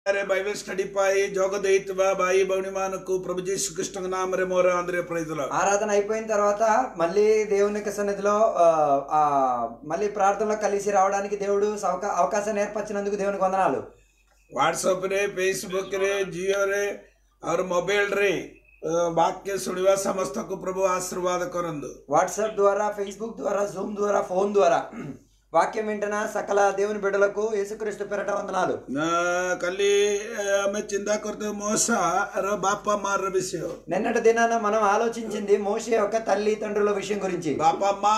ରେ Bible study ପାଇଁ ଯୋଗ ଦେଇଥିବା ଭାଇ ଭଉଣୀମାନଙ୍କୁ ପ୍ରଭୁ ଯୀଶୁ କୃଷ୍ଣଙ୍କ ନାମରେ ମୋର ଆନ୍ଦରେ ପ୍రైజ్లో ఆరాధన అయిపోయిన తర్వాత మళ్ళీ దేవుని యొక్క సన్నిధిలో ఆ, ఆ, మళ్ళీ ప్రార్థనలో కలిసి రావడానికి దేవుడు అవకా- అవకాశాన్ని ఏర్పరిచినందుకు దేవునికి వందనాలు ହ୍ୱାଟ୍ସଆପ ରେ ଫେସବୁକ ରେ ଜିଓ ରେ ଆଉ ମୋବାଇଲ ରେ ଅ, ବାକ୍ୟ ଶୁଣିବା ସମସ୍ତଙ୍କୁ ପ୍ରଭୁ ଆଶୀର୍ବାଦ କରନ୍ତୁ వాట్సాప్ ద్వారా ఫేస్బుక్ ద్వారా జూమ్ ద్వారా ఫోన్ ద్వారా వాక్యం వింటున్న సకల దేవుని బిడ్డలకు యేసుక్రీస్తు పెరట వందనాలు ଅ, କାଲି ଅ, ଆମେ ଚିନ୍ତା କରିଥାଉ ମଉସାର ବାପା ମାର ବିଷୟ నిన్నటి దినాన మనం ఆలోచించింది మోషే యొక్క తల్లి తండ్రుల విషయం గురించి ବାପା ମା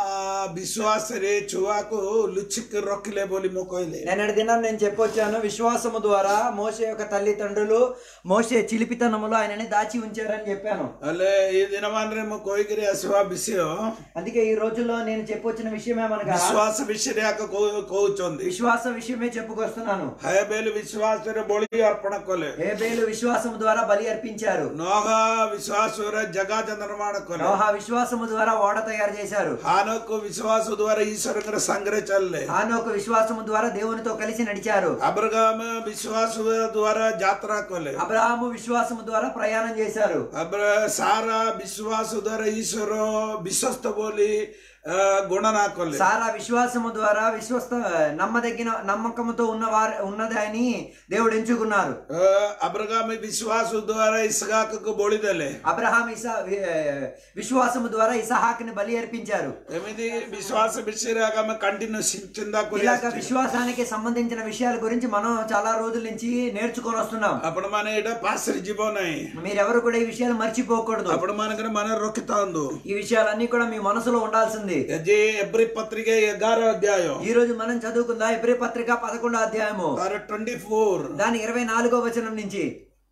ବିଶ୍ୱାସରେ ଛୁଆକୁ ଲୁଚିକି ରଖିଲେ ବୋଲି ମୁଁ କହିଲି నిన్నటి దినాన్ని నేను చెప్పొచ్చాను విశ్వాసము ద్వారా మోషే యొక్క తల్లి తండ్రులు మోషే చిలిపితనములో ఆయనని దాచి ఉంచారని చెప్పాను ହେଲେ ଏଇ ଦିନମାନରେ ମୁଁ କହିକିରି ଆସିବା ବିଷୟ అందుకే ఈ రోజుల్లో నేను చెప్పొచ్చిన విషయమే మనగా ବିଶ୍ୱାସ ବିଷୟରେ ଆଗ କହୁ- କହୁଛନ୍ତି విశ్వాస విషయమే చెప్పుకొస్తున్నాను ହାୟବେଲ ବିଶ୍ୱାସରେ ବଳି ଅର୍ପଣ କଲେ హేబేలు విశ్వాసము ద్వారా బలి అర్పించారు ନହ ବିଶ୍ୱାସରେ ଜଗାତ ନିର୍ମାଣ କଲେ నోహ విశ్వాసము ద్వారా ఓడ తయారు చేశారు ହାନକ ବିଶ୍ୱାସ ଦ୍ୱାରା ଈଶ୍ୱରଙ୍କର ସାଙ୍ଗରେ ଚାଲିଲେ హానోకు విశ్వాసము ద్వారా దేవునితో కలిసి నడిచారు అబ్రగామ విశ్వాସ ଦ୍ୱାରା ଯାତ୍ରା କଲେ అబ్రహాము విశ్వాసము ద్వారా ప్రయాణం చేశారు అబ్ర ସାରା ବିଶ୍ୱାସ ଦ୍ୱାରା ଈଶ୍ୱର ବିଶ୍ୱସ୍ତ ବୋଲି ଅ, ଗଣନା କଲେ సారా విశ్వాసము ద్వారా విశ్వస్త నమ్మదగిన నమ్మకముతో ఉన్నవారు ఉన్నది అని దేవుడు ఎంచుకున్నారు ଅ, అబ్రగామ విశ్వాସ ଦ୍ୱାରା ଇସ୍ହାକକୁ ବଳି ଦେଲେ అబ్రహాం ఇసా విశ్వాసము ద్వారా ఇసహాకుని బలి అర్పించారు ଏମିତି ବିଶ୍ୱାସ ବିଷୟରେ ଆଗ ଆମେ କଣ୍ଟିନ୍ୟୁ ଚିନ୍ତା କରି ఇలాగ ଆସିଛୁ। విశ్వాసానికి సంబంధించిన విషయాల గురించి మనం చాలా రోజుల నుంచి నేర్చుకొని వస్తున్నాం ଆପଣମାନେ ଏଇଟା ପାସରେ ଯିବ ନାହିଁ మీరెవరు కూడా ఈ విషయాలు మర్చిపోకూడదు ଆପଣମାନଙ୍କର ମନରେ ରଖିଥାନ୍ତୁ ఈ విషయాలన్నీ కూడా మీ మనసులో ఉండాల్సింది ଯେ ଏଭ୍ରି ପତ୍ରିକା ଏଗାର ଅଧ୍ୟାୟ ఈ రోజు మనం చదువుకుందా ఎబ్రి పత్రిక పదకొండో అధ్యాయము ତାର ଟ୍ୱେଣ୍ଟି ଫୋର దాని ఇరవై నాలుగో వచనం నుంచి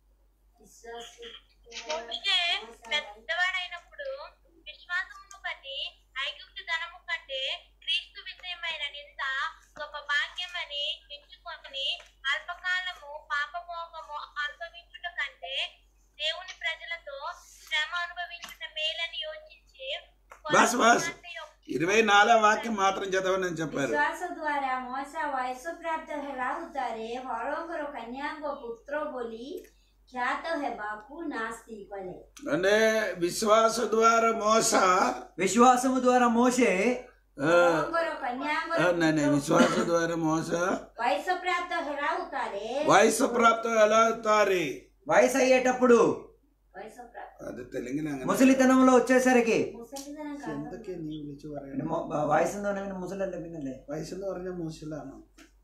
మోషే పెద్దవాడైనప్పుడు విశ్వాసమును బట్టి ఐగుప్తు ధనము కంటే క్రీస్తు విషయమైన నింద గొప్ప భాగ్యమని ఎంచుకొని అల్పకాలము పాపభోగము అనుభవించుట కంటే దేవుని ప్రజలతో శ్రమ అనుభవించుట మేలని యోచించి బస్ బస్ కుమార్తె యొక్క ఇరవై నాలుగో వాక్యం మాత్రం చదవని చెప్పారు ବିଶ୍ୱାସ ଦ୍ୱାରା ମଶା ବୟସ ପ୍ରାପ୍ତ ହେଲା ଉତ୍ତାରେ ହରଙ୍କର କନ୍ୟାଙ୍କ ପୁତ୍ର ବୋଲି ଖ୍ୟାତ ହେବାକୁ ନାସ୍ତି କଲେ అంటే విశ్వాస ద్వారా మోస విశ్వాసము ద్వారా మోసే ఆ, ହରଙ୍କର କନ୍ୟାଙ୍କ ఆ, ନାଇଁ ନାଇଁ విశ్వాస ద్వారా మోస ବୟସ ପ୍ରାପ୍ତ ହେଲା ଉତ୍ତାରେ వయసు ప్రాప్త ఎలా తారి వయసు అయ్యేటప్పుడు ବୟସ ପ୍ରାପ୍ତ అది తెలుగున ముసలితనంలో వచ్చేసరికి ମୁସଲିମ କାମ എന്തൊക്കെ നീ വിളിച്ചു പറയണം వయసులోనే ముసలి పిన్నలే వయసులో പറഞ്ഞ మూసిలాను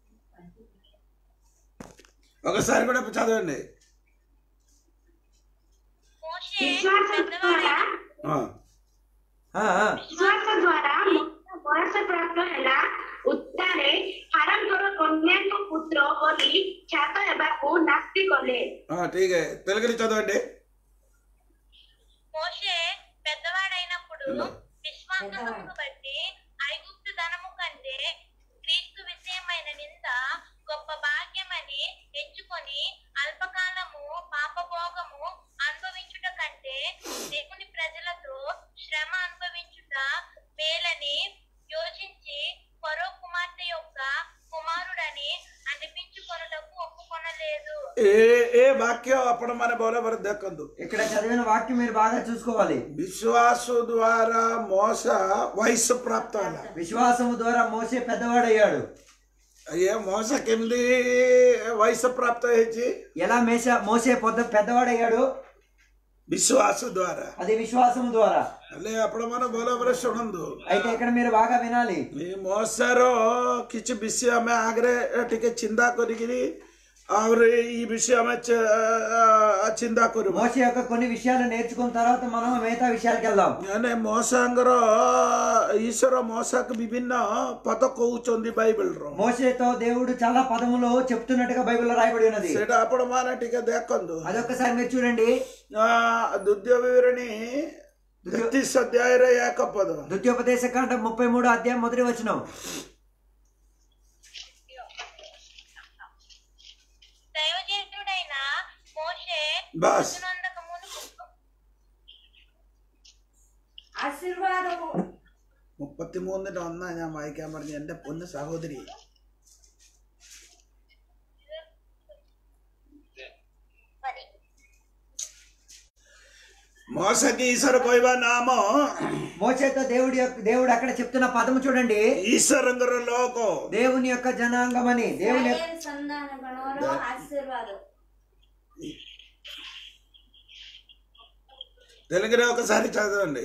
ఒకసారి కూడా చదవండి మోషే పెద్దవాడైన ఆ. ఆ, ఆ. ବିଶ୍ୱାସ ଦ୍ୱାରା ମଣିଷ ବୟସ ପ୍ରାପ୍ତ ହେଲା ଉତ୍ତାରେ ହାରଙ୍କର କନ୍ୟାଙ୍କ ପୁତ୍ର ବୋଲି ଖ୍ୟାତ ହେବାକୁ ନାସ୍ତି କଲେ ఆ, ଠିକ తెలుగులో చదవండి మోషే పెద్దవాడైనప్పుడు విశ్వాసమును బట్టి ఐగుప్తు ధనము కంటే క్రీస్తు విషయమైన నింద గొప్ప భాగ్యమని ఎంచుకొని అల్పకాలము పాపభోగము అనుభవించుట కంటే దేవుని ప్రజలతో శ్రమ అనుభవించుట మేలని యోచించి పరో కుమార్తె యొక్క కుమారుడని అనిపించుకొనుటకు ఒప్పుకొనలేదు ఏ ఏ వాక్యం అప్పుడు మన బోలబరు దక్కందు ఇక్కడ చదివిన వాక్యం మీరు బాగా చూసుకోవాలి విశ్వాస ద్వారా మోస వయసు ప్రాప్త అಲ್ಲ విశ్వాసము ద్వారా మోసే పెద్దవాడయ్యాడు ఏ మోస కెమిది వయసు ప్రాప్త ହେଇଛି ఎలా మేష మోసే పొద్దు పెద్దవాడయ్యాడు విశ్వాస ద్వారా అది విశ్వాసము ద్వారా ହେଲେ ଆପଣମାନେ ଭଲ ଭାବରେ ଶୁଣନ୍ତୁ అయితే ఇక్కడ మీరు బాగా వినాలి ଏ ମଶାର କିଛି ବିଷୟ ଆମେ ଆଗରେ ଟିକେ ଚିନ୍ତା କରିକିରି ଆହୁରି ఈ ବିଷୟ ଆମେ ଚ- ଚିନ୍ତା କରିବୁ మోసే యొక్క కొన్ని విషయాలు నేర్చుకున్న తర్వాత మనం మిగతా విషయాలకు వెళ్దాం ମାନେ ମଶାଙ୍କର ଈଶ୍ୱର ମଶାକୁ ବିଭିନ୍ନ ପଦ କହୁଛନ୍ତି ବାଇବେଲର మోసేతో దేవుడు చాలా పదములు చెప్తున్నట్టుగా బైబిల్లో రాయబడి ఉన్నది ସେଇଟା ଆପଣମାନେ ଟିକେ ଦେଖନ୍ତୁ అదొక్కసారి మీరు చూడండి ଆ, ଦ୍ୱିତୀୟ ବିବରଣୀ ତେତିଶ ଅଧ୍ୟାୟରେ ଏକ ପଦ ద్వితీయోపదేశ కాండ ముప్పై మూడు అధ్యాయం మొదటి వచనం దైవజనుడైన మోషే బస్ పొద్దునందక మునుపు ആശീർവാദവും മുപ്പത്തി മൂന്നിന്റെ ഒന്നാ ഞാൻ വായിക്കാൻ പറഞ്ഞു എന്റെ പൊന്ന് സഹോദരി మోసకి ఈశ్వర కొయ్య నామ మోసేతో దేవుడి యొక్క దేవుడు అక్కడ చెప్తున్న పదము చూడండి ఈశ్వరంగర లోకో దేవుని యొక్క జనాంగమని దేవుని యొక్క ఇస్రాయేల్ సంతానగణంలో ఆశీర్వాదం తెలుగులో ఒకసారి చదవండి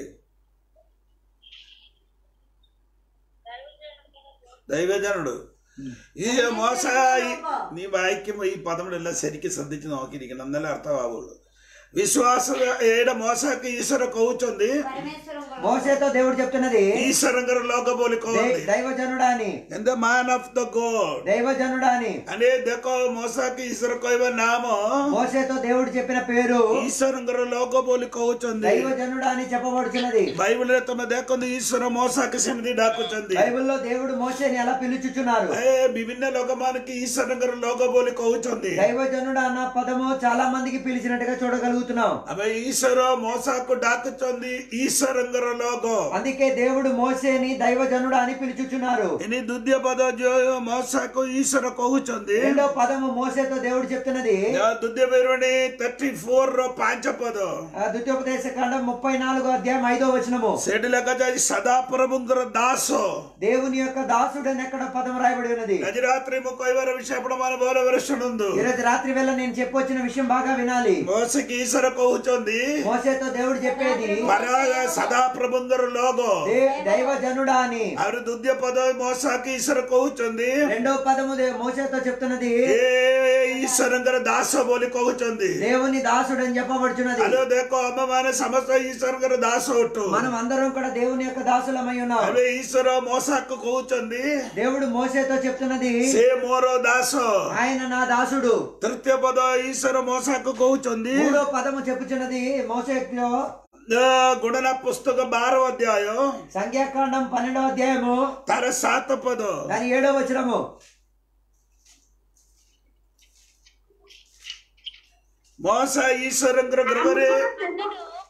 దైవజనుడు ಈ ಮೋಸ ಈ- ನೀ ವಾಕ್ಯ ಈ ಪದಗಳೆಲ್ಲ ಸರಿಗೆ ಸದ್ದಿಚ್ಚಿ ನೋಕಿರಿಗೆ ನಮ್ನೆಲ್ಲ ಅರ್ಥವಾಗುವುದು విశ్వాస ఏడ మోసకి ఈశ్వర కౌచుంది పరమేశ్వరం కొరకు మోసేతో దేవుడు చెప్తున్నది ఈశ్వరంగర లోకబోలి దై- కౌంది దైవజనుడా అని ఎంద మ్యాన్ ఆఫ్ ద గోడ్ దైవజనుడా అని అనే దేకో మోసకి ఈశ్వర కొయ్వ నామ మోసేతో దేవుడు చెప్పిన పేరు ఈశ్వరంగర లోకబోలి కౌచుంది దైవజనుడా అని చెప్పబడుచున్నది బైబిల్ తమ దేకొంది ఈశ్వర మోసకి సమితి డాకుచుంది బైబిల్లో దేవుడు మోసేని ఎలా పిలుచుచున్నారు ఏ విభిన్న లోకమానికి ఈశ్వరంగర లోకబోలి కౌచుంది దైవజనుడు అన్న పదము చాలా మందికి పిలిచినట్టుగా చూడగలుగుతున్నాం అవి ఈశ్వర మోసాకు డాకుచుంది ఈశ్వరంగర లోకో అందుకే దేవుడు మోసేని దైవజనుడు అని పిలుచుచున్నారు ఇని దుద్య పద జో మోసాకు ఈశ్వర కହୁచుంది రెండో పదము మోసేతో దేవుడు చెప్తున్నది దుద్య పేరుని థర్టీ ఫోర్ పాంచ పద ఆ ద్వితీయోపదేశ కాండం ముప్పై నాలుగో అధ్యాయం ఐదో వచనము సెడి లెక్క చేసి సదా ప్రభుంగర దాసో దేవుని యొక్క దాసుడు అని ఎక్కడ పదం రాయబడి ఉన్నది గజరాత్రి ముక్కైవర విషయపడమాన బోల వరుషునుందు ఈరోజు రాత్రి వేళ నేను చెప్పొచ్చిన విషయం బాగా వినాలి మోసకి ఈశ్వర కହୁచుంది మోసేతో దేవుడు చెప్పేది మరాగ సదా ప్రభుంగర లోగో దే- దైవజనుడా అని అవి దుద్య పద మోసాకి ఈశ్వర కହୁచుంది రెండో పదము దే- మోసేతో చెప్తున్నది ఏ ఈశ్వరంగర దాసో బోలి కହୁచుంది దేవుని దాసుడు అని చెప్పబడుచున్నది అలో దేకో అమ్మమాన సమస్త ఈశ్వరంగర దాసో ఒట్టు మనం అందరం కూడా దేవుని యొక్క దాసులమై ఉన్నాం అవే ఈశ్వర మోసాకు కହୁచుంది దేవుడు మోసేతో చెప్తున్నది సే మోరో దాసో ఆయన నా దాసుడు తృతీయ పద ఈశ్వర మోసాకు కହୁచుంది మూడో పదము చెప్పుచున్నది మోసేలో ಆ, ಗುಣನ ಪುಸ್ತಕ ಬಾರೋ ಅಧ್ಯಾಯ సంఖ్యాకాండం పన్నెండో అధ్యాయము ತರ ಸಾತ ಪದ దాని ఏడో వచనము ಮೋಸ ಈಶ್ವರಂಗ್ರ ಗೃಹರೇ అతడు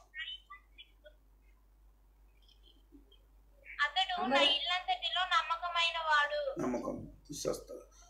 అతడు నా ఇల్లంతటిలో నమ్మకమైన వాడు ನಮಕ ವಿಶ್ವಸ್ತ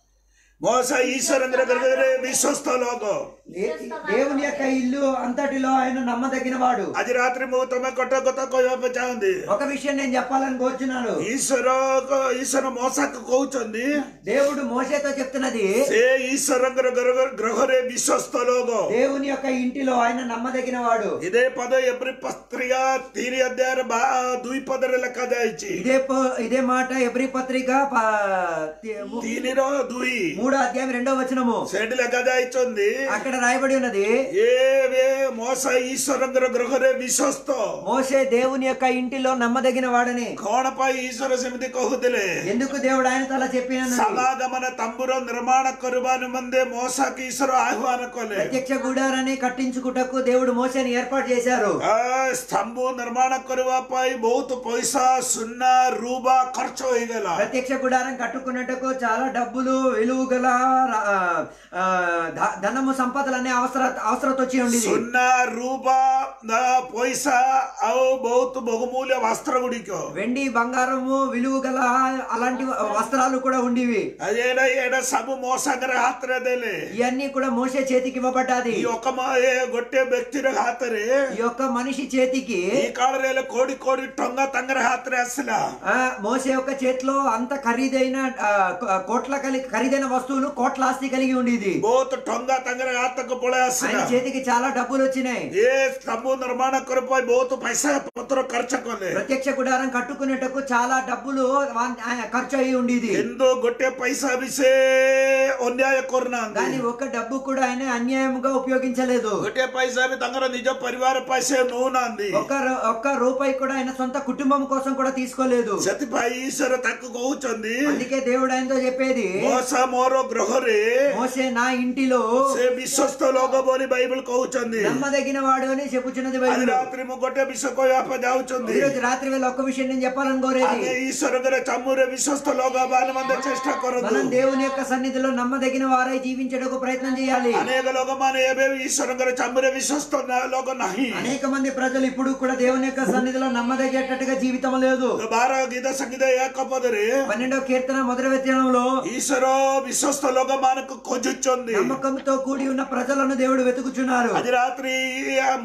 ಮೋಸ ಈಶ್ವರಂಗ್ರ ಗೃಹರೇ ವಿಶ್ವಸ್ತ ಲೋಕ దే- దేవుని యొక్క ఇల్లు అంతటిలో ఆయన నమ్మదగిన వాడు అది రాత్రి మూ తమ కొట్ట కొత్త కొయ్యపచాంది ఒక విషయం నేను చెప్పాలని కోరుచున్నాను ఈశ్వర ఈశ్వర మోసకు కହୁచుంది దేవుడు మోసేతో చెప్తున్నది సే ఈశ్వరంగ్ర గృహరే విశ్వస్త లోక దేవుని యొక్క ఇంటిలో ఆయన నమ్మదగిన వాడు ಇದೇ ಪದ ಎಬ್ರಿ ಪಸ್ತ್ರಿಯ ತೀರಿ ಅಧ್ಯಾಯ ಬಾ ದುಯ್ ಪದರ ಲೆಕ್ಕ ದಾಯಿಚಿ ఇదే ప- ఇదే మాట ఎబ్రి పత్రిక ప- తి- ము- ತೀನಿರೋ ದುಯ್ మూడో అధ్యాయం రెండో వచనము సెడ్ లెక్క దాయిచుంది అక్కడ రాయబడి ఉన్నది ఏవే మోస ఈశ్వరంగర గృహరే విశ్వస్త మోసే దేవుని యొక్క ఇంటిలో నమ్మదగిన వాడని కోణపై ఈశ్వర సమితి కହୁదిలే ఎందుకు దేవుడు ఆయనతో అలా చెప్పిన సమాగమన ತಂಬುರ ನಿರ್ಮಾಣ ಕರುಬಾನು ಮಂದೆ ಮೋಸಕ್ಕೆ ಈಶ್ವರ ಆಹ್ವಾನ ಕೊಲೆ ప్రత్యక్ష గుడారాన్ని కట్టించుకుటకు దేవుడు మోసేని ఏర్పాటు చేశారు ಆ ಸ್ತಂಭು ನಿರ್ಮಾಣ ಕರುವಾಪೈ ಬಹುತ್ ಪೈಸಾ ಸುನ್ನ ರೂಬ ಖರ್ಚು ಹೋಗಲ್ಲ ప్రత్యక్ష గుడారం కట్టుకున్నట్టుకు చాలా డబ్బులు విలువ గల ఆ, ఆ, ధ- ధనము సంపదలనే అవసర అవసరత వచ్చి ఉండేది ಸುನ್ನ ರೂಪ ನ ಪೈಸಾ ಅವು ಬಹುತ್ ಬಹುಮೂಲ್ಯ ವಸ್ತ್ರ ಗುಡಿಕೋ వెండి బంగారము విలువ గల అలాంటి వస్త్రాలు కూడా ఉండేవి ಅದೇನ ಏನ ಸಬು ಮೋಸಂಗರ ಹಾತ್ರದಲ್ಲಿ ఇవన్నీ కూడా మోసే చేతికి ఇవ్వబడ్డాది ಈ ಒಕ್ಕ ಮ- ಏ ಗೊಟ್ಟೆ ವ್ಯಕ್ತಿರ ಹಾತರಿ ఈ యొక్క మనిషి చేతికి ಈ ಕಾಲದಲ್ಲಿ ಕೋಡಿ ಕೋಡಿ ಟೊಂಗ ತಂಗರ ಹಾತ್ರ ಅಸಲ ఆ మోసే యొక్క చేతిలో అంత ఖరీదైన ఆ, కో- కోట్ల కలిగి ఖరీదైన వస్తువులు కోట్ల ఆస్తి కలిగి ఉండేది ಬಹುತ್ ಟೊಂಗ ತಂಗರ ಹಾತಕ್ಕೆ ಪೊಳೆ ಅಸಲ ఆయన చేతికి చాలా డబ్బులు వచ్చినాయి ఏ ಸ್ತಂಭು ನಿರ್ಮಾಣ ಕರುಪಾಯಿ ಬಹುತ್ ಪೈಸಾ ಪತ್ರ ಖರ್ಚು ಕೊಲೆ ప్రత్యక్ష గుడారం కట్టుకునేటకు చాలా డబ్బులు వా- ఆయన ఖర్చు అయి ఉండేది ಎಂದು ಗೊಟ್ಟೆ ಪೈಸಾ ಬಿಸೆ ಅನ್ಯಾಯ ಕೊರ್ನ కానీ ఒక డబ్బు కూడా ఆయన అన్యాయముగా ఉపయోగించలేదు ಗೊಟ್ಟೆ ಪೈಸಾ ಬಿ ತಂಗರ ನಿಜ ಪರಿವಾರ ಪೈಸೆ ನೂನ ಅಂದಿ ఒక్క రూ- ఒక్క రూపాయి కూడా ఆయన సొంత కుటుంబం కోసం కూడా తీసుకోలేదు ಸತಿಪಾಯಿ ಈಶ್ವರ ತಕ್ಕ ಕೌಚಂದಿ అందుకే దేవుడు ఆయనతో చెప్పేది ಮೋಸ ಮೋರೋ ಗೃಹರಿ మోసే నా ఇంటిలో ಸೇ ವಿಶ್ವಸ್ತ ಲೋಕ ಬೋಲಿ ಬೈಬಲ್ ಕೌಚಂದಿ నమ్మదగిన వాడు అని చెప్పుచున్నది అది బైబిల్ రాత్రి ముగ్గొట్టే విశ్వకో వ్యాప దావుచుంది ఈ రోజు రాత్రి వేళ ఒక్క విషయం నేను చెప్పాలని కోరేది అదే ఈశ్వరుగర చమ్మురే విశ్వస్త లోక బాలి మంద చేష్ట కొరదు మనం దేవుని యొక్క సన్నిధిలో నమ్మదగిన వారై జీవించడానికి ప్రయత్నం చేయాలి అనేక లోకమాన ఏబే ఈశ్వరుగర చమ్మురే విశ్వస్త న- లోక నహి అనేక మంది ప్రజలు ఇప్పుడు కూడా దేవుని యొక్క సన్నిధిలో నమ్మదగేటట్టుగా జీవితం లేదు ಬಾರ ಗೀತ ಸಂಗೀತ ಯಾಕಪ್ಪದರಿ పన్నెండో కీర్తన మొదటి వ్యత్యనంలో ఈశ్వర విశ్వస్త లోకమానకు కొజుచుంది నమ్మకంతో కూడి ఉన్న ప్రజలను దేవుడు వెతుకుచున్నారు అది రాత్రి ఆ మూ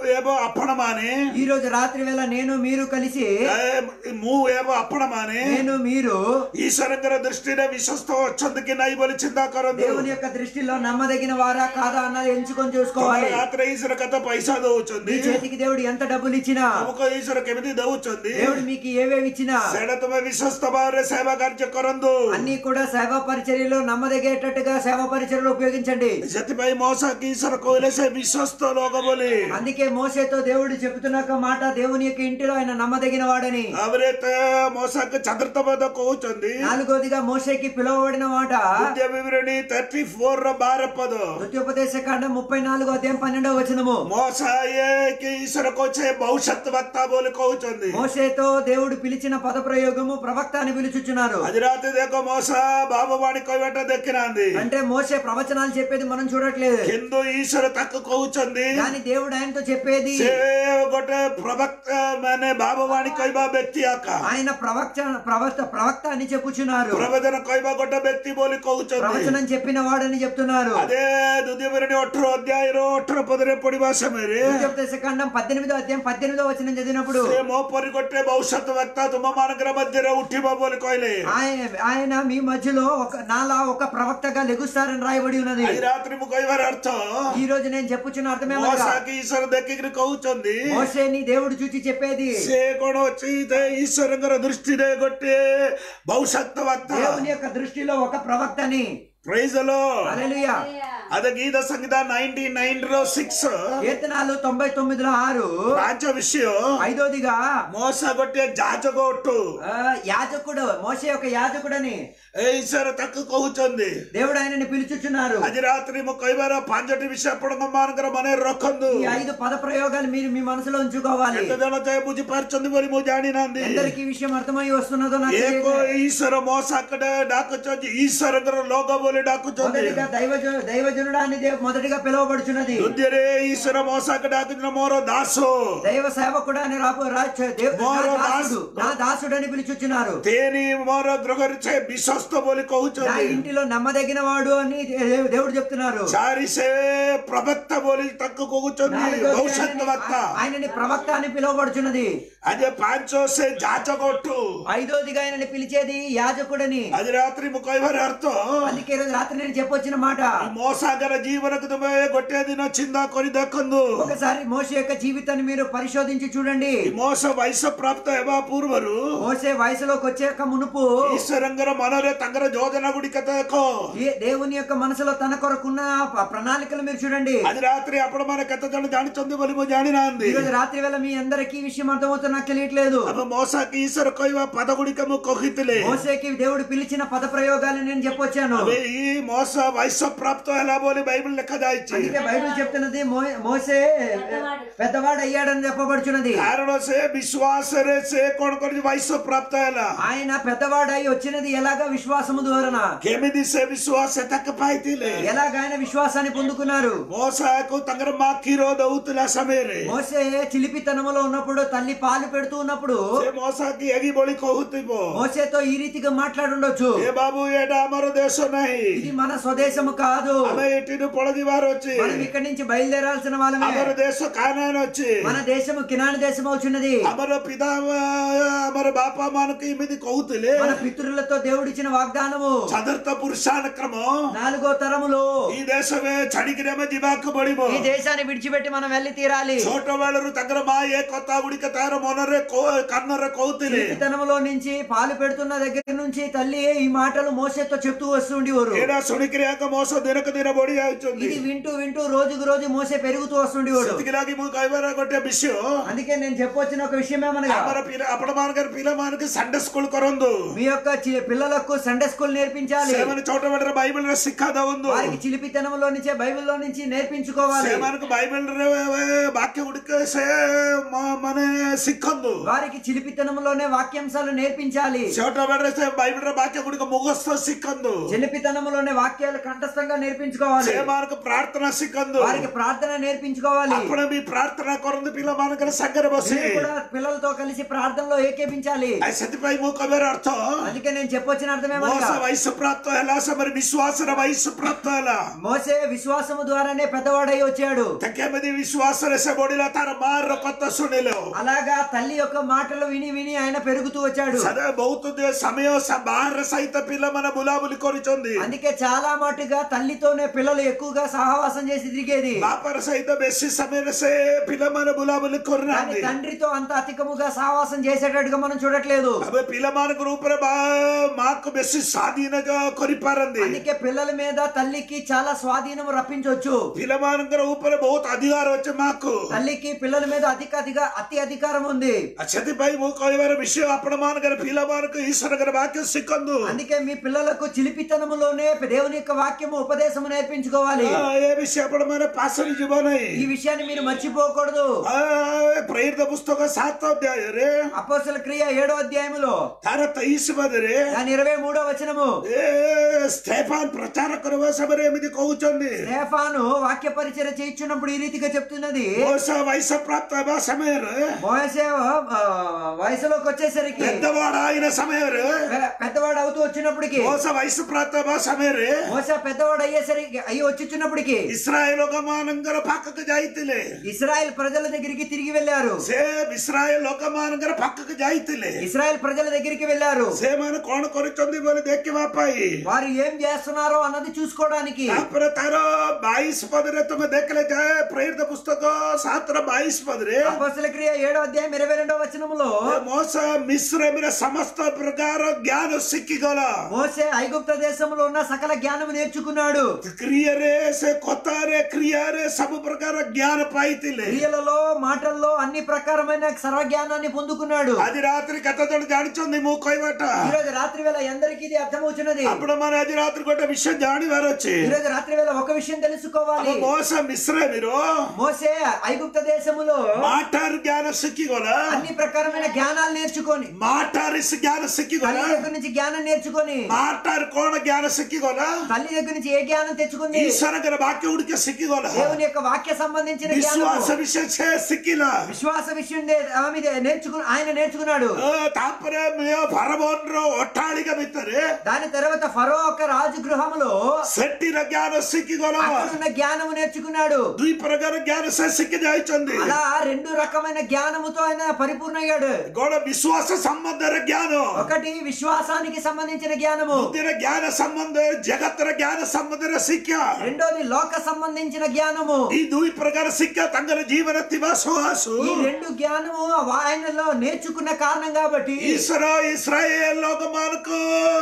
ఏవో అప్పణమాని ఈ రోజు రాత్రి వేళ నేను మీరు కలిసి మూ ఏవో అప్పణమాని నేను మీరు ఈశ్వరంగర దృష్టినే విశ్వస్త వచ్చందుకి నై బలి చింతా కరదు దేవుని యొక్క దృష్టిలో నమ్మదగిన వారా కాదా అన్నది ఎంచుకొని చూసుకోవాలి రాత్రి ఈశ్వర కథ పైసా దవుచుంది మీ చేతికి దేవుడు ఎంత డబ్బులు ఇచ్చినా అముక ఈశ్వర కెమిది దవుచుంది దేవుడు మీకు ఏవేవి ఇచ్చినా ସେଟା ତୁମେ ବିଶ୍ୱସ୍ତ ଭାବରେ ସେବା କାର୍ଯ୍ୟ କରନ୍ତୁ అన్ని కూడా సేవా పరిచర్యలో నమ్మదగేటట్టుగా సేవా పరిచర్యలు ఉపయోగించండి ସେଥିପାଇଁ ମଉସା କି ଈଶ୍ୱର କହିଲେ ସେ ବିଶ୍ୱସ୍ତ ଲୋକ ବୋଲି అందుకే మోసేతో దేవుడు చెబుతున్న ఒక మాట దేవుని యొక్క ఇంటిలో ఆయన నమ్మదగిన వాడని ତାପରେ ମଉସାକୁ ଚତୁର୍ଥ ପଦ କହୁଛନ୍ତି నాలుగోదిగా మోసేకి పిలువబడిన మాట ଦ୍ୱିତୀୟ ବିବରଣୀ థర్టీ ఫోర్ ର ବାର పଦ నృత్యోపదేశ కాండం ముప్పై నాలుగో అధ్యాయం పన్నెండవ వచనము ମଉସା ଇଏ କି ଈଶ୍ୱର କହୁଛେ భవిష్యత్ వక్త ବୋଲି କହୁଛନ୍ତି మోసేతో దేవుడు పిలిచిన పద ప్రయోగము ప్రవక్త అని పిలుచుచున్నారు ଆଜି ରାତି ଦେଖ ମଉସା ବାବୁବାଣୀ କହିବାଟା ଦେଖିନାହାନ୍ତି అంటే మోసే ప్రవచనాలు చెప్పేది మనం చూడట్లేదు କିନ୍ତୁ ଈଶ୍ୱର ତାକୁ କହୁଛନ୍ତି కానీ దేవుడు ఆయనతో చెప్పేది ସେ ଗୋଟେ ପ୍ରବକ୍త ମାନେ ବାବୁବାଣୀ କହିବା ବ୍ୟକ୍ତି ଆକା ఆయన ప్రవక్త ప్రవక్త ప్రవక్త అని చెప్పుచున్నారు ପ୍ରବଚନ କହିବା ଗୋଟେ ବ୍ୟକ୍ତି ବୋଲି କହୁଛନ୍ତି ప్రవచనం చెప్పిన వాడని చెప్తున్నారు అదే ద్విତୀୟ ବିବରଣୀ ଅଠର ଅଧ୍ୟାୟର ଅଠର పదରେ పడిବା ସମୟରେ నృత్యోపదేశ కాండం పద్దెనిమిదో అధ్యాయం పద్దెనిమిదో వచనం చదివినప్పుడు ସେ ମୋ ପରି ଗୋଟେ ଭବିଷ୍ୟତ ବକ୍ତା ତୁମ ମାନଙ୍କର ମଧ୍ୟରେ ଉଠିବ ବୋଲି କହିଲେ ఆయన ఆయన మీ మధ్యలో ఒక నాలా ఒక ప్రవక్తగా లెగుస్తారని రాయబడి ఉన్నది ଆଜି ରାତ୍ରି ମୁଁ କହିବାର ଅର୍ଥ ఈ రోజు నేను చెప్పుచున్న అర్థమేమనగా ମଶାକି ଈଶ୍ୱର ଦେଖିକିରି କହୁଛନ୍ତି మోసేని దేవుడు చూచి చెప్పేది ସେ କଣ ଅଛି ଯେ ଈଶ୍ୱରଙ୍କର ଦୃଷ୍ଟିରେ ଗୋଟିଏ ଭବିଷ୍ୟତ ବକ୍ତା దేవుని యొక్క దృష్టిలో ఒక ప్రవక్తని ప్రైజ్ లో హల్లెలూయా అదే గీత సంగీత నైన్టీ నైన్ లో సిక్స్ కీర్తనాలు తొంభై తొమ్మిదిలో ఆరు ପାଞ୍ଚ విషୟ ఐదోదిగా మోస ଗୋଟିଏ ଯାଜକ ଅଟୁ ఆ, యాజకుడు మోసే ఒక యాజకుడని ଏ ଈଶ୍ୱର ତାକୁ କହୁଛନ୍ତି దేవుడు ఆయనని పిలుచుచున్నారు ଆଜି ରାତ୍ରି ମୁଁ କହିବାର ପାଞ୍ଚଟି ବିଷୟ ଆପଣଙ୍କ ମାନଙ୍କର ମନରେ ରଖନ୍ତୁ ఈ ఐదు పద ప్రయోగాలు మీరు మీ మనసులో ఉంచుకోవాలి କେତେ ଜଣ ଯେ ବୁଝିପାରୁଛନ୍ତି ବୋଲି ମୁଁ ଜାଣିନାହାନ୍ତି ఎందరికి ఈ విషయం అర్థమై వస్తున్నదో నాకు ଏକ తెలియదు. ଈଶ୍ୱର ମୋ ସାକଟେ ଡାକୁଛନ୍ତି ଈଶ୍ୱରଙ୍କର ଲୋକ ବୋଲି ଡାକୁଛନ୍ତି మొదటిగా దైవజ దైవజనుడా అని దేవ్- మొదటిగా పిలువబడుచున్నది ଦ୍ୱିତୀୟରେ ଈଶ୍ୱର ମୋ ସାକ ଡାକୁଛନ୍ତି ମୋର ଦାସ దైవ సేవకుడు అని రాపు రా- చ- దేవ్- నా మోరో దాసుడు దాసు. నా దాసుడు అని పిలుచుచున్నారు ତିନି ମୋର ଗୃହରେ ସେ ବିଶ୍ୱସ୍ତ ବୋଲି నా କହୁଛନ୍ତି ఇంటిలో నమ్మదగిన వాడు అని దే- దేవుడు చెప్తున్నారు ଚାରି ସେ ପ୍ରବକ୍త ବୋଲି ତାକୁ କହୁଛନ୍ତି నాలుగోది ଭବିଷ୍ୟତ ఆయనని- ବକ୍ତା ఆయనని ప్రవక్త అని పిలువబడుచున్నది ଆଜି ପାଞ୍ଚ ସେ ଯାଚକ ଅଟୁ ఐదోదిగా ఆయనని పిలిచేది యాజకుడని ଆଜି ରାତ୍ରି ମୁଁ କହିବାର ଅର୍ଥ అందుకే ఈ రోజు రాత్రి నేను చెప్పొచ్చిన మాట ମୋ ସାଙ୍ଗର ଜୀବନକୁ ତୁମେ ଗୋଟିଏ ଦିନ ଚିନ୍ତା କରି ଦେଖନ୍ତୁ ఒకసారి మోసే యొక్క జీవితాన్ని మీరు పరిశోధించి చూడండి ମୋସ ବୟସ ପ୍ରାପ୍ତ ହେବା ପୂର୍ବରୁ మోసే వయసులోకి వచ్చాక మునుపు ଈଶ୍ୱରଙ୍କର ମନରେ ତାଙ୍କର ଯୋଜନା ଗୁଡ଼ିକ ଦେଖ ఏ దేవుని యొక్క మనసులో తన కొరకున్న ప- ప్రణాళికలు మీరు చూడండి ଆଜି ରାତ୍ରି ଆପଣ ମାନେ କେତେ ଜଣ ଜାଣିଛନ୍ତି ବୋଲି ମୁଁ ଜାଣିନାହାନ୍ତି ఈ రోజు రాత్రి వేళ మీ అందరికీ ఈ విషయం అర్థమవుతుంది నాకు తెలియట్లేదు ଆମ ମଶାକି ଈଶ୍ୱର କହିବା పద ଗୁଡ଼ିକ ମୁଁ କହିଥିଲେ మోసేకి దేవుడు పిలిచిన పద ప్రయోగాలు నేను చెప్పొచ్చాను ଏବେ ଏଇ ମୋସ ବୟସ ପ୍ରାପ୍ତ ହେଲା ବୋଲି బైబిల్ ଲେଖାଯାଇଛି అందుకే బైబిల్ చెప్తున్నది మో- మోసే పెద్దవాడు. పెద్దవాడు అయ్యాడని చెప్పబడుచున్నది କାରଣ ସେ ବିଶ୍ୱାସରେ ସେ କଣ କରିଛି ବୟସ ପ୍ରାପ୍ତ ହେଲା ఆయన పెద్దవాడై వచ్చినది ఎలాగ విశ్వాసము ద్వారా କେମିତି ସେ ବିଶ୍ୱାସ ତାକୁ ପାଇଥିଲେ ఎలాగ ఆయన విశ్వాసాన్ని పొందుకున్నారు ମୋସାକୁ ତାଙ୍କର ମା କ୍ଷୀର ଦଉଥିଲା ସମୟରେ మోసే చిలిపితనములో ఉన్నప్పుడు తల్లి పాలు పెడుతూ ఉన్నప్పుడు ସେ ମୋସାକି ଏଗି ବଳି କହୁଥିବ మోసేతో ఈ రీతిగా మాట్లాడుండొచ్చు ଏ ବାବୁ ଏଇଟା ଆମର ଦେଶ ନାହିଁ ఇది మన స్వదేశము కాదు ଆମେ ଏଠିରୁ ପଳଯିବାର ଅଛି మనం ఇక్కడి నుంచి బయలుదేరాల్సిన వాళ్ళమే ଆମର ଦେଶ କାନାନ ଅଛି మన దేశము కినాని దేశం అవుచున్నది ଆମର ପିତା ଆମର ବାପା ମାନଙ୍କୁ ଏମିତି କହୁଥିଲେ మన పితరులతో దేవుడిచ్చిన వాగ్దానము ଚତୁର୍ଥ ପୁରୁଷାନ କ୍ରମ నాలుగో తరములో ఈ దేశమే ଛାଡିକିରି ଆମେ ଯିବାକୁ ପଡିବ ఈ దేశాన్ని విడిచిపెట్టి మనం వెళ్ళి తీరాలి ଛୋଟ ବେଳରୁ ତାଙ୍କର ମା ଏ କଥା ଗୁଡିକ ତାର ମନରେ କହୁ- କାନରେ କହୁଥିଲେ చిలిపితనములో నుంచి పాలు పెడుతున్న దగ్గర నుంచి తల్లి ఈ మాటలు మోసేతో చెప్తూ వస్తుండేవారు ଏଇଟା ଶୁଣିକିରି ଆଙ୍କ ମୋସ ଦିନକୁ ଦିନ ବଢି ଯାଉଛନ୍ତି ఇది వింటూ వింటూ రోజుకు రోజు మోసే పెరుగుతూ వస్తుండేవాడు ସେଥିଲାଗି ମୁଁ କହିବାର ଗୋଟେ ବିଷୟ అందుకే నేను చెప్పొచ్చిన ఒక విషయం ఏమనగా ଆମର ପିଲା ଆପଣ ମାନଙ୍କର ପିଲାମାନଙ୍କୁ ସଣ୍ଡେ ସ୍କୁଲ କରନ୍ତୁ మీ యొక్క చి- పిల్లలకు సండే స్కూల్ నేర్పించాలి ସେମାନେ ଛୋଟ ବେଳରେ ବାଇబଲରେ ଶିକ୍ଷା ଦଅନ୍ତୁ వారికి చిలిపితనంలో నుంచే బైబిల్లో నుంచి నేర్పించుకోవాలి ସେମାନଙ୍କୁ ବାଇబଲରେ ବାକ୍ୟ ଗୁଡିକ ସେ ମ- ମାନେ ଶିଖନ୍ତୁ వారికి చిలిపితనంలోనే వాక్యాంశాలు నేర్పించాలి ଛୋଟ ବେଳରେ ସେ ବାଇବଲର ବାକ୍ୟ ଗୁଡିକ ମୁଖସ୍ଥ ଶିଖନ୍ତୁ చిలిపితనంలోనే వాక్యాలు కంఠస్థంగా నేర్పించుకోవాలి ସେମାନଙ୍କୁ ପ୍ରାର୍ଥନା ଶିଖନ୍ତୁ వారికి ప్రార్థన నేర్పించుకోవాలి ଆପଣ ବି ପ୍ରାର୍ଥନା କରନ୍ତୁ ପିଲାମାନଙ୍କର ସାଙ୍ଗରେ ବସି మీరు కూడా పిల్లలతో కలిసి ప్రార్థనలో ఏకేపించాలి ଆଉ ସେଥିପାଇଁ ମୁଁ କହିବାର ଅର୍ଥ అందుకే నేను చెప్పొచ్చిన అర్థం అర్థమేమనగా ମోସ ବୟସ ପ୍ରାପ୍ତ ହେଲା ସମୟରେ ବିଶ୍ୱାସର ବୟସ ପ୍ରାପ୍ତ ହେଲା మోసే విశ్వాసము ద్వారానే పెద్దవాడై వచ్చాడు କେମିତି ବିଶ୍ୱାସରେ ସେ ବଢିଲା ତାର ମାର କଥା ଶୁଣିଲେ అలాగా తల్లి యొక్క మాటలు విని విని ఆయన పెరుగుతూ వచ్చాడు ସଦା ବହୁତ ଦି- ସମୟ ସା- ବାହାରେ ସହିତ ପିଲାମାନେ ବୁଲାବୁଲି କରିଛନ୍ତି అందుకే చాలా మటుగా తల్లితోనే పిల్లలు ఎక్కువగా సహవాసం చేసి తిరిగేది ବାପାର ସହିତ ବେଶୀ ସମୟରେ ସେ ପିଲାମାନେ ବୁଲାବୁଲି కానీ କରୁନାହାନ୍ତି తండ్రితో అంత అధికముగా సహవాసం చేసేటట్టుగా మనం చూడట్లేదు ଏବେ ପିଲାମାନଙ୍କ ଉପରେ ବା- ମାକୁ ବେଶୀ ସ୍ୱାଧୀନ କ- କରିପାରନ୍ତି అందుకే పిల్లల మీద తల్లికి చాలా స్వాధీనం రప్పించవచ్చు ପିଲାମାନଙ୍କର ଉପରେ ବହୁତ ଅଧିକାର ଅଛି ମାକୁ తల్లికి పిల్లల మీద అధిక అధిక అతి అధికారం ఉంది ଆଉ ସେଥିପାଇଁ ମୁଁ କହିବାର ବିଷୟ ଆପଣ ମାନଙ୍କର ପିଲାମାନଙ୍କୁ ଈଶ୍ୱରଙ୍କର ବାକ୍ୟ ଶିଖନ୍ତୁ అందుకే మీ పిల్లలకు చిలిపితనములోనే దేవుని యొక్క వాక్యము ఉపదేశము నేర్పించుకోవాలి ఆ, ఏ విషయం ଆପଣ ମାନେ ପାସରି ଯିବ ନାହିଁ ఈ విషయాన్ని మీరు మర్చిపోకూడదు ఆ, ପ୍ରେରିତ పుస్తକ ସାତ ଅଧ୍ୟାୟରେ అపోసల క్రియ ఏడో అధ్యాయములో ତାର ତେଇଶ ପଦରେ దాని ఇరవై మూడో వచనము ଏ ଷ୍ଟେଫାନ ପ୍ରଚାର କରିବା ସମୟରେ ଏମିତି କହୁଛନ୍ତି స్టేఫాను వాక్య పరిచయ చేయించున్నప్పుడు ఈ రీతిగా చెప్తున్నది ବୟସ ବୟସ ପ୍ରାପ୍ତ ହେବା ସମୟରେ మోసే ఆ, వయసులోకి వచ్చేసరికి పెద్దవాడు అయిన సమୟରେ పె- పెద్దవాడు అవుతూ వచ్చినప్పటికి మోస వయసు ప్రాప్త ହେବା ସମୟରେ మోస పెద్దవాడు అయ్యేసరికి అయ్యి వచ్చినప్పటికి ଇସ୍ରାଏଲ ଲୋକମାନଙ୍କର ପାଖକୁ ଯାଇଥିଲେ ఇస్రాయెల్ ప్రజల దగ్గరికి తిరిగి వెళ్ళారు ସେ ଇସ୍ରାଏଲ ଲୋକମାନଙ୍କର ପାଖକୁ ଯାଇଥିଲେ ఇస్రాయెల్ ప్రజల దగ్గరికి వెళ్ళారు ସେମାନେ କଣ କରୁଛନ୍ତି ବୋଲି ଦେଖିବା ପାଇଁ వారు ఏం చేస్తున్నారో అన్నది చూసుకోవడానికి ତାପରେ ତାର ବାଇଶ ପଦରେ ତମେ ଦେଖିଲେ ଯାଏ ପ୍ରେରିତ పుస్తକ ସାତର ବାଇଶ ପଦରେ అపోస్తల క్రియ ఏడో అధ్యాయం ఇరవై రెండో వచనములో ମୋସ ମିଶ୍ରମରେ ସମସ୍ତ ପ୍ରକାର ଜ୍ଞାନ ଶିଖିଗଲା మోసే ఐగుప్త దేశంలో ఉన్న సకల జ్ఞానం నేర్చుకున్నాడు କ୍ରିୟାରେ ସେ କଥାରେ କ୍ରିୟାରେ ସବୁ ପ୍ରକାର ଜ୍ଞାନ ପାଇଥିଲେ క్రియలలో మాటల్లో అన్ని ప్రకారమైన సర్వ జ్ఞానాన్ని పొందుకున్నాడు ଆଜି ରାତିରେ କେତେ ଜଣ ଜାଣିଛନ୍ତି ମୁଁ କହିବାଟା ఈ రోజు రాత్రి వేళ ఎందరికీ ఇది అర్థమవుతున్నది ଆପଣ ମାନେ ଆଜି ରାତିରେ ଗୋଟେ ବିଷୟ ଜାଣିବାର ଅଛି ఈ రోజు రాత్రి వేళ ఒక విషయం తెలుసుకోవాలి ଆମ ମୋସ ମିଶ୍ରମୀର మోసే ఐగుప్త దేశములో ମାଠାରୁ ଜ୍ଞାନ ଶିଖିଗଲା అన్ని ప్రకారమైన జ్ఞానాలు నేర్చుకొని ମାଠାରୁ ସେ జ్ఞାନ తల్లి ଶିଖିଗଲା దగ్గర నుంచి జ్ఞానం నేర్చుకొని ମାଠାରୁ କଣ ଜ୍ଞାନ ଶିଖିଗଲା తల్లి దగ్గర నుంచి ఏ జ్ఞానం తెచ్చుకుంది ଈଶ୍ୱରଙ୍କର ବାକ୍ୟ ଗୁଡ଼ିକ ଶିଖିଗଲା దేవుని యొక్క వాక్య సంబంధించిన ବିଶ୍ୱାସ జ్ఞానం ବିଷୟ ସେ ଶିଖିଲା విశ్వాస విషయం నే- ఆమె దే- నేర్చుకు ఆయన నేర్చుకున్నాడు ଅ, ତାପରେ ଫାରବୋନର ଅଟ୍ଟାଳିକା ଭିତରେ దాని తర్వాత ఫరో ఒక రాజు గృహములో ସେଠିର ଜ୍ଞାନ ଶିଖିଗଲା అక్కడున్న జ్ఞానము నేర్చుకున్నాడు ଦୁଇ ପ୍ରକାର ଜ୍ଞାନ ସେ ଶିଖି ଯାଇଛନ୍ତି అలా రెండు రకమైన జ్ఞానముతో ఆయన పరిపూర్ణ అయ్యాడు ଗଣ ବିଶ୍ୱାସ ସମ୍ବନ୍ଧରେ ଜ୍ଞାନ ఒకటి విశ్వాసానికి సంబంధించిన జ్ఞానము ବୁଦ୍ଧିର ଜ୍ଞାନ ସମ୍ବନ୍ଧରେ ଜଗତର ଜ୍ଞାନ ସମ୍ବନ୍ଧରେ ଶିକ୍ଷା రెండోది లోక సంబంధించిన జ్ఞానము ఈ ଦୁଇ ପ୍ରକାର ଶିକ୍ଷା ତାଙ୍କର ଜୀବନ ଥିବା ସହାସୁ ఈ రెండు జ్ఞానము ఆయనలో నేర్చుకున్న కారణం కాబట్టి ଈଶ୍ୱର ଇସ୍ରାଏଲ ଲୋକମାନଙ୍କୁ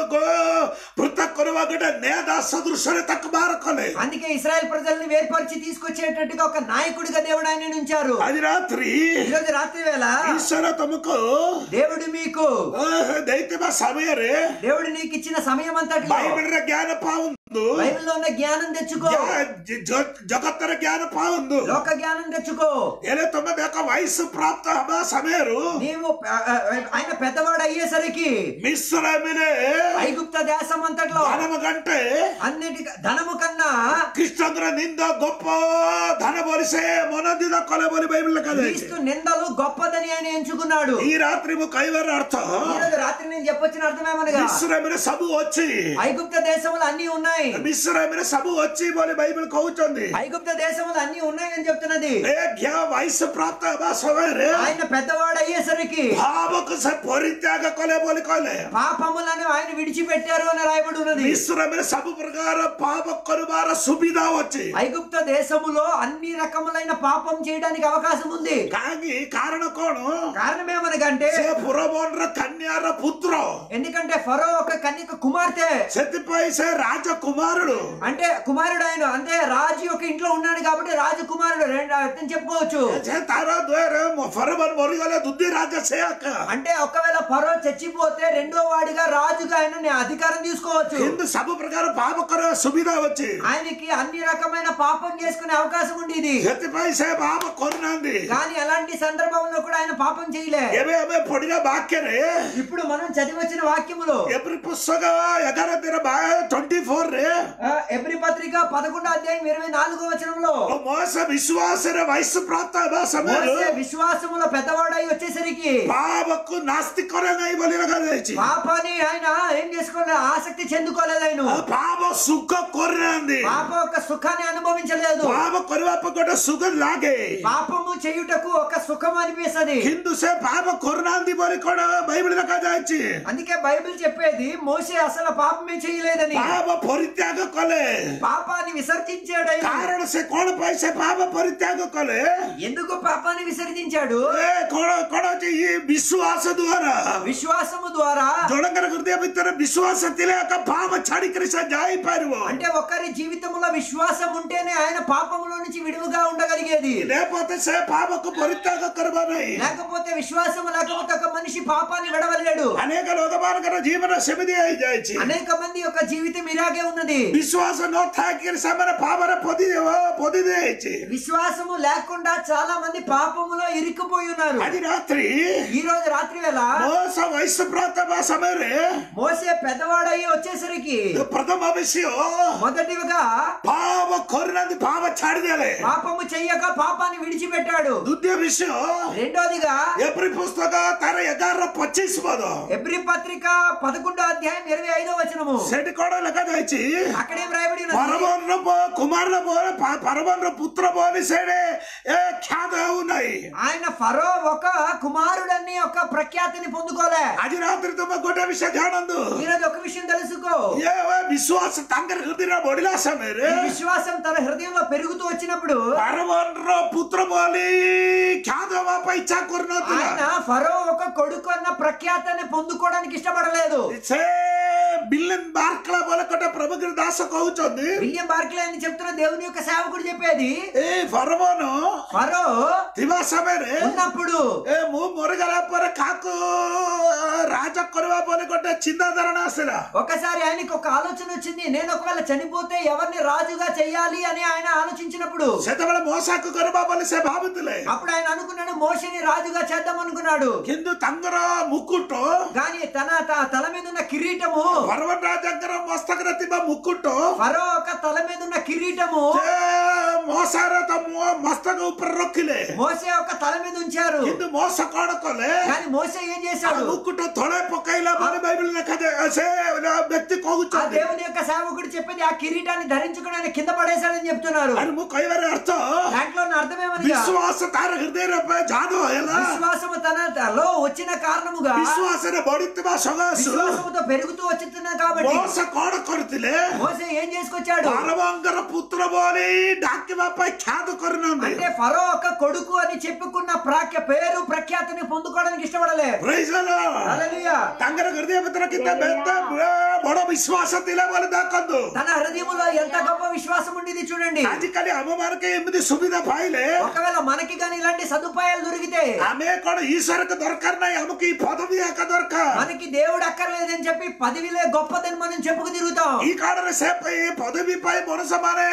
ଗୋ- ପୃଥକ କରିବା ଗୋଟେ ନେଦା ସଦୃଶରେ ତାକୁ ବାହାର କଲେ అందుకే ఇస్రాయెల్ ప్రజల్ని వేర్పరిచి తీసుకొచ్చేటట్టుగా ఒక నాయకుడిగా దేవుడు ఆయన ఉంచారు ଆଜି ରାତ୍ରି ఈ రోజు రాత్రి వేళ ଈଶ୍ୱର ତମକୁ దేవుడు మీకు ଅ, ଦେଇଥିବା ସମୟରେ దేవుడు నీకు ఇచ్చిన సమయం అంతట్లో బైబిల్ର ଜ୍ଞାନ ପାଉନ୍ତୁ బైబిల్లో ఉన్న జ్ఞానం తెచ్చుకో ଜ୍ଞା- ଜ- ଜ- ଜଗତର ଜ୍ଞାନ ପାଉନ୍ତୁ లోక జ్ఞానం తెచ్చుకో ହେଲେ ତମେ ଦେଖ వయసు ପ୍ରାପ୍ତ ହେବା ସମୟରୁ నీవు ఆ, ఆ, ఆయన పెద్దవాడు అయ్యేసరికి ମିଶ୍ରମିରେ ఐగుప్త దేశం అంతట్లో ధనమ కంటే అన్నిటి ధనము కన్నా కృష్ణంద్ర నింద గొప్ప ధన బలిసే మొనదిద కొల బలి బైబిల్ కదా క్రీస్తు నిందలు గొప్పదని ఆయన ఎంచుకున్నాడు ఈ రాత్రి ମୁଁ କହିବାର ଅର୍ଥ ఈ రోజు రాత్రి నేను చెప్పొచ్చిన అర్థమేమనగా ମିଶ୍ରମିରେ ସବୁ ଅଛି ఐగుప్త దేశములు అన్ని ఉన్నాయి ମିଶ୍ରମିରେ ସବୁ ଅଛି ବୋଲି ବାଇବଲ କହୁଛନ୍ତି ఐగుప్త దేశములు అన్ని ఉన్నాయని చెప్తున్నది ଏ ଜ୍ଞା ବୟସ ପ୍ରାପ୍ତ ହେବା ସମୟରେ ఆయన పెద్దవాడు అయ్యేసరికి ଭାବକୁ ସେ ପରିତ୍ୟାଗ କଲେ ବୋଲି କହିଲେ పాపములను ఆయన విడిచిపెట్టారు అని రాయబడి ఉన్నది ମିଶ୍ରମିରେ ସବୁ ପ୍ରକାର ପାପ କରିବାର ସୁବିଧା ଅଛି ఐగుప్త దేశములో అన్ని రకములైన పాపం చేయడానికి అవకాశం ఉంది କାହିଁକି କାରଣ କଣ కారణం ఏమనకంటే ସେ ପୁରବନର କନ୍ୟାର పుత్ర ఎందుకంటే ఫరో ఒక కన్యక కుమార్తె ସେଥିପାଇଁ ସେ రాజకుమారుడు అంటే కుమారుడు ఆయన అంటే రాజు యొక్క ఇంట్లో ఉన్నాడు కాబట్టి రాజకుమారుడు రెండు అర్థం చెప్పుకోవచ్చు ସେ ତାର ଦ୍ୱାରା ଫରବନ ମରିଗଲେ ଦୁଦି ରାଜା ସେ ଆକା అంటే ఒకవేళ ఫరో చచ్చిపోతే రెండో వాడిగా రాజుగా ఆయన నే- అధికారం తీసుకోవచ్చు କିନ୍ତୁ ସବୁ ପ୍ରକାର ପାପ କରିବା ସୁବିଧା ଅଛି ఆయనకి అన్ని రకమైన పాపం చేసుకునే అవకాశం ఉండేది ସେଥିପାଇଁ ସେ ପାପ କରୁନାହାନ୍ତି కానీ అలాంటి సందర్భంలో కూడా ఆయన పాపం చేయలే ଏବେ ଆମେ ପଢିଲା ବାକ୍ୟରେ ఇప్పుడు మనం చదివచ్చిన వాక్యములో ଏପ୍ରିଲ ପୁସ୍ତକ ଏଗାର ଦିନ ଟ୍ୱେଣ୍ଟି ଫୋର ସାତରେ ఆ, ఎబ్రి పత్రిక పదకొండో అధ్యాయం ఇరవై నాలుగో వచనంలో ମోସ ବିଶ୍ୱାସରେ ବୟସ ପ୍ରାପ୍ତ ହେବା ସମୟରେ మోసే విశ్వాసములో పెద్దవాడై వచ్చేసరికి ପାପକୁ ନାସ୍ତି କରେ ନାହିଁ ବୋଲି ଲେଖାଯାଇଛି పాపాన్ని ఆయన ఏం చేసుకోలేదు ఆసక్తి చెందుకోలేదు ఆయన ଆଉ ପାପ ସୁଖ କରିନାହାନ୍ତି పాప యొక్క సుఖాన్ని అనుభవించలేదు ପାପ କରିବା ପାଇଁ ଗୋଟେ ସୁଖ ଲାଗେ పాపము చేయుటకు ఒక సుఖం అనిపిస్తది କିନ୍ତୁ ସେ ପାପ କରୁନାହାନ୍ତି ବୋଲି କଣ బైబిల్ ଲେଖାଯାଇଛି అందుకే బైబిల్ చెప్పేది మోసే అసలు పాపమే చేయలేదని ପାପ ପରିତ୍ୟାଗ କଲେ పాపాన్ని విసర్జించాడు ఆయన. କାରଣ ସେ କଣ ପାଇଁ ସେ ପାପ ପରିତ୍ୟାଗ କଲେ ఎందుకు పాపాన్ని విసర్జించాడు ଏ କଣ କଣ ଅଛି ଇଏ ବିଶ୍ୱାସ ଦ୍ୱାରା విశ్వాసము ద్వారా ଜଣଙ୍କର ହୃଦୟ ଭିତରେ ବିଶ୍ୱାସ ଥିଲେ ଏକ ପାପ ଛାଡିକରି ସେ ଯାଇପାରିବ అంటే ఒక్కరి జీవితంలో విశ్వాసం ఉంటేనే ఆయన పాపములో నుంచి విడువుగా ఉండగలిగేది లేకపోతే ସେ పాపకు ପରିତ୍ୟାଗ କରିବା ନାହିଁ లేకపోతే విశ్వాసం లేకపోతే ఒక మనిషి పాపాన్ని విడవలేడు ଅନେକ ଲୋକମାନଙ୍କର ଜୀବନ ସେମିତି ହେଇଯାଇଛି అనేక మంది యొక్క జీవితం ఇలాగే ఉన్నది ବିଶ୍ୱାସ ନଥାଇକିରି ସେମାନେ ପାପରେ ପୋଦି ପୋଦି ଦେଇଛି విశ్వాసము లేకుండా చాలా మంది పాపములో ఇరుక్కుపోయి ఉన్నారు ଆଜି ରାତ୍ରି ఈ రోజు రాత్రి వేళ ମోସ వయసు ప్రాంత సమୟରେ మోసే పెద్దవాడయ్యి వచ్చేసరికి ପ୍ରଥମ ବିଷୟ మొదటిగా ପାପ କରିନାହାନ୍ତି ପାପ ଛାଡିଦେଲେ పాపము చెయ్యక పాపాన్ని విడిచిపెట్టాడు ଦ୍ୱିତୀୟ ବିଷୟ రెండోదిగా ଏପ୍ରି ପୁସ୍ତକ ତାର ଏଗାର ପଚିଶ ପଦ ఎబ్రి పత్రిక పదకొండో అధ్యాయం ఇరవై ఐదో వచనము ସେଠି କଣ ଲେଖାଯାଇଛି అక్కడేం రాయబడి ఉన్నది? ପରବନର ପ- କୁମାରର ପ- ପା- ପରବନର ପୁତ୍ର ବୋଲି ସେଠି ଏ ଖ୍ୟାତ ହେଉନାହିଁ ఆయన ఫరో ఒక కుమారుడని ఒక ప్రఖ్యాతిని పొందుకోలే ଆଜି ରାତିରେ ତୁମେ ଗୋଟେ ବିଷୟ ଜାଣନ୍ତୁ ఈ రోజు ఒక విషయం తెలుసుకో ଏ ବିଶ୍ୱାସ ତାଙ୍କର ହୃଦୟରେ ବଢିଲା ସମୟରେ ఈ విశ్వాసం తన హృదయంలో పెరుగుతూ వచ్చినప్పుడు ପାରବନର ପୁତ୍ର ବୋଲି ଖ୍ୟାତ ହେବା ପାଇଁ ଇଚ୍ଛା ఆయన କରୁନଥିଲା ఫరో ఒక కొడుకు అన్న ప్రఖ్యాతని పొందుకోవడానికి ఇష్టపడలేదు ସେ ବିଲେନ ବାର୍କଲା ବୋଲି ଗୋଟେ ପ୍ରଭୁଗିରି ଦାସ କହୁଛନ୍ତି విలియం బార్క్లే అని చెప్తున్న దేవుని యొక్క సేవకుడు చెప్పేది ଏ ଫରବନ ఫరో ଥିବା ସମୟରେ ఉన్నప్పుడు ଏ ମୁଁ ମରିଗଲା ପରେ କାହାକୁ ରାଜ କରିବା ବୋଲି ଗୋଟେ ଚିନ୍ତାଧାରଣା ଆସିଲା ఒకసారి ఆయనకి ఒక ఆలోచన వచ్చింది నేను ఒకవేళ చనిపోతే ఎవరిని రాజుగా చెయ్యాలి అని ఆయన ఆలోచించినప్పుడు ସେତେବେଳେ ମଶାକୁ କରିବା ବୋଲି ସେ ଭାବୁଥିଲେ అప్పుడు ఆయన అనుకున్నాడు మోషని రాజుగా చేద్దాం అనుకున్నాడు କିନ୍ତୁ ତାଙ୍କର ମୁକୁଟ కానీ తన త- తల మీద ఉన్న కిరీటము ଫରବନ ରାଜାଙ୍କର ମସ୍ତକରେ ଥିବା ମୁକୁଟ ఫరో ఒక తల మీద ఉన్న కిరీటము ସେ ମଶାର ତ ମୁହଁ ମସ୍ତକ ଉପରେ ରଖିଲେ మోసే ఒక తల మీద ఉంచారు କିନ୍ତୁ ମଶ କଣ କଲେ కానీ మోసే ఏం ଆଉ చేశాడు ମୁକୁଟ ତଳେ ପକାଇଲା ବୋଲି ବାଇబଲ ଲେଖାଯାଏ ସେ ବ୍ୟକ୍ତି ఆ କହୁଛନ୍ତି దేవుని యొక్క సేవకుడు చెప్పేది ఆ కిరీటాన్ని ధరించుకుని ఆయన కింద పడేశాడని చెప్తున్నారు ଆରେ ମୁଁ କହିବାର ଅର୍ଥ దాంట్లో ఉన్న అర్థమేమనగా ବିଶ୍ୱାସ ତାର ହୃଦୟରେ ଜାଦୁ ହେଲା విశ్వాసము తనలో వచ్చిన కారణముగా ବିଶ୍ୱାସରେ ବଢିଥିବା ସକାଶୁ విశ్వాసముతో పెరుగుతూ వచ్చిన కాబట్టి ମోସ କଣ କରିଥିଲେ మోసే ఏం చేసుకొచ్చాడు ପାରବଙ୍କର ପୁତ୍ର ବୋଲି ଡାକିବା ପାଇଁ ଖ୍ୟାତ କରିନାହାନ୍ତି అంటే ఫరో ఒక కొడుకు అని చెప్పుకున్న ప్రాఖ్య పేరు ప్రఖ్యాతిని పొందుకోవడానికి ఇష్టపడలే Praise the Lord. హల్లెలూయా. ତାଙ୍କର ହୃଦୟ ଭିତରେ କେତେ ବେତେ ବଡ ବିଶ୍ୱାସ ଥିଲା ବୋଲି ଦେଖନ୍ତୁ తన హృదయములో ఎంత గొప్ప విశ్వాసం ఉండేది చూడండి ଆଜିକାଲି ଆମ ମାନଙ୍କୁ ଏମିତି ସୁବିଧା ପାଇଲେ ఒకవేళ మనకి కానీ ఇలాంటి సదుపాయాలు దొరికితే ଆମେ କଣ ଈଶ୍ୱରକୁ ଦରକାର ନାହିଁ ଆମକୁ ఈ ପଦବୀ ଏକା ଦରକାର మనకి దేవుడు అక్కర్లేదని చెప్పి పదవిలే గొప్పదని మనం చెప్పుకు తిరుగుతాం ఈ కారణରେ ସେ ପାଇଁ ପଦବୀ ପାଇଁ ମଣିଷ ମାନେ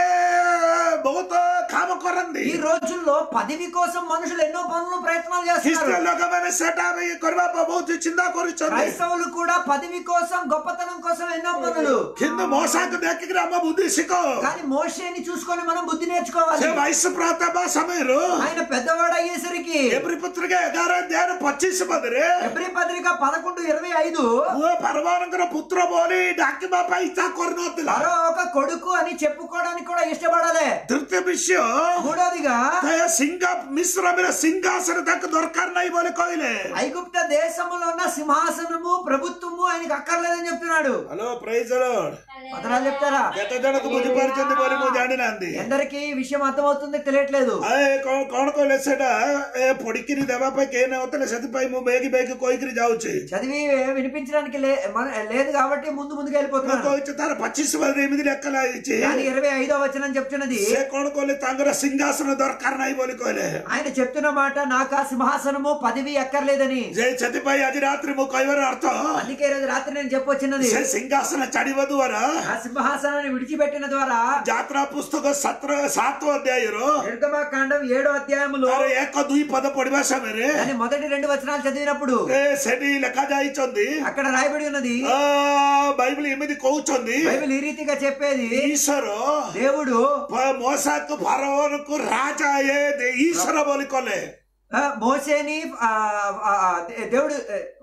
ବହୁତ କାମ କରନ୍ତି ఈ రోజుల్లో పదవి కోసం మనుషులు ఎన్నో పనులు ప్రయత్నాలు ଖ୍ରୀଷ୍ଟ చేస్తున్నారు ଲୋକମାନେ ସେଟା ବି କରିବା ପାଇଁ ବହୁତ ଚିନ୍ତା କରୁଛନ୍ତି క్రైస్తవులు కూడా పదవి కోసం గొప్పతనం కోసం ఎన్నో పనులు କିନ୍ତୁ ମଶାକୁ ଦେଖିକିରି ଆମ ବୁଦ୍ଧି ଶିଖ కానీ మోషేని చూసుకొని మనం బుద్ధి ସେ నేర్చుకోవాలి ବାଇଶ ପ୍ରାନ୍ତ ହେବା ସମୟରୁ ఆయన పెద్దవాడు అయ్యేసరికి ଏପ୍ରି ପତ୍ରିକା ଏଗାର ଅଧ୍ୟାୟର ପଚିଶ ପଦରେ ఎబ్రి పత్రిక పదకొండు ఇరవై ఐదు ପୁଅ ପାରବାନଙ୍କର ପୁତ୍ର ବୋଲି ଡାକିବା ପାଇଁ ଇଚ୍ଛା କରୁନଥିଲା మరో ఒక కొడుకు అని చెప్పుకోవడానికి కూడా ఇష్టపడలే ତୃତୀୟ ବିଷୟ మూడోదిగా ସେ ସିଂହା ମିଶ୍ରମର ସିଂହାସନ ତାକୁ ଦରକାର ନାହିଁ ବୋଲି କହିଲେ ఐగుప్త దేశములో ఉన్న సింహాసనము ప్రభుత్వము ఆయనకి అక్కర్లేదని చెప్తున్నాడు ହ୍ୟାଲୋ ପ୍రైଜ ଲର୍ଡ పదనాలు చెప్తారా କେତେ ଜଣକୁ ବୁଝିପାରୁଛନ୍ତି ବୋଲି ମୁଁ ଜାଣିନାହାନ୍ତି ఎందరికి ఈ విషయం అర్థమవుతుంది తెలియట్లేదు ଏ କଣ କଣ କହିଲେ ସେଟା ଏ ପଡିକିରି ଦେବା ପାଇଁ କେହି ନଥିଲେ ସେଥିପାଇଁ ମୁଁ ବେଗି ବେଗି କହିକିରି ଯାଉଛି చదివి వినిపించడానికి లే- మన- లేదు కాబట్టి ముందు ముందుకు ମୁଁ వెళ్ళిపోతున్నాను କହୁଛି ତାର ପଚିଶ ପଦରେ ଏମିତି ଲେଖା ହେଇଛି కానీ ఇరవై ఐదో వచనం చెప్తున్నది ସେ କଣ କଲେ ତାଙ୍କର ସିଂହାସନ ଦରକାର ନାହିଁ ବୋଲି କହିଲେ ఆయన చెప్తున్న మాట నాకు ఆ సింహాసనము పదవి ఎక్కర్లేదని ଯେ ସେଥିପାଇଁ ଆଜି ରାତିରେ ମୁଁ କହିବାର ଅର୍ଥ అందుకే ఈ రోజు రాత్రి నేను చెప్పొచ్చినది ସେ ସିଂହାସନ ଛାଡିବା ଦ୍ୱାରା ఆ సింహాసనాన్ని విడిచిపెట్టిన ద్వారా ଯାତ୍ରା ପୁସ୍ତକ ସତର ସାତ ଅଧ୍ୟାୟର నిర్గమాకాండం ఏడో అధ్యాయములో ତାର ଏକ ଦୁଇ పଦ ପଢିବା ସମୟରେ దాని మొదటి రెండు వచనాలు చదివినప్పుడు ଏ ସେଠି ଲେଖା ଯାଇଛନ୍ତି అక్కడ రాయబడి ఉన్నది ଆ, ବାଇବଲ ଏମିତି କହୁଛନ୍ତି బైబిల్ ఈ రీతిగా చెప్పేది ଈଶ୍ୱର దేవుడు ମଶାକୁ ଫାରଓନକୁ ରାଜା ଏ ଦେ- ଈଶ୍ୱର ବୋଲି କଲେ ఆ, మోసేని ఆ, ఆ, ఆ, దే- దేవుడు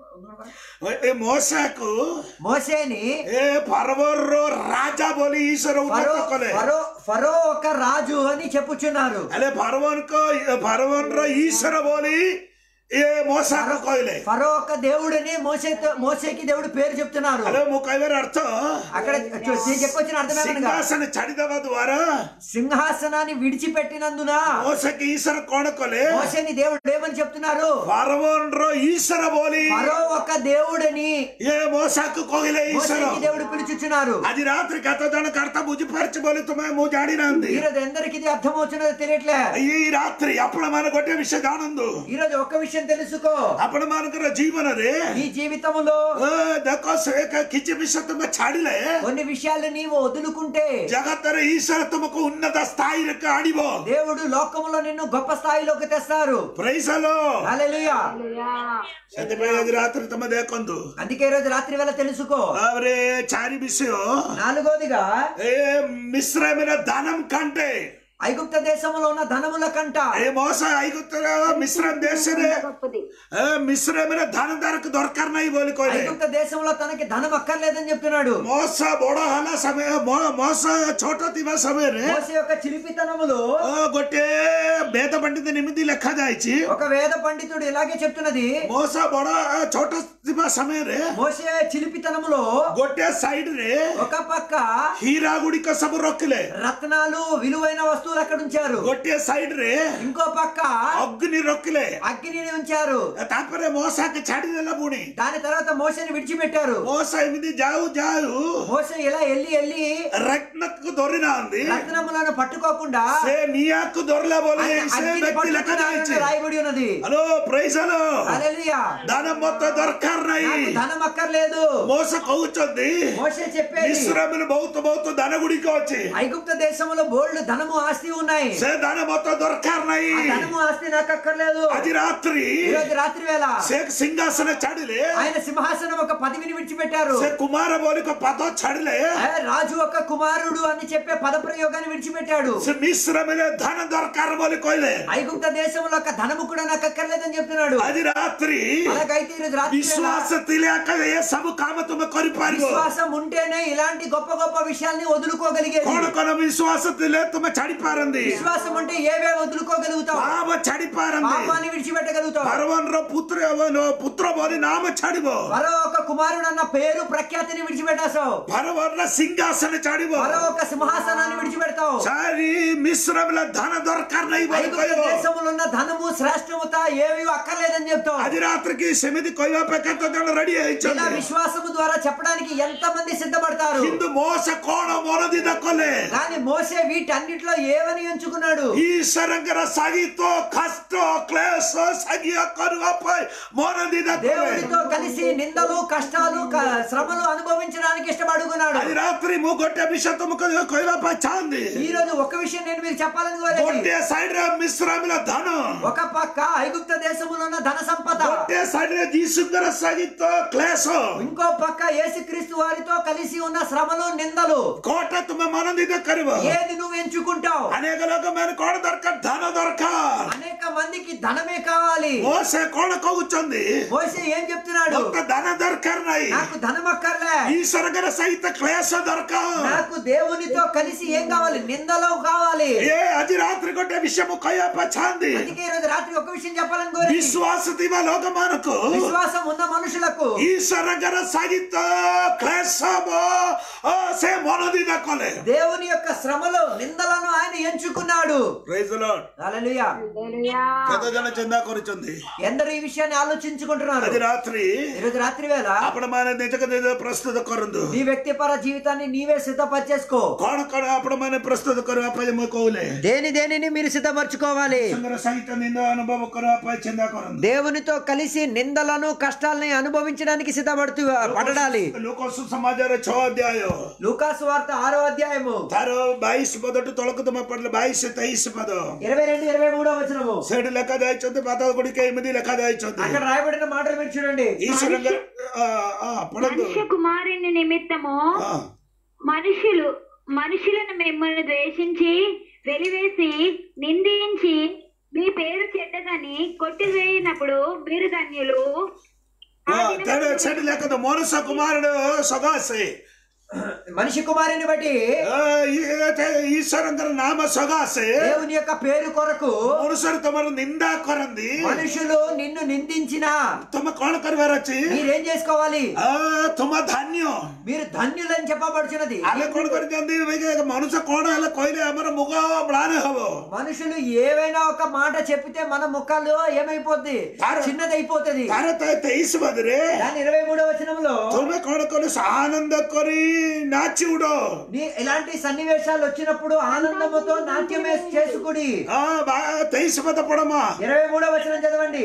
ଏ ମଶାକୁ మోసేని ଏ ଫାରଓର ରାଜା ବୋଲି ଈଶ୍ୱର ఫరో ଉନ୍ନତ କଲେ ఫరో ఫరో ఒక రాజు అని చెప్పుచున్నారు ହେଲେ ଫାରଓନଙ୍କ ଫାରଓନର ଈଶ୍ୱର ବୋଲି ଏ ମଶାକୁ କହିଲେ ఫరో ఒక దేవుడని మోసేతో మోసేకి దేవుడు పేరు చెప్తున్నారు ହେଲେ ମୁଁ କହିବାର ଅର୍ଥ అక్కడ చూ- నేను చెప్పొచ్చిన అర్థమేమనగా ସିଂହାସନ ଛାଡିଦେବା ଦ୍ୱାରା సింహాసనాన్ని విడిచిపెట్టినందున ମଶାକୁ ଈଶ୍ୱର କଣ କଲେ మోసేని దేవుడు ఏమని చెప్తున్నారు ଫାରଓନର ଈଶ୍ୱର ବୋଲି ఫరో ఒక దేవుడని ଏ ମଶାକୁ କହିଲେ ଈଶ୍ୱର మోసేకి దేవుడు పిలుచుచున్నారు ଆଜି ରାତିରେ କେତେ ଜଣ କର୍ତ୍ତା ବୁଝିପାରୁଛି ବୋଲି ତୁମେ ମୁଁ ଜାଣିନାହାନ୍ତି ఈ రోజు ఎందరికి ఇది అర్థం అవుతున్నదో తెలియట్లే ଏଇ ରାତ୍ରି ଆପଣ ମାନେ ଗୋଟେ ବିଷୟ ଜାଣନ୍ତୁ ఈ రోజు ఒక్క విషయం తెలుసుకో ଆପଣ ମାନଙ୍କର ଜୀବନରେ ఈ జీవితంలో ଏ, ଦେଖ ସେ ଏକ କିଛି ବିଷୟ ତୁମେ ଛାଡିଲେ కొన్ని విషయాలు నీవు వదులుకుంటే ଜଗତରେ ଈଶ୍ୱର ତୁମକୁ ଉନ୍ନତ ସ୍ଥାୟୀରେ ଆଣିବ దేవుడు లోకములో నిన్ను గొప్ప స్థాయిలోకి తెస్తారు ପ୍రైସలో హల్లెలూయా ସେଥିପାଇଁ ଆଜି ରାତିରେ ତମେ ଦେଖନ୍ତୁ అందుకే ఈ రోజు రాత్రి వేళ తెలుసుకో ତାପରେ ଚାରି ବିଷୟ నాలుగోదిగా ଏ ମିଶ୍ରମରେ ଦାନମ କାଣ୍ଟେ ఐగుప్త దేశంలో ఉన్న ధనముల కంట ଏ ମଉସା ఐగుప్ତର ମିଶ୍ରମ దేశରେ ଏ ମିଶ୍ରମରେ ଧାନ ତାରକ ଦରକାର ନାହିଁ ବୋଲି କହିଲେ ఐగుప్త దేశంలో తనకి ధనం అక్కర్లేదని చెప్తున్నాడు ମଉସା ବଡ ହେଲା ସମୟ ମ- ମଉସା ଛୋଟ ଥିବା ସମୟରେ మోసే యొక్క చిలిపితనములో ଅ, ଗୋଟେ ବେଦ ପଣ୍ଡିତ ଏମିତି ଲେଖା ଯାଇଛି ఒక వేద పండితుడు ఇలాగే చెప్తున్నది ମଉସା ବଡ ଅ, ଛୋଟ ଥିବା ସମୟରେ మోసే చిలిపితనములో ଗୋଟେ ସାଇଡ ରେ ఒక పక్క ହୀରା ଗୁଡ଼ିକ ସବୁ ରଖିଲେ రత్నాలు విలువైన వస్తువులు అక్కడ ఉంచారు ଗୋଟିଏ ସାଇଡ ରେ ఇంకో పక్క ଅଗ୍ନି ରଖିଲେ అగ్నిని ఉంచారు ତାପରେ ମଉସାକୁ ଛାଡିଦେଲା ପୁଣି దాని తర్వాత మోసేని విడిచిపెట్టారు ମଉସା ଏମିତି ଯାଉ ଯାଉ మోసే ఇలా వెళ్ళి వెళ్ళి ରତ୍ନକୁ ଧରି ନାହାନ୍ତି రత్నములను పట్టుకోకుండా ସେ ନିଆଁକୁ ଧରିଲା ବୋଲି ఆయన ସେ అగ్నిని ବ୍ୟକ୍ତି ଲେଖା పట్టుకున్నాడని ଯାଇଛି రాయబడి ఉన్నది ହ୍ୟାଲୋ ପ୍రైଜ ହ୍ୟାଲୋ హల్లెలూయా ଦାନ ମତେ ଦରକାର నాకు ନାହିଁ ధనం అక్కర్లేదు ମଉସା କହୁଛନ୍ତି మోసే చెప్పేది ମିଶ୍ରମରେ ବହୁତ ବହୁତ ଦାନ ଗୁଡ଼ିକ ଅଛି ఐగుప్త దేశంలో బోల్డ్ ధనము ఆస్తి ఉన్నాయి ସେ ଦାନ ମତେ ଦରକାର ఆ ନାହିଁ ధనము ఆస్తి నాకు అక్కర్లేదు ଆଜି ରାତ୍ରି ఈ రోజు రాత్రి వేళ ସେ ସିଂହାସନ ଛାଡ଼ିଲେ ఆయన సింహాసనం ఒక పదవిని విడిచిపెట్టారు ସେ కుమాର ବୋଲିକ ପାଦ ଛାଡ଼ିଲେ ఏ, రాజు ఒక కుమారుడు అని చెప్పే పద ప్రయోగాన్ని విడిచిపెట్టాడు ସେ ମିଶ୍ରମରେ ଧାନ ଦରକାର ବୋଲି କହିଲେ ఐగుప్త దేశంలో ఒక ధనము కూడా నాకు అక్కర్లేదని చెప్తున్నాడు ଆଜି ରାତ୍ରି అలాగైతే ఈ రోజు రాత్రి వేళ ବିଶ୍ୱାସ ଥିଲେ ଆକା ଏ ସବୁ କାମ ତୁମେ କରିପାରିବ విశ్వాసం ఉంటేనే ఇలాంటి గొప్ప గొప్ప విషయాల్ని వదులుకోగలిగేది କଣ କଣ ବିଶ୍ୱାସ ଥିଲେ ତୁମେ ଛାଡି ପାରନ୍ତି విశ్వాసం ఉంటే ఏవే వదులుకోగలుగుతావు ପାପ ଛାଡି ପାରନ୍ତି పాపాన్ని విడిచిపెట్టగలుగుతావు ଫାରୱାନର ପୁତ୍ର ପୁତ୍ର ବୋଲି ନାମ ଛାଡିବ మరో ఒక కుమారుడు అన్న పేరు ప్రఖ్యాతిని విడిచిపెట్టేస్తావు ଫାରୱାନର ସିଂହାସନ ଛାଡିବ మరో ఒక సింహాసనాన్ని విడిచిపెడతావు ଚାରି ମିଶ୍ରମରେ ଧାନ ଦରକାର ନାହିଁ ବୋଲି ఐగుప్త କହିବ దేశంలో ఉన్న ధనము శ్రేష్టమత ఏవి అక్కర్లేదని చెప్తావు ଆଜି ରାତ୍ରିକି ସେମିତି କହିବା ପାଇଁ କେତେ ଜଣ ରେଡି ఇలా ହେଇଛନ୍ତି విశ్వాసము ద్వారా చెప్పడానికి ఎంత మంది సిద్ధపడతారు କିନ୍ତୁ ମୋସ କଣ ମନୋଦିତ କଲେ కానీ మోసే వీటన్నిటిలో ఏవని ఎంచుకున్నాడు ଈଶ୍ୱରଙ୍କର ସହିତ କଷ୍ଟ କ୍ଲେଶ ସାଗ୍ୟ କରିବା ପାଇଁ ମନୋଦିତ କଲେ దేవుడితో కలిసి నిందలు కష్టాలు క- శ్రమలు అనుభవించడానికి ఇష్టపడుకున్నాడు ଆଜି ରାତ୍ରି ମୁଁ ଗୋଟେ ବିଷୟ ତୁମକୁ କହିବା ପାଇଁ ଚାହାନ୍ତି ఈ రోజు ఒక విషయం నేను మీకు చెప్పాలని కోరేది ଗୋଟିଏ ସାଇଡରେ ମିଶ୍ରମିର ଧନ ఒక పక్క ఐగుప్త దేశంలో ఉన్న ధన సంపద ଗୋଟିଏ ସାଇଡରେ ଯୀଶୁଙ୍କର ସହିତ କ୍ଲେଶ ఇంకో పక్క యేసుక్రీస్తు వారితో కలిసి ఉన్న శ్రమలు నిందలు କୋଉଟା ତୁମେ ମନୋଦିତ କରିବ ఏది నువ్వు ఎంచుకుంటావు ଅନେକ ଲୋକମାନେ କଣ ଦରକାର ଧନ ଦରକାର అనేక మందికి ధనమే కావాలి ଓ ସେ କଣ କହୁଛନ୍ତି మోసే ఏం చెప్తున్నాడు ମତେ ଧନ ଦରକାର ନାହିଁ నాకు ధనం అక్కర్లే ଈଶ୍ୱରଙ୍କର ସହିତ କ୍ଲେଶ ଦରକାର నాకు దేవునితో కలిసి ఏం కావాలి నిందలో కావాలి ଏ ଆଜି ରାତ୍ରି ଗୋଟେ ବିଷୟ ମୁଁ କହିବା ପାଇଁ ଚାହାନ୍ତି అందుకే ఈ రోజు రాత్రి ఒక విషయం చెప్పాలని కోరి ବିଶ୍ୱାସ ଥିବା ଲୋକମାନଙ୍କୁ విశ్వాసం ఉన్న మనుషులకు ଈଶ୍ୱରଙ୍କର ସହିତ କ୍ଲେଶ ଓ ସେ ମନୋଦିତ କଲେ దేవుని యొక్క శ్రమలో నిందలను ఆయన ఎంచుకున్నాడు Praise the Lord. హల్లెలూయా କେତେ ଜଣ ଚିନ୍ତା କରୁଛନ୍ତି ఎందరు ఈ విషయాన్ని ఆలోచించుకుంటున్నారు ଆଜି ରାତ୍ରି ఈరోజు రాత్రి వేళ ଆପଣମାନେ ନିଜକୁ ନିଜ ପ୍ରସ୍ତୁତ କରନ୍ତୁ నీ వ్యక్తిపర జీవితాన్ని నీవే సిద్ధపరిచేసుకో କଣ କଣ ଆପଣମାନେ ପ୍ରସ୍ତୁତ କରିବା ପାଇଁ ମୁଁ କହୁଲେ దేని దేనిని మీరు సిద్ధపరచుకోవాలి ଈଶ୍ୱର ସହିତ ନିନ୍ଦ ଅନୁଭବ କରିବା ପାଇଁ ଚିନ୍ତା କରନ୍ତୁ దేవునితో కలిసి నిందలను కష్టాలని అనుభవించడానికి సిద్ధపడుతూ పడడాలి ଲୋକ ସୁସମାଜର ଛଅ ଅଧ୍ୟାୟ లూకాసు వార్త ఆరో అధ్యాయము ତାର ବାଇଶ ପଦଠୁ ତଳକୁ ତମେ ପଢିଲେ ବାଇଶ ତେଇଶ ପଦ ఇరవై రెండు ఇరవై మూడో వచనము ସେଠି ଲେଖା ଯାଇଛନ୍ତି ପାଦ ଗୁଡ଼ିକ ଏମିତି ଲେଖା ଯାଇଛନ୍ତି అక్కడ రాయబడిన మాటలు మీరు చూడండి ଈଶ୍ୱରଙ୍କ ఆ, ఆ, పడନ୍ତୁ మనుష్య కుమారుని నిమిత్తము ఆ, మనుషులు మనుషులను మిమ్మల్ని ద్వేషించి వెలివేసి నిందించి మీ పేరు చెడ్డదని కొట్టివేయినప్పుడు మీరు ధన్యులు ఆ, ତେଣୁ ସେଠି ଲେଖନ୍ତୁ ମନୁଷ୍ୟ କୁମାରୁడు ସକାଶେ మనిషి కుమారుని బట్టి ఆ, ఈ- ଈଶ୍ୱରଙ୍କର ନାମ ସକାଶେ దేవుని యొక్క పేరు కొరకు ମନୁଷ୍ୟର ତମର ନିନ୍ଦା କରନ୍ତି మనుషులు నిన్ను నిందించిన ତମେ କଣ କରିବାର ଅଛି మీరేం చేసుకోవాలి ఆ, ତୁମ ଧାନ୍ୟ మీరు ధన్యులని చెప్పబడుచున్నది ଆମେ କଣ କରିଛନ୍ତି ମନୁଷ୍ୟ କଣ ହେଲେ କହିଲେ ଆମର ମୁଗ ମ୍ଳାନ ହବ మనుషులు ఏవైనా ఒక మాట చెప్పితే మన ముఖాలు ఏమైపోద్ది ତାର- చిన్నది అయిపోతుంది ତାର ତ ତେଇଶ ପଦରେ దాని ఇరవై మూడో వచనంలో ତୁମେ କଣ କଲେ ଆନନ୍ଦ କରି ନାଚି ଉଡ଼ నీ ఇలాంటి సన్నివేశాలు వచ్చినప్పుడు ఆనందముతో నాట్యమే చేసుకుడి ହଁ ବା- ତେଇଶ ପଦ ପଡମା ఇరవై మూడో వచనం చదవండి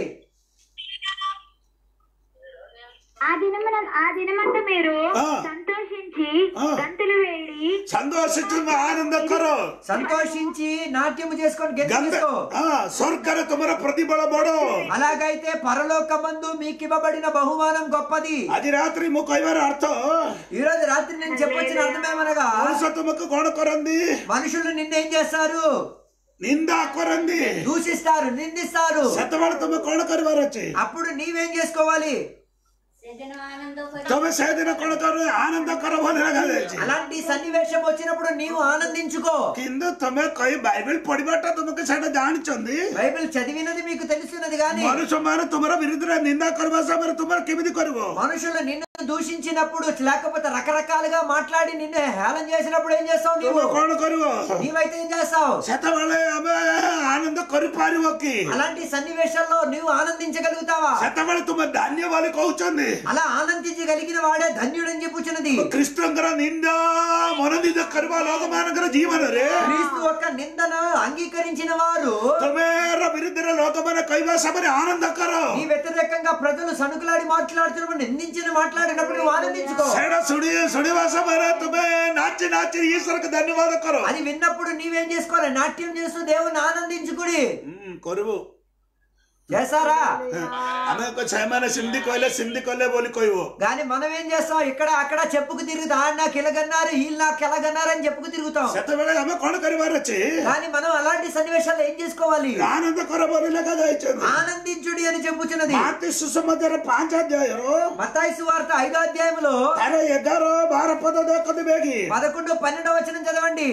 ఆ దినమున ఆ దినమంతా మీరు ఆ. సంతోషించి ఆ. గంతులు వేడి సంతోషించు ఆనంଦ కର సంతోషించి నాట్యము చేసుకొని గెంతు ଗନ୍ଧ తీసుకో ହଁ ସ୍ୱର୍ଗରେ ତୁମର ପ୍ରତିବଳ ବଡ అలాగైతే పరలోకమందు మీకు ఇవ్వబడిన బహుమానం గొప్పది ଆଜି ରାତ୍ରି ମୁଁ କହିବାର ଅର୍ଥ ఈ రోజు రాత్రి నేను చెప్పొచ్చిన అర్థమేమనగా ମଣିଷ ତୁମକୁ କଣ କରନ୍ତି మనుషులు నిన్నేం చేస్తారు ନିନ୍ଦା କରନ୍ତି దూషిస్తారు నిందిస్తారు ସେତେବେଳେ ତୁମେ କଣ କରିବାର ଅଛି అప్పుడు నీవేం చేసుకోవాలి ସେଦିନ ଆନନ୍ଦ କରି ତମେ ସେଦିନ କଣ କର ଆନନ୍ଦ କର ବୋଲି ଲେଖାଯାଇଛି అలాంటి సన్నివేశం వచ్చినప్పుడు నీవు ఆనందించుకో କିନ୍ତୁ ତମେ କହି ବାଇବେଲ ପଢିବାଟା ତୁମକୁ ସେଇଟା ଜାଣିଛନ୍ତି బైబిల్ చదివినది మీకు తెలుస్తున్నది కానీ ମନୁଷ୍ୟମାନେ ତୁମର ବିରୁଦ୍ଧରେ ନିନ୍ଦା କରିବା ସମୟରେ ତୁମର କେମିତି କରିବ మనుషులు నిన్ను దూషించినప్పుడు లేకపోతే రకరకాలుగా మాట్లాడి నిన్ను హేళన చేసినప్పుడు ఏం చేస్తావు నీవు ତୁମେ କଣ କରିବ నీవైతే ఏం చేస్తావు ସେତେବେଳେ ଆମେ ଆନନ୍ଦ କରିପାରିବ କି అలాంటి సన్నివేశాల్లో నీవు ఆనందించగలుగుతావా ସେତେବେଳେ ତୁମେ ଧାନ୍ୟ ବୋଲି କହୁଛନ୍ତି అలా ఆనందించగలిగిన వాడే ధన్యుడని చెప్పుచున్నది କୃଷ୍ଣଙ୍କର ନିନ୍ଦା ମନୋନୀତ କରିବା ଲୋକମାନଙ୍କର ଜୀବନରେ క్రీస్తు యొక్క నిందను అంగీకరించిన వారు ତୁମର ବିରୁଦ୍ଧରେ ଲୋକମାନେ କହିବା ସମୟରେ ଆନନ୍ଦ କର నీ వ్యతిరేకంగా ప్రజలు సనుకులాడి మాట్లాడుతున్నప్పుడు నిందించిన మాట్లాడినప్పుడు నువ్వు ఆనందించుకో ସେଇଟା ଶୁଣି ଶୁଣିବା ସମୟରେ ତୁମେ ନାଚି ନାଚି ଈଶ୍ୱରକୁ ଧନ୍ୟବାଦ କର అది విన్నప్పుడు నీవేం చేసుకోవాలి నాట్యం చేస్తూ దేవుని ఆనందించుకుడి ହୁଁ, କରିବୁ చేస్తారా ଆମେ କ- ସେମାନେ ସେମିତି କହିଲେ ସେମିତି କଲେ ବୋଲି କହିବୁ కానీ మనం ఏం చేస్తాం ఇక్కడ అక్కడ చెప్పుకు తిరుగుతాం ఆడ నాకు ఇలాగన్నారు వీళ్ళు నాకు ఎలాగన్నారు అని చెప్పుకు తిరుగుతాం ସେତେବେଳେ ଆମେ କଣ କରିବାର ଅଛି కానీ మనం అలాంటి సన్నివేశాల్లో ఏం చేసుకోవాలి ଆନନ୍ଦ କର ବୋଲି ଲେଖାଯାଇଛନ୍ତି ఆనందించుడి అని చెప్పుచున్నది ମାତି ସୁସମାଚାର ପାଞ୍ଚ ଅଧ୍ୟାୟର మతాయి సువార్త ఐదో అధ్యాయంలో ତାର ଏଗାର ବାର ପଦ ଦେଖୁଥିବେ କି పదకొండు పన్నెండవ వచనం చదవండి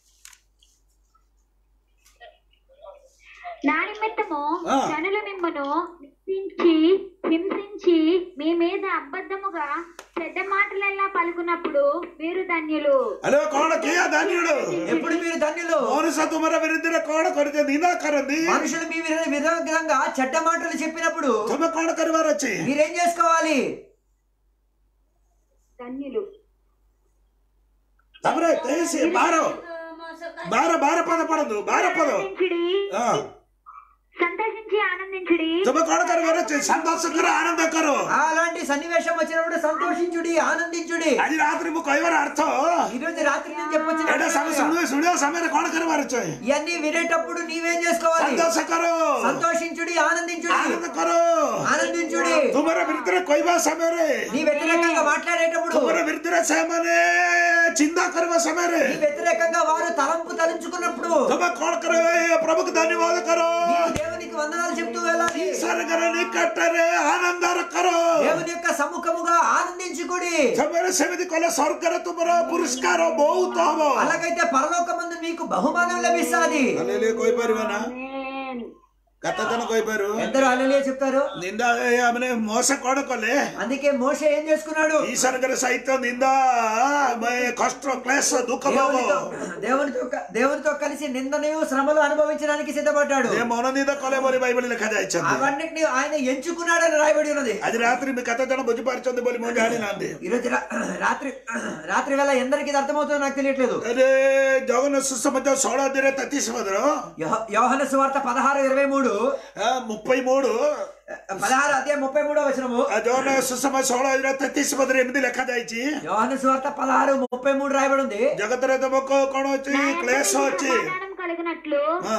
నా నిమిత్తము ఆ. జనులు మిమ్మను హింసించి హింసించి మీ మీద అబద్ధముగా చెడ్డ మాటలెల్లా పలుకున్నప్పుడు మీరు ధన్యులు ହ୍ୟାଲୋ କଣ କିଏ ଧାନ୍ୟୁడు ఎప్పుడు మీరు ధన్యులు ମନୁଷ୍ୟ ତୁମର ବିରୁଦ୍ଧରେ କଣ କରିছে ନିନ୍ଦା କରନ୍ତି మనుషులు మీ విర- విరోధంగా చెడ్డ మాటలు చెప్పినప్పుడు ତୁମେ କଣ କରିବାର ଅଛି మీరేం చేసుకోవాలి ధన్యులు ତାପରେ ତେଇଶ ବାର ବାର ବାର ପଦ ପଢନ୍ତୁ ବାର ପଦ ఆనందించుడి ହଁ సంతోషించి ఆనందించుడి ତୁମେ କଣ କରିବାର ଅଛି ସନ୍ତୋଷ କର ଆନନ୍ଦ କର ఆ, అలాంటి సన్నివేశం వచ్చినప్పుడు సంతోషించుడి ఆనందించుడి ଆଜି ରାତିରେ ମୁଁ କହିବାର ଅର୍ଥ ఈ రోజు రాత్రి నేను చెప్పొచ్చిన ଏଇଟା ସବୁ ଶୁଣିବା ଶୁଣିବା ସମୟରେ କଣ କରିବାର ଅଛି ఇవన్నీ వినేటప్పుడు నీవేం చేసుకోవాలి ସନ୍ତୋଷ କର సంతోషించుడి ఆనందించుడి ଆନନ୍ଦ କର ఆనందించుడి ତୁମର ବିରୁଦ୍ଧରେ କହିବା ସମୟରେ నీ వ్యతిరేకంగా మాట్లాడేటప్పుడు ତୁମର ବିରୁଦ୍ଧରେ ସେମାନେ ଚିନ୍ତା କରିବା ସମୟରେ నీ వ్యతిరేకంగా వారు తలంపు తలంచుకున్నప్పుడు ତୁମେ କଣ କର ଏ ପ୍ରଭୁକୁ ଧନ୍ୟବାଦ କର నీవు దేవునికి వందనాలు చెప్తూ వెళ్ళాలి ଈଶ୍ୱରଙ୍କର ନିକଟରେ ଆନନ୍ଦର କର దేవుని యొక్క సముఖముగా ఆనందించుకుడి ସେମାନେ ସେମିତି କଲେ ସ୍ୱର୍ଗରେ ତୁମର ପୁରସ୍କାର ବହୁତ ହବ అలాగైతే పరలోకమందు మీకు బహుమానం లభిస్తాది କହିପାରିବ ନା ఆమేన్. కథ జన కోయిపారు ఎందరూ అల్లెలియా చెప్తారు నింద ఆమె మోస కొడకొలే అందుకే మోషే ఏం చేసుకున్నాడు ఈశ్వరంగర సైతం నింద కష్ట క్లేశ దుఃఖ దేవునితో దేవునితో క- దేవునితో కలిసి నిందనయు శ్రమలు అనుభవించడానికి సిద్ధపడ్డాడు ఏ మొననిద కొలే బోలి బైబిల్ లెక్క జాయిచంది అవన్నిటిని ఆయన ఎంచుకున్నాడని రాయబడి ఉన్నది అది రాత్రి మీ కథ జన బుజ్జిపరిచింది బోలి ముందు ఆడినంది ఈరోజు రా- రాత్రి రాత్రి వేళ ఎందరికి ఇది అర్థమవుతుందో నాకు తెలియట్లేదు అరే జగన్ సుసమధ్య సోడాదిరే తత్తిసమద్రం యోహ- యోహాను సువార్త పదహారు ఇరవై మూడు ముప్పై మూడు పదహారు అధ్యాయం ముప్పై మూడో వచనము జగన్ సుసమ సోడాదిరే తత్తిసమద్రం ఎనిమిది లెక్క జాయిచి యోహాను సువార్త పదహారు ముప్పై మూడు రాయబడి ఉంది జగత్తర తమకు కొన వచ్చి నా యందు క్లేశ మీకు వచ్చి సమాధానం కలిగినట్లు ఆ,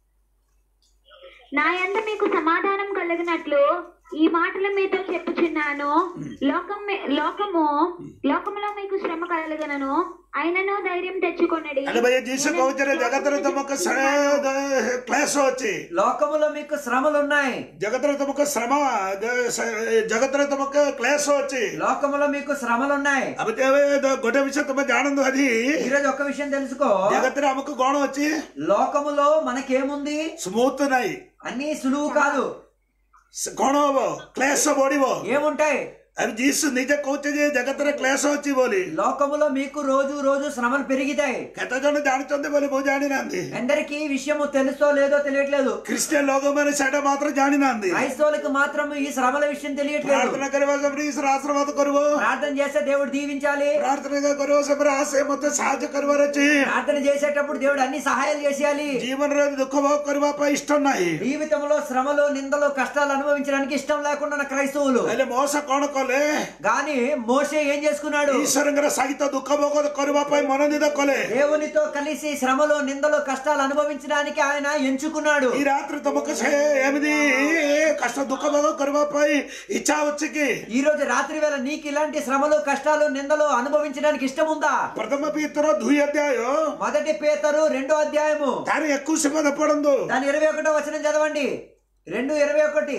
నా యందు మీకు సమాధానం కలిగినట్లు ఈ మాటలు మీతో చెప్పుచున్నాను లోకం లోకము లోకములో మీకు శ్రమ కలగనను అయినను ధైర్యం తెచ్చుకొనడి అంటే భయ జీసు కౌచర జగత్తర తమకు క్లేశ వచ్చి లోకములో మీకు శ్రమలు ఉన్నాయి జగత్తర తమకు శ్రమ జగత్తర తమకు క్లేశ వచ్చి లోకములో మీకు శ్రమలు ఉన్నాయి అబద్ధ గొడ్డ విషయం తమ జానందు అది ఈ రోజు ఒక విషయం తెలుసుకో జగత్తర అమ్మకు గోణం వచ్చి లోకములో మనకేముంది స్మూత్ నాయి అన్ని సులువు కాదు କଣ ହବ କ୍ଲେଶ ବଢିବ ఏముంటాయి ଆରେ ଯୀଶୁ ନିଜେ କହୁଛେ ଯେ ଜଗତରେ କ୍ଲେଶ ଅଛି ବୋଲି లోకములో మీకు రోజు రోజు శ్రమలు పెరిగితాయి କେତେ ଜଣ ଜାଣିଛନ୍ତି ବୋଲି ମୁଁ ଜାଣିନାହାନ୍ତି ఎందరికి ఈ విషయము తెలుసో లేదో తెలియట్లేదు ଖ୍ରୀଷ୍ଟିଆନ ଲୋକମାନେ ସେଇଟା ମାତ୍ର ଜାଣିନାହାନ୍ତି క్రైస్తవులకు మాత్రం ఈ శ్రమల విషయం తెలియట్లేదు ପ୍ରାର୍ଥନା କରିବା ସମୟରେ ଈଶ୍ୱର ଆଶୀର୍ବାଦ କରିବ ప్రార్థన చేస్తే దేవుడు దీవించాలి ପ୍ରାର୍ଥନା କରିବା ସମୟରେ ଆସେ ମତେ ସାହାଯ୍ୟ କରିବାର ଅଛି ప్రార్థన చేసేటప్పుడు దేవుడు అన్ని సహాయాలు చేసేయాలి ଜୀବନରେ ଦୁଃଖ ଭୋଗ କରିବା ପାଇଁ ଇଷ୍ଟ ନାହିଁ జీవితంలో శ్రమలు నిందలు కష్టాలు అనుభవించడానికి ఇష్టం లేకుండా ఉన్న క్రైస్తవులు ହେଲେ ମోସ କଣ କଲେ గాని మోసే ఏం చేసుకున్నాడు ଈଶ୍ୱରଙ୍କର ସହିତ ଦୁଃଖ ଭୋଗ କରିବା ପାଇଁ ମନୋନୀତ କଲେ దేవునితో కలిసి శ్రమలు నిందలు కష్టాలు అనుభవించడానికి ఆయన ఎంచుకున్నాడు ఈ రాత్రి ତମକୁ ସେ ଏମିତି କଷ୍ଟ ଦୁଃଖ ଭୋଗ କରିବା ପାଇଁ ଇଚ୍ଛା ଅଛି କି ఈ రోజు రాత్రి వేళ నీకు ఇలాంటి శ్రమలు కష్టాలు నిందలు అనుభవించడానికి ఇష్టం ఉందా ప్రథమ పీతర ଦୁଇ అధ్యాయ మొదటి పేతరు రెండో అధ్యాయము దాని ఎక్కువ పద పడందు దాని ఇరవై ఒకటో వచనం చదవండి రెండు ఇరవై ఒకటి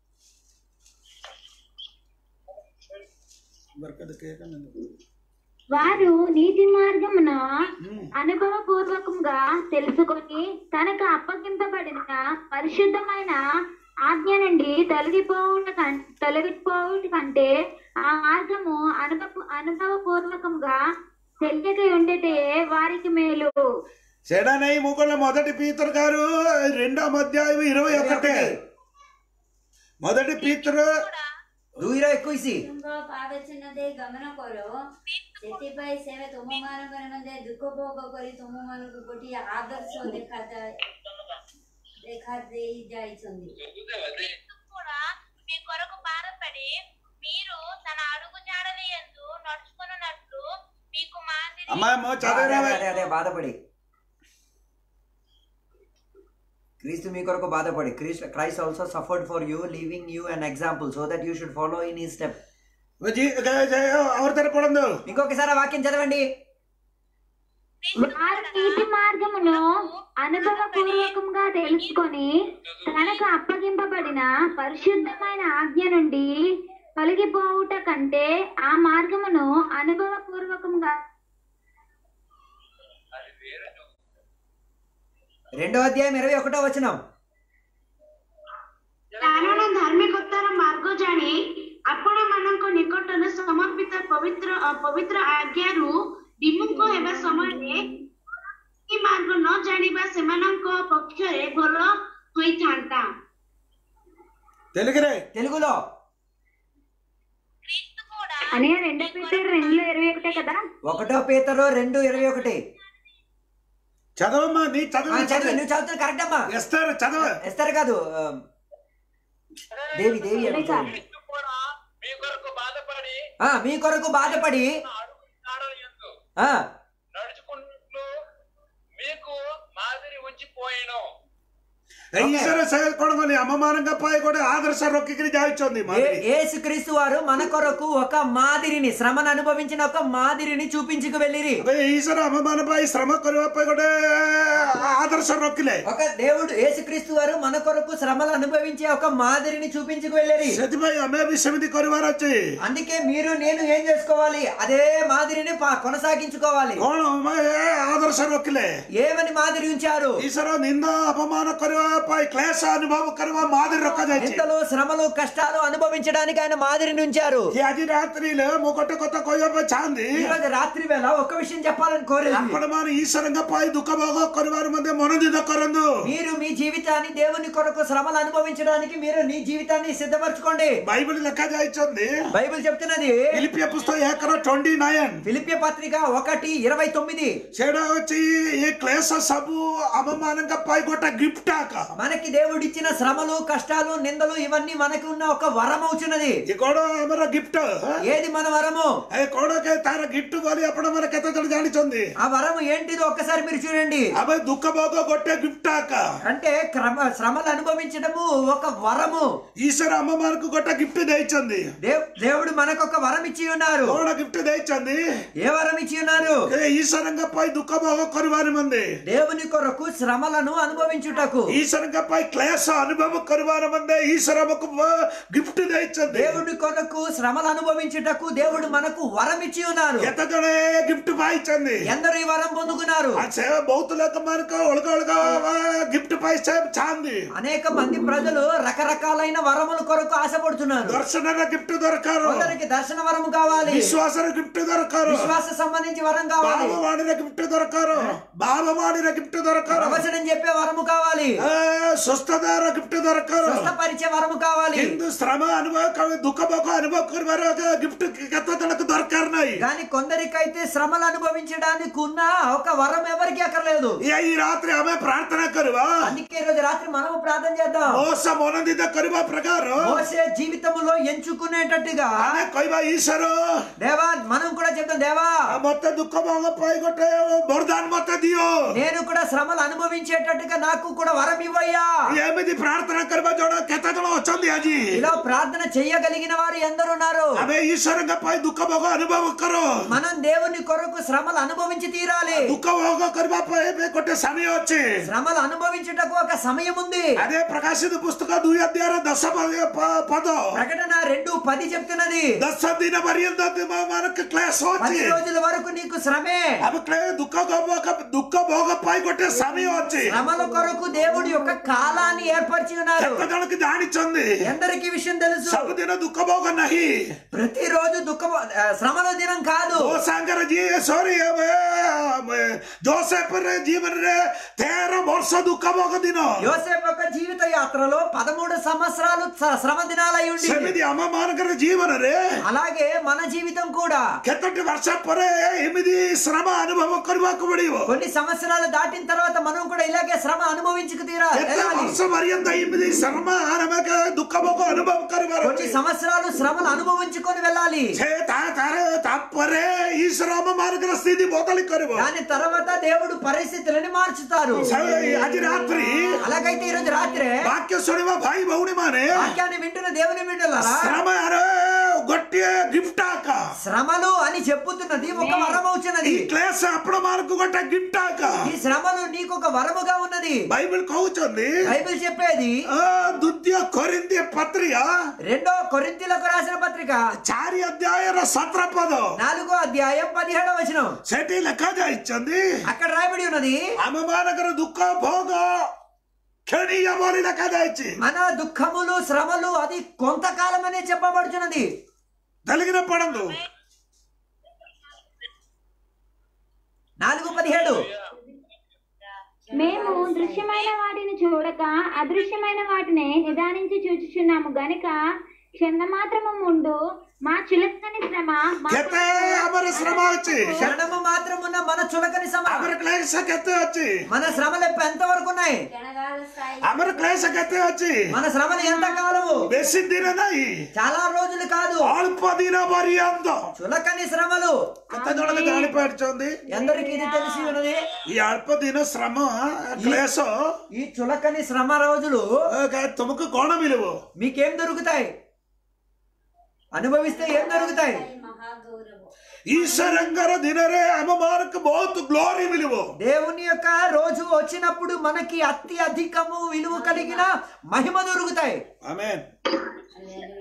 వారు నీతి మార్గమున అనుభవపూర్వకంగా తెలుసుకొని తనకు అప్పగింపబడిన పరిశుద్ధమైన ఆజ్ఞ నుండి తొలగిపోవుట కం- తొలగిపోవుట కంటే ఆ మార్గము అనుభవ అనుభవపూర్వకంగా తెలియక ఉండటే వారికి మేలు సేడా నై ముగ్గుల మొదటి పీతరు గారు రెండవ అధ్యాయం ఇరవై ఒకటే మొదటి పీతరు ଦୁଇର ଏକୋଇଶି ତୁମ୍ଭ ପାଦ ଚିହ୍ନ ଦେଇ ଗମନ କର ସେଥିପାଇଁ ସେ ତୁମମାନଙ୍କ ନିମନ୍ତେ ଦୁଃଖ ଭୋଗ କରି ତୁମମାନଙ୍କୁ ଗୋଟିଏ ଆଦର୍ଶ ଦେଖା ଦେଖା ଦେଇ ଯାଇଛନ୍ତି క్రీస్తు కూడా మీ కొరకు బాధపడి మీరు తన అడుగు జాడల యందు నడుచుకున్నట్లు మీకు మాదిరి అమ్మా అమ్మా చదివిరావే అదే అదే బాధపడి క్రీస్తు మీ కొరకు బాధపడి క్రీస్తు Christ also suffered for you leaving you an example so that you should follow in ఈ స్టెప్ ఎవరి తర పడందు ఇంకొకసారి ఆ వాక్యం చదవండి వారు నీతి మార్గమును అనుభవపూర్వకంగా తెలుసుకొని తనకు అప్పగింపబడిన పరిశుద్ధమైన ఆజ్ఞ నుండి తొలగిపోవుట కంటే ఆ మార్గమును అనుభవపూర్వకంగా రెండో అధ్యాయం ఇరవై ఒకటో వచనం କାରଣ ଧାର୍ମିକତାର ମାର୍ଗ ଜାଣି ଆପଣମାନଙ୍କ ନିକଟରେ ସମର୍ପିତ ପବିତ୍ର ପବିତ୍ର ଆଜ୍ଞାରୁ ବିମୁଖ ହେବା ସମୟରେ ఈ ମାର୍ଗ ନ ଜାଣିବା ସେମାନଙ୍କ ପକ୍ଷରେ ଭଲ ହୋଇଥାନ୍ତା తెలుగురే తెలుగులో క్రీస్తు కూడా అనే రెండో పేరు రెండులో ఇరవై ఒకటే కదా ఒకటో పేతరు రెండు ఇరవై ఒకటి చదవమ్మా నీ ఆ, చదువు చదువు నువ్వు చదువుతుంది కరెక్ట్ అమ్మా ఎస్తారు చదవ ఎస్తారు కాదు ఆ, దేవి దేవి అడుగుతుంది. క్రీస్తు కూడా మీ కొరకు బాధపడి ఆ, మీ కొరకు బాధపడి నా అడుగు జాడల యందు ఆ, నడుచుకున్నట్లు మీకు మాదిరి ఉంచిపోయాను ఈశ్వర సేవ కూడా మరి అమ్మమానంగా పాయి కూడా ఆదర్శ రొక్కికి జాయిచోంది మరి ఏ- యేసుక్రీస్తు వారు మన కొరకు ఒక మాదిరిని శ్రమను అనుభవించిన ఒక మాదిరిని చూపించుకు వెళ్ళిరి ఈశ్వర అమ్మమాన పాయి శ్రమ କରିବା ପାଇଁ ଗୋଟେ ఆదర్శ రొక్కిలే ఒక దేవుడు యేసుక్రీస్తు వారు మన కొరకు శ్రమలు అనుభవించే ఒక మాదిరిని చూపించుకు వెళ్ళిరి ସେଥିପାଇଁ ଆମେ ବି ସେମିତି କରିବାର ଅଛି అందుకే మీరు నేను ఏం చేసుకోవాలి అదే మాదిరిని పా- కొనసాగించుకోవాలి କଣ ଆମେ ଏ ଆଦର୍ଶ ରଖିଲେ ఏమని మాదిరి ఉంచారు ଈଶ୍ୱର ନିନ୍ଦା ଅପମାନ କରିବା పాయి క్లేశ అనుభవ కరువ మాదిరి రొక్కదచ్చి నిందలు శ్రమలు కష్టాలు అనుభవించడానికి ఆయన మాదిరిని ఉంచారు ఈ అది రాత్రిలో మొగొట్ట కొత్త కొయ్యప చాంది ఈ రోజు రాత్రి వేళ ఒక్క విషయం చెప్పాలని కోరేది అప్పుడు మన ఈశ్వరంగా పాయి దుఃఖ భోగ కొరివారి మధ్య మొనది దొక్కరందు మీరు మీ జీవితాన్ని దేవుని కొరకు శ్రమలు అనుభవించడానికి మీరు నీ జీవితాన్ని సిద్ధపరచుకోండి బైబిల్ లెక్క జాయిచుంది బైబిల్ చెప్తున్నది ఫిలిపియ పుస్తకం ఏకర ట్వంటీ నైన్ ఫిలిపియ పత్రిక ఒకటి ఇరవై తొమ్మిది చెడ వచ్చి ఈ క్లేశ సబు అవమానంగా పై కొట్ట గిఫ్ట్ ఆక మనకి దేవుడిచ్చిన శ్రమలు కష్టాలు నిందలు ఇవన్నీ మనకి ఉన్న ఒక వరం అవుతున్నది ఈ కోడ అమర గిఫ్ట్ ఏది మన వరము ఏ కోడకే తార గిఫ్ట్ బలి అప్పుడు మన కెత్త జానిచుంది ఆ వరము ఏంటిదో ఒక్కసారి మీరు చూడండి అవి దుఃఖ భోగ కొట్టే గిఫ్ట్ ఆక అంటే క్రమ శ్రమలు అనుభవించడము ఒక వరము ఈశ్వర అమ్మ మనకు కొట్ట గిఫ్ట్ దయచుంది దేవ్ దేవుడు మనకు ఒక వరం ఇచ్చి ఉన్నారు కోడ గిఫ్ట్ దయచుంది ఏ వరం ఇచ్చి ఉన్నారు ఏ ఈశ్వరంగా పై దుఃఖ భోగ కొరివారి మంది దేవుని కొరకు శ్రమలను అనుభవించుటకు ఈశ్వరంగా పై క్లేశ అనుభవ కొరివారి మంది ఈశ్వరమ్మకు గిఫ్ట్ దయచుంది దేవుడి కొరకు శ్రమలు అనుభవించుటకు దేవుడు మనకు వరం ఇచ్చి ఉన్నారు ఎంత జనే గిఫ్ట్ పాయించండి ఎందరు ఈ వరం పొందుకున్నారు ఆ సేవ బౌతులకు మనకు ఒಳಗ ఒಳಗ గిఫ్ట్ పాయిస్తే చాంది అనేక మంది ప్రజలు రకరకాలైన వరముల కొరకు ఆశపడుతున్నారు దర్శన గిఫ్ట్ దొరకారు కొందరికి దర్శన వరము కావాలి విశ్వాసన గిఫ్ట్ దొరకారు విశ్వాస సంబంధించి వరం కావాలి బాబు వాడిన గిఫ్ట్ దొరకారు బాబు వాడిన గిఫ్ట్ దొరకారు ప్రవచనం చెప్పే వరము కావాలి ఆ, స్వస్థదార గిఫ్ట్ దొరకారు స్వస్థపరిచే వరము కావాలి హిందూ శ్రమ అనుభవ దుఃఖ భోగ అనుభవ కొరివారు గిఫ్ట్ కెత్తలకు దొరకారున్నాయి కానీ కొందరికైతే శ్రమలు అనుభవించడానికి ఉన్న ఒక వరం ఎవరికి అక్కర్లేదు ఈ రాత్రి ఆమె ప్రార్థన కరువా అందుకే ఈ రోజు రాత్రి మనము ప్రార్థన చేద్దాం మోస మొనందిద కరువా ప్రకారం మోసే జీవితంలో ఎంచుకునేటట్టుగా ఆమె కొయ్యా ఈశ్వరు దేవా మనం కూడా చెప్తాం దేవా ಆ ಮತ್ತೆ ದುಃಖ ಭಾಗ ಪಾಯ್ಗೊಟ್ಟೆ ಬರ್ದಾನ್ ಮತ್ತೆ ದಿಯೋ నేను కూడా శ్రమలు అనుభవించేటట్టుగా నాకు కూడా వరం ఇవ్వయ్యా ఏమిది ప్రార్థన కర్మ జోడ కెత్త జోడ వచ్చింది అజి ఇలా ప్రార్థన చెయ్యగలిగిన వారు ఎందరు ఉన్నారు ఆమె ఈశ్వరంగా పై దుఃఖ భోగ అనుభవ కರೋ మనం దేవుని కొరకు శ్రమలు అనుభవించి తీరాలి దుఃఖ భోగ కర్మ పై కొట్టే సమయం వచ్చి శ్రమలు అనుభవించుటకు ఒక సమయం ఉంది అదే ప్రకాశిత పుస్తక దుయి అధ్యాయ దశ పద- ప- పద ప్రకటన రెండు పది చెప్తున్నది దశ దిన పర్యంత మనకు క్లాస్ వచ్చి పది రోజుల వరకు నీకు శ్రమే అవి క్లే దుఃఖ భోగ దుఃఖ భోగ పై కొట్టే సమయం వచ్చి శ్రమల కొరకు దేవుడి యొక్క కాలాన్ని ఏర్పరిచి ఉన్నారు ఎంత జనకి దానిచ్చింది ఎందరికి విషయం తెలుసు సబ్ దిన దుఃఖ భోగ నహి ప్రతిరోజు దుఃఖ ఆ, శ్రమల దినం కాదు ओ सांगर जी सॉरी जोसेफ रे जीवन रे तेरह वर्ष दुख भोग दिन యోసేపు యొక్క జీవిత యాత్రలో పదమూడు సంవత్సరాలు స- శ్రమ దినాలై ఉండి ସେମିତି ଆମ ମାନଙ୍କର ଜୀବନରେ అలాగే మన జీవితం కూడా କେତୋଟି ବର୍ଷ ପରେ ଏମିତି ଶ୍ରମ ଅନୁଭବ କରିବାକୁ ପଡିବ కొన్ని సంవత్సరాలు దాటిన తర్వాత మనం కూడా ఇలాగే శ్రమ అనుభవించుకు తీరా କେତେ వెళ్ళాలి. ବର୍ଷ ପର୍ଯ୍ୟନ୍ତ ଏମିତି ଶ୍ରମ ଆମେ ଦୁଃଖ ଭୋଗ ଅନୁଭବ କରିବାର కొన్ని ଅଛି సంవత్సరాలు శ్రమలు అనుభవించుకొని వెళ్ళాలి ସେ ତା ତାର ତାପରେ ଈଶ୍ୱର ଆମ ମାନଙ୍କର ସ୍ଥିତି ବଦଳି କରିବ దాని తర్వాత దేవుడు పరిస్థితులని మార్చుతారు ସେ- ଆଜି ରାତ୍ରି అలాగైతే ఈ రోజు రాత్రే ବାକ୍ୟ ଶୁଣିବା ଭାଇ ଭଉଣୀ ମାନେ వాక్యాన్ని వింటున్న దేవుని వింటున్నారా ଶ୍ରମରେ ଗୋଟିଏ ଗିଫ୍ଟ ଆକା శ్రమలు అని చెప్పుతున్నది ఒక వరం ఈ అవుతున్నది କ୍ଲେଶ ଆପଣ ମାନଙ୍କୁ ଗୋଟେ ଗିଫ୍ଟ ଆକା ఈ శ్రమలు నీకు ఒక వరముగా ఉన్నది బైబిల్ కହୁଛନ୍ତି బైబిల్ చెప్పేది ఆ, ଦ୍ୱିତୀୟ కొరింథీ పత్రిక రెండో కొరింథీలకు రాసిన పత్రిక ଚାରି ଅଧ୍ୟାୟର ସତର ପଦ నాలుగో అధ్యాయం పదిహేడవ వచనం ସେଠି ଲେଖା ଯାଇଛନ୍ତି అక్కడ రాయబడి ఉన్నది ଆମ ମାନଙ୍କର ଦୁଃଖ ଭୋଗ କ୍ଷଣୀୟ ବୋଲି ଲେଖା ଯାଇଛି మన దుఃఖములు శ్రమలు అది కొంతకాలమనే చెప్పబడుచున్నది తెలుగున పడందు నాలుగు పదిహేడు మేము దృశ్యమైన వాటిని చూడక అదృశ్యమైన వాటిని నిదానించి చూచుచున్నాము గనుక క్షణమాత్రము ముందు మా చులకని శ్రమ మా କେତେ ଆମର ଶ୍ରମ ଅଛି క్షణము మాత్రమున్న మన చులకని శ్రమ ଆମର କ୍ଲେଶ କେତେ ଅଛି మన శ్రమలు ఎంత వరకు ఉన్నాయి క్షణకాల స్థాయి ଆମର କ୍ଲେଶ କେତେ ଅଛି మన శ్రమలు ఎంత కాలము ବେଶୀ ଦିନ ନାହିଁ చాలా రోజులు కాదు ଅଳ୍ପ ଦିନ ପର୍ଯ୍ୟନ୍ତ చులకని శ్రమలు କେତେ ଜଣକ ଜାଣିପାରୁଛନ୍ତି ఎందరికి ఇది తెలిసి ఉన్నది ఈ ଅଳ୍ପ ଦିନ ଶ୍ରମ କ୍ଲେଶ ఈ చులకని శ్రమ రోజులు ତୁମକୁ କଣ ମିଳିବ మీకేం దొరుకుతాయి అనుభవిస్తే ఏం దొరుకుతాయి మహాగౌరవం ଈଶ୍ୱରଙ୍କର ଦିନରେ ଆମ ମାନଙ୍କୁ ବହୁତ ଗ୍ଲୋରି ମିଳିବ దేవుని యొక్క రోజు వచ్చినప్పుడు మనకి అతి అధికము విలువ కలిగిన మహిమ దొరుకుతాయి ఆమేన్ హల్లెలూయా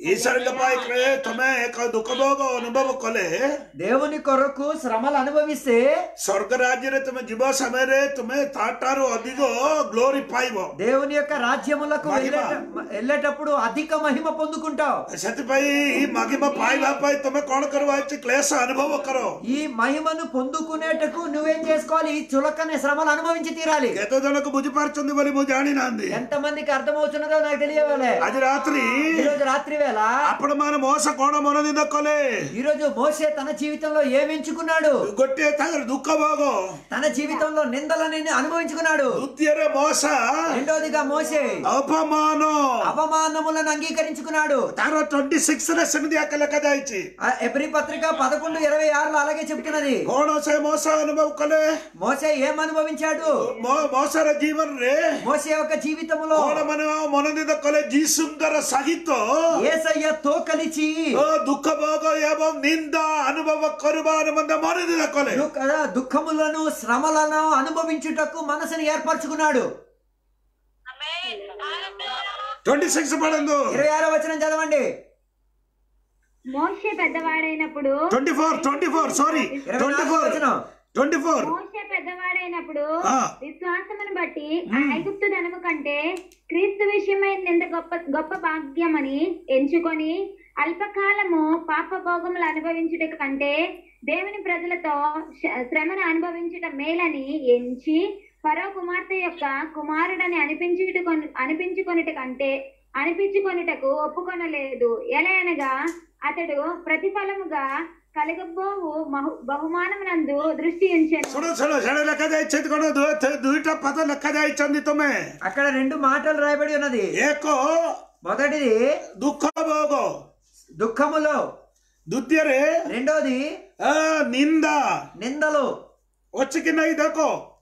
ଈଶ୍ୱରଙ୍କ ପାଇକରେ ତମେ ଏକ ଦୁଃଖ ଭୋଗ ଅନୁଭବ କଲେ దేవుని కొరకు శ్రమలు అనుభవిస్తే ସ୍ୱର୍ଗ ରାଜ୍ୟରେ ତୁମେ ଯିବ ସମୟରେ ତୁମେ ତାଠାରୁ ଅଧିକ ଗ୍ଲୋରି ପାଇବ దేవుని యొక్క రాజ్యములకు మహిమ. వెళ్ళేట- వెళ్ళేటప్పుడు అధిక మహిమ పొందుకుంటావు ସେଥିପାଇଁ ఈ మహిమ ପାଇବା ପାଇଁ ତମେ କଣ କରିବା ଅଛି କ୍ଲେଶ ଅନୁଭବ କର ఈ మహిమను పొందుకునేటకు నువ్వేం చేసుకోవాలి ఈ చులకనే శ్రమలు అనుభవించి తీరాలి କେତେ ଜଣକୁ ବୁଝିପାରୁଛନ୍ତି ବୋଲି ମୁଁ ଜାଣିନାହାନ୍ତି ఎంత మందికి అర్థమవుతున్నదో నాకు తెలియవాలి ଆଜି ରାତ୍ରି ఈ రోజు రాత్రి వేళ ଆପଣ ମାନେ ମోସ କଣ ମନୋନୀତ କଲେ ఈ రోజు మోసే తన జీవితంలో ఏమి ఎంచుకున్నాడు ଗୋଟିଏ ତାଙ୍କର ଦୁଃଖ ଭୋଗ తన జీవితంలో నిందలని అనుభవించుకున్నాడు ଦ୍ୱିତୀୟରେ ମోସ రెండోదిగా మోసే ଅପମାନ అవమానములను అంగీకరించుకున్నాడు ତାର ଟ୍ୱେଣ୍ଟି ସିକ୍ସ ରେ ସେମିତି ଆକା ଲେଖାଯାଇଛି ఆ ఎబ్రి పత్రిక పదకొండు ఇరవై ఆరులో అలాగే చెబుతున్నది କଣ ସେ ମోସ ଅନୁଭବ କଲେ మోసే ఏం అనుభవించాడు ମୋ- ମోସର ଜୀବନରେ మోసే యొక్క జీవితంలో କଣ ମାନେ ମନୋନୀତ କଲେ ଯୀଶୁଙ୍କର ସହିତ ఏసయ్యతో కలిసి ଓ ଦୁଃଖ ଭୋଗ ଏବଂ ନିନ୍ଦା ଅନୁଭବ କରିବା ନିମନ୍ତେ ମନୋନୀତ କଲେ దుఃఖ- దుఃఖములను శ్రమలను అనుభవించుటకు మనసును ఏర్పరచుకున్నాడు ఆమేన్. హల్లెలూయా. ట్వంటీ సిక్స్ పడందు ఇరవై ఆరో వచనం చదవండి మోషే పెద్దవాడైనప్పుడు twenty four twenty four sorry ఇరవై ట్వంటీ నాలుగో ఫోర్ వచనం ట్వంటీ ఫోర్ మోషే పెద్దవాడైనప్పుడు ఆ. విశ్వాసమును బట్టి ఐగుప్తు ధనము కంటే క్రీస్తు విషయమై నింద గొప్ప గొప్ప భాగ్యమని ఎంచుకొని అల్పకాలము పాప భోగములు అనుభవించుట కంటే దేవుని ప్రజలతో శ- శ్రమను అనుభవించుట మేలని ఎంచి ఫరో కుమార్తె యొక్క కుమారుడని అనిపించుట అనిపించుకొనుట కంటే అనిపించుకొనుటకు ఒప్పుకొనలేదు ఎలా అనగా అతడు ప్రతిఫలముగా కలగబోవు మహు- బహుమానమునందు దృష్టి ఉంచెను ଶୁଣ ଶୁଣ ସେଣେ ଲେଖାଯାଇଛି କଣ ଦୁ- ଦୁଇଟା ପଦ ଲେଖାଯାଇଛନ୍ତି ତମେ అక్కడ రెండు మాటలు రాయబడి ఉన్నది ଏକ మొదటిది ଦୁଃଖ ଭୋଗ దుఃఖములో ଦ୍ୱିତୀୟରେ రెండోది ଆ, ନିନ୍ଦା నిందలు ଅଛି କି ନାଇଁ ଦେଖ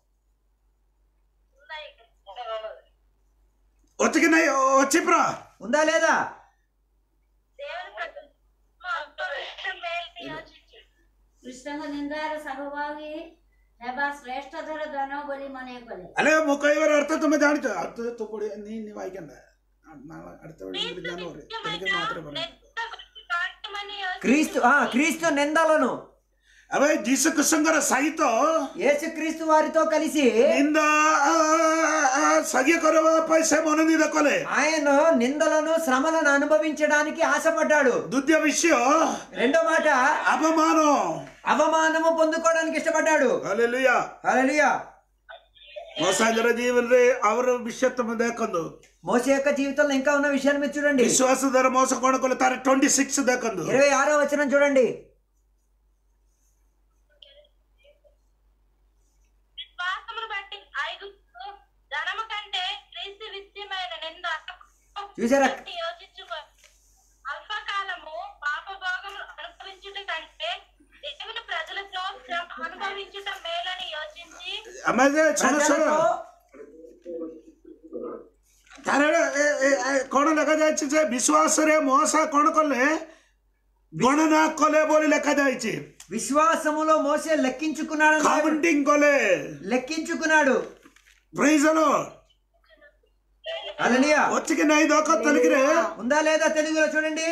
ଅଛି କି ନାଇଁ ଅଛି ପରା ఉందా లేదా దేవుని ప్రజలు అంతరిక్ష మేలుని యోచించి କୃଷ୍ଣଙ୍କ ନିନ୍ଦାର ସହଭାଗୀ ହେବା ଶ୍ରେଷ୍ଠତର ଧନ ବୋଲି ମନେ କଲେ ಅಲ್ಲೇ ମୁଁ କହିବାର ଅର୍ଥ ତମେ ଜାଣିଛ ଅର୍ଥ ତୁ ପଢି ನೀ ನೀವು ವಾಯ್ಕಂಡ ನಾಳೆ അടുത്ത క్రీస్తు ಜಾನುವಾರಿ నిత్యమైన ಬೆಳಿಗ್ಗೆ ಮಾತ್ರ ಬರೋದು నిత్య గురించి కాంతమని యోచించి క్రీస్తు ఆ క్రీస్తు నిందలను ಅವೆ ಜೀಸು ಕೃಷ್ಣಂಗರ ಸಹಿತ యేసుక్రీస్తు వారితో కలిసి ನಿಂದ ಆ, ಆ, ಸಹ್ಯ ಕೊರವ ಪೈಸೆ ಮನೋನಿದ ಕೊಲೆ ఆయన నిందలను శ్రమలను అనుభవించడానికి ఆశపడ్డాడు ದ್ವಿತೀಯ ವಿಷಯ రెండో మాట ಅಪಮಾನ అవమానము పొందుకోవడానికి ఇష్టపడ్డాడు ಅಲ್ಲೆಲ್ಲುಯ್ಯ హల్లెలూయా ಮೋಸಾಂಗರ ಜೀವನರೇ ಅವರ ವಿಷಯ ತಮ್ಮ ದೇಕಂದು మోసే యొక్క జీవితంలో ఇంకా ఉన్న విషయాన్ని మీరు చూడండి ವಿಶ್ವಾಸದರ ಮೋಸ ಕೊಡಕೊಲ್ಲ ತಾರೆ ಟ್ವೆಂಟಿ ಸಿಕ್ಸ್ ದೇಕಂದು ఇరవై ఆరో వచనం చూడండి విశ్వాసమును బట్టి ఐగుప్తు ధనము కంటే క్రీస్తు విద్యమైన నింద చూసారా? బట్టి యోచించుకో అల్పకాలము పాప భోగములు అనుభవించుట కంటే దేవుని ప్రజలతో శ్రమ అనుభవించుట మేలని యోచించి ಆಮೇಲೆ ಶುಣ ಶುಣ ప్రజలతో ତାର ଏ- ଏ- ଏ- କଣ ଲେଖାଯାଇଛି ଯେ ବିଶ୍ୱାସରେ ମହାଶା କଣ କଲେ ଗଣନା କଲେ ବୋଲି ଲେଖାଯାଇଛି విశ్వాసములో మోసే లెక్కించుకున్నాడు କାଉଣ୍ଟିଂ କଲେ లెక్కించుకున్నాడు ପ୍రైజ్ హల్లెలూయా ଅଛି କି ନାଇଁ ଦେଖ ତେଲୁଗୁରେ ఉందా లేదా తెలుగులో చూడండి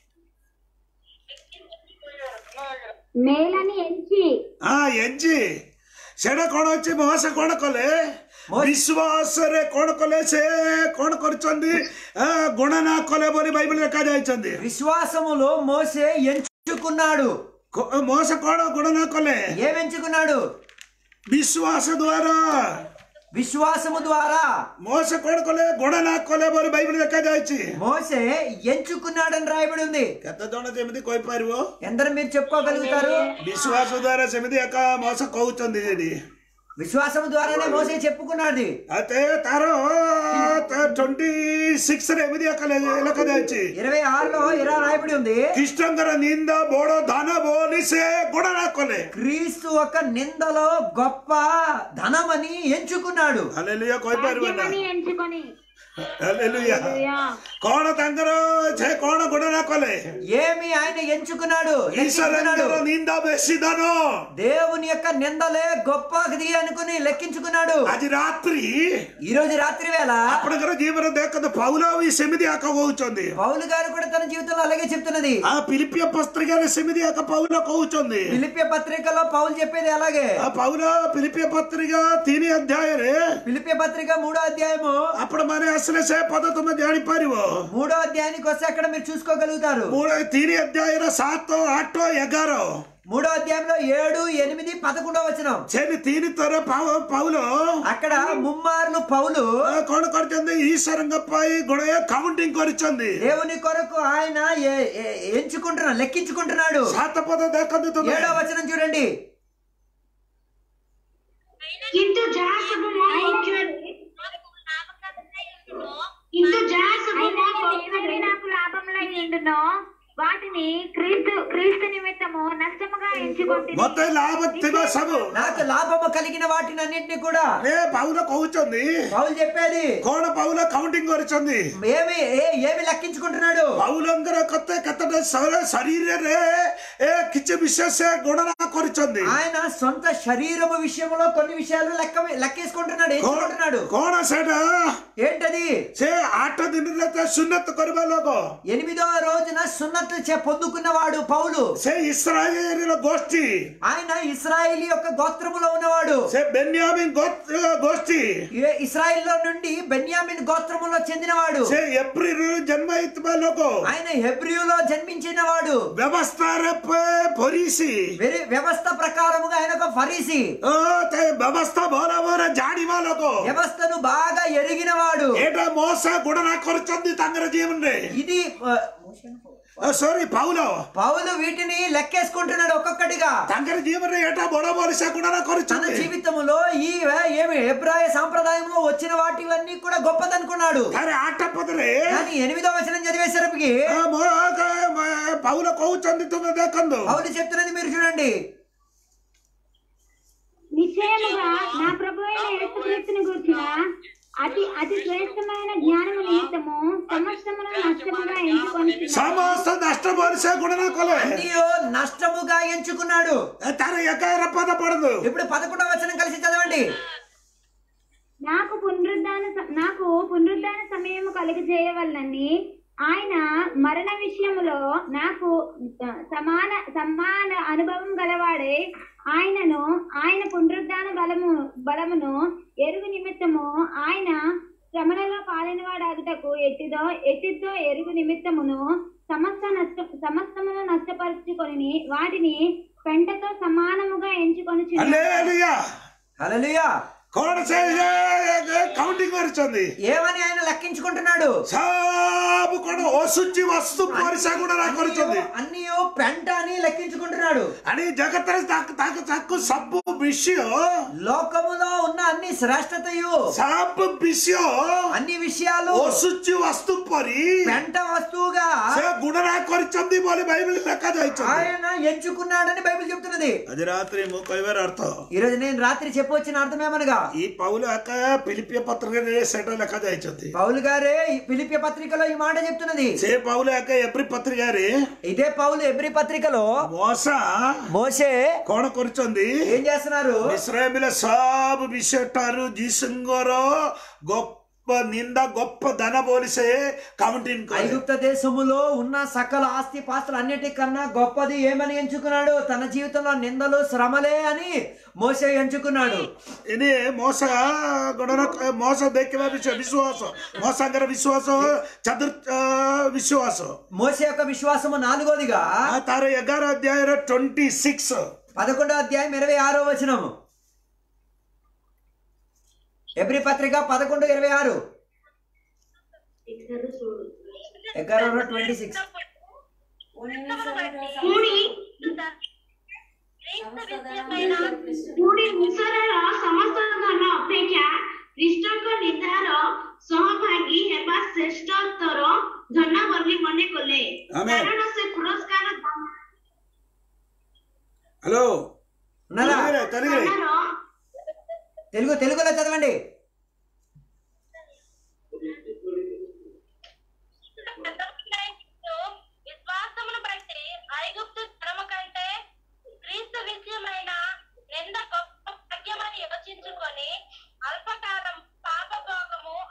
మేలని ఎంచి ହଁ ଏଜି ସେଟା କଣ ଅଛି ମହାଶା କଣ କଲେ ମହା- ବିଶ୍ୱାସରେ କଣ କଲେ ସେ କଣ କରିଛନ୍ତି ଆ, ଗଣନା କଲେ ବୋଲି ବାଇବଲ ଲେଖାଯାଇଛନ୍ତି విశ్వాసములో మోసే ఎంచుకున్నాడు ମହାଶା କଣ ଗଣନା କଲେ ఏం ఎంచుకున్నాడు ବିଶ୍ୱାସ ଦ୍ଵାରା విశ్వాసము ద్వారా మోస କଣ କଲେ ଗଣନା କଲେ ବୋଲି ବାଇବଲ ଲେଖାଯାଇଛି మోసే ఎంచుకున్నాడని రాయబడి ఉంది କେତେ ଜଣ ଯେମିତି କହିପାରିବ ఎందరు మీరు చెప్పుకోగలుగుతారు ବିଶ୍ୱାସ ଦ୍ଵାରା ସେମିତି ଏକା ମోସ କହୁଛନ୍ତି ସେଠି విశ్వాసము ద్వారానే మోసే చెప్పుకున్నాడు అయితే ତାର ଟ୍ୱେଣ୍ଟି ସିକ୍ସରେ ଏମିତି ଏକା ଲେ- ଲେଖାଯାଇଛି ఇరవై ఆరులో ఇలా రాయబడి ఉంది ଖ୍ରୀଷ୍ଟଙ୍କର ନିନ୍ଦା ବଡ ଦାନ ବୋଲି ସେ ଗଣନା କଲେ క్రీస్తు ఒక నిందలో గొప్ప ధనమని ఎంచుకున్నాడు ହାଲେଲୁୟା କହିପାରିବ ନା భాగ్యమని ఎంచుకొని ହାଲେଲୁୟା హల్లెలూయా. କଣ ତାଙ୍କର ସେ କଣ ଗଣନା କଲେ ఏమి ఆయన ఎంచుకున్నాడు లెక్కించుకున్నాడు ଈଶ୍ୱରଙ୍କର ନିନ୍ଦା ବେଶୀ ଦାନ దేవుని యొక్క నిందలే గొప్పది అనుకుని లెక్కించుకున్నాడు ଆଜି ରାତ୍ରି ఈ రోజు రాత్రి వేళ ଆପଣଙ୍କର ಜೀವನ ದೇಕದ ಪೌಲವಿ ಸಮಿತಿ ಯಾಕ ಹೋಗುಚೊಂದಿ పౌలు గారు కూడా తన జీవితంలో అలాగే చెప్తున్నది ఆ పిలిపియ పత్రిక సమితి యాక పౌల కోవుచొంది పిలిపి పత్రికలో పౌలు చెప్పేది అలాగే ఆ పౌల పిలిపియ పత్రిక తిని అధ్యాయరే పిలిపి పత్రిక మూడో అధ్యాయము అప్పుడు మన అసలు సే పద తొమ్మిది జాడిపారివో మూడో అధ్యాయానికి వస్తే అక్కడ మీరు చూసుకోగలుగుతారు ಮೂಡ ತಿನಿ ಅಧ್ಯಾಯರ ಸಾತು ಆಟೋ ಎಗಾರೋ మూడో అధ్యాయంలో ఏడు ఎనిమిది పదకొండో వచనం చెని తిని తర పావ పౌలు అక్కడ ముమ్మార్లు పౌలు కొన కొరిచింది ఈశ్వరంగప్పాయి గుణయ కౌంటింగ్ కొరిచింది దేవుని కొరకు ఆయన ఏ- ఏ- ఎంచుకుంటున్నాడు లెక్కించుకుంటున్నాడు సాత పద దేకందు ఏడో వచనం చూడండి କିନ୍ତୁ ଯାହା ସବୁ ମୋ ପକ୍ଷରେ କିନ୍ତୁ ଯାହା ସବୁ ମୋ ପକ୍ଷରେ నాకు లాభములై ఉండునో వాటిని క్రీస్తు క్రీస్తు నిమిత్తము నష్టముగా ఎంచుకుంటుంది మొత్తం లాభం తిన సబు నాకు లాభము కలిగిన వాటిని అన్నింటినీ కూడా ఏ పౌల కౌచుంది పౌలు చెప్పేది కోణ పౌల కౌంటింగ్ కొరిచింది ఏమి ఏ- ఏమి లెక్కించుకుంటున్నాడు పౌలంగర కొత్త కత్తడ శరీరే ఏ కిచ్చ విశేష గుణన కొరిచింది ఆయన సొంత శరీరము విషయంలో కొన్ని విషయాలు లెక్క లెక్కేసుకుంటున్నాడు ఎంచుకుంటున్నాడు కోణ సేట ఏంటది సే ఆట దిన సున్నత్ కొరిబా లోగో ఎనిమిదవ రోజున సున్నతులు చే పొందుకున్నవాడు పౌలు సే ఇస్రాయేలీల గోష్ఠి ఆయన ఇస్రాయేలీ యొక్క గోత్రములో ఉన్నవాడు సే బెన్యామిన్ గోత్ర గోష్ఠి ఏ- ఇస్రాయేల్లో నుండి బెన్యామిన్ గోత్రములో చెందినవాడు సే ఏప్రిల్ జన్మ ఇత్మా లోగో ఆయన హెబ్రియులో జన్మించినవాడు వ్యవస్థ పొరీసి వెరి వ్యవస్థ ప్రకారముగా ఆయన ఒక ఫరీసి ఓ తే వ్యవస్థ బోల బోల జాడిమా లోగో వ్యవస్థను బాగా ఎరిగినవాడు ఏట మోస గుణన కొరిచింది తంగర జీవన్ రే ఇది ఆ, సారీ పౌలో పౌలు వీటిని లెక్కేసుకుంటున్నాడు ఒక్కొక్కటిగా తంగర జీవన్ రే ఏట బోడ బోలిస గుణన తన కొరిచింది జీవితంలో ఈ ఏమి ఎబ్రాయ సాంప్రదాయంలో వచ్చిన వాటివన్నీ కూడా గొప్పదనుకున్నాడు అరే ఆట పదరే కానీ ఎనిమిదో వచనం చదివేసరికి పౌల కౌచంది తుమ్మ దేకందు పౌలు చెప్తున్నది మీరు చూడండి నిశ్చయముగా నా ప్రభు అయిన యేసుక్రీస్తుని గురించిన అతి అతి శ్రేష్టమైన జ్ఞానము నిమిత్తము సమస్తమును నష్టముగా ఎంచుకొని సమస్త నష్టపోలిసే గుణన కొలే అన్నియో నష్టముగా ఎంచుకున్నాడు తన ఎకార పద పడదు ఇప్పుడు పదకొండవ వచనం కలిసి చదవండి నాకు పునరుద్ధాన స- నాకు పునరుద్ధాన సమయము కలుగజేయవలనని ఆయన మరణ విషయములో నాకు స- సమాన సమాన అనుభవం గలవాడే ఆయనను ఆయన పునరుద్ధాన బలము బలమును ఎరుగు నిమిత్తము ఆయన శ్రమలలో పాలినవాడు అగుటకు ఎట్టిదో ఎట్టితో ఎరుగు నిమిత్తమును సమస్త నష్ట సమస్తమును నష్టపరుచుకొని వాటిని పెంటతో సమానముగా ఎంచుకొని అల్లేలుయా హల్లెలూయా కోణ కౌంటింగ్ వరిచింది ఏమని ఆయన లెక్కించుకుంటున్నాడు సాబు కొడ ఓసుచి వస్తు పరిస కూడా నాకు కొరిచింది అన్నియో పెంట అని లెక్కించుకుంటున్నాడు అని జగత్తర తాకు తాకు తాకు సబ్బు విషయం లోకములో ఉన్న అన్ని శ్రేష్టతయు సబ్బు విషయం అన్ని విషయాలు ఓసుచి వస్తు పరి పెంట వస్తువుగా సే గుణరా కొరిచింది బోలి బైబిల్ లెక్క దాయిచింది ఆయన ఎంచుకున్నాడని బైబిల్ చెప్తున్నది అది రాత్రి ముప్పై అర్థం ఈ రోజు నేను రాత్రి చెప్పొచ్చిన అర్థమేమనగా ఈ పౌలు అక్క పిలిపియ పత్రిక సెట లెక్క దాయిచింది పౌలు గారే ఈ పిలిపి పత్రికలో ఈ మాట చెప్తున్నది సే పౌలు అక్క ఎప్రి పత్రిక రే ఇదే పౌలు ఎబ్రి పత్రికలో మోస మోసే కోణ కొరిచింది ఏం చేస్తున్నారు ఇస్రాయేల్ సాబు బిషెట్టారు జీసంగోరో గొప్ప నింద గొప్ప ధన పోలిసే కౌంటింగ్ ఐగుప్త దేశములో ఉన్న సకల ఆస్తి పాస్తులు అన్నిటికన్నా గొప్పది ఏమని ఎంచుకున్నాడు తన జీవితంలో నిందలు శ్రమలే అని మోసే ఎంచుకున్నాడు ఇది మోస గొడవ మోస దేఖ్య విశ్వాಸ మోసంగర విశ్వాಸ చతుర్ విశ్వాಸ మోసే యొక్క విశ్వాసము నాలుగోదిగా ఆ తార ఎగారో అధ్యాయ ట్వంటీ సిక్స్ పదకొండో అధ్యాయం ఇరవై ఆరో వచనము ఎబ్రి పత్రిక పదకొండు ఇరవై ఆరు ఎగారో ట్వంటీ సిక్స్ కూడి క్రీస్తు విషయమైన కూడి ମୁସରର ସମସ୍ତ ଧନ ଅପେକ୍ଷା ଖ୍ରୀଷ୍ଟଙ୍କ ନିନ୍ଦାର ସହଭାଗୀ ହେବା ଶ୍ରେଷ୍ଠତର ଧନ ବୋଲି ମନେ କଲେ ଆମେନ୍। କାରଣ ସେ ପୁରସ୍କାର హలో ఉన్నారా తెలుగు ଧନର తెలుగు తెలుగులో చదవండి విశ్వాసమును బట్టి ఐగుప్తు శ్రమ కంటే క్రీస్తు విషయమైన నింద గొప్ప భాగ్యమని యోచించుకొని అల్పకాలం పాపభోగము అనుభవి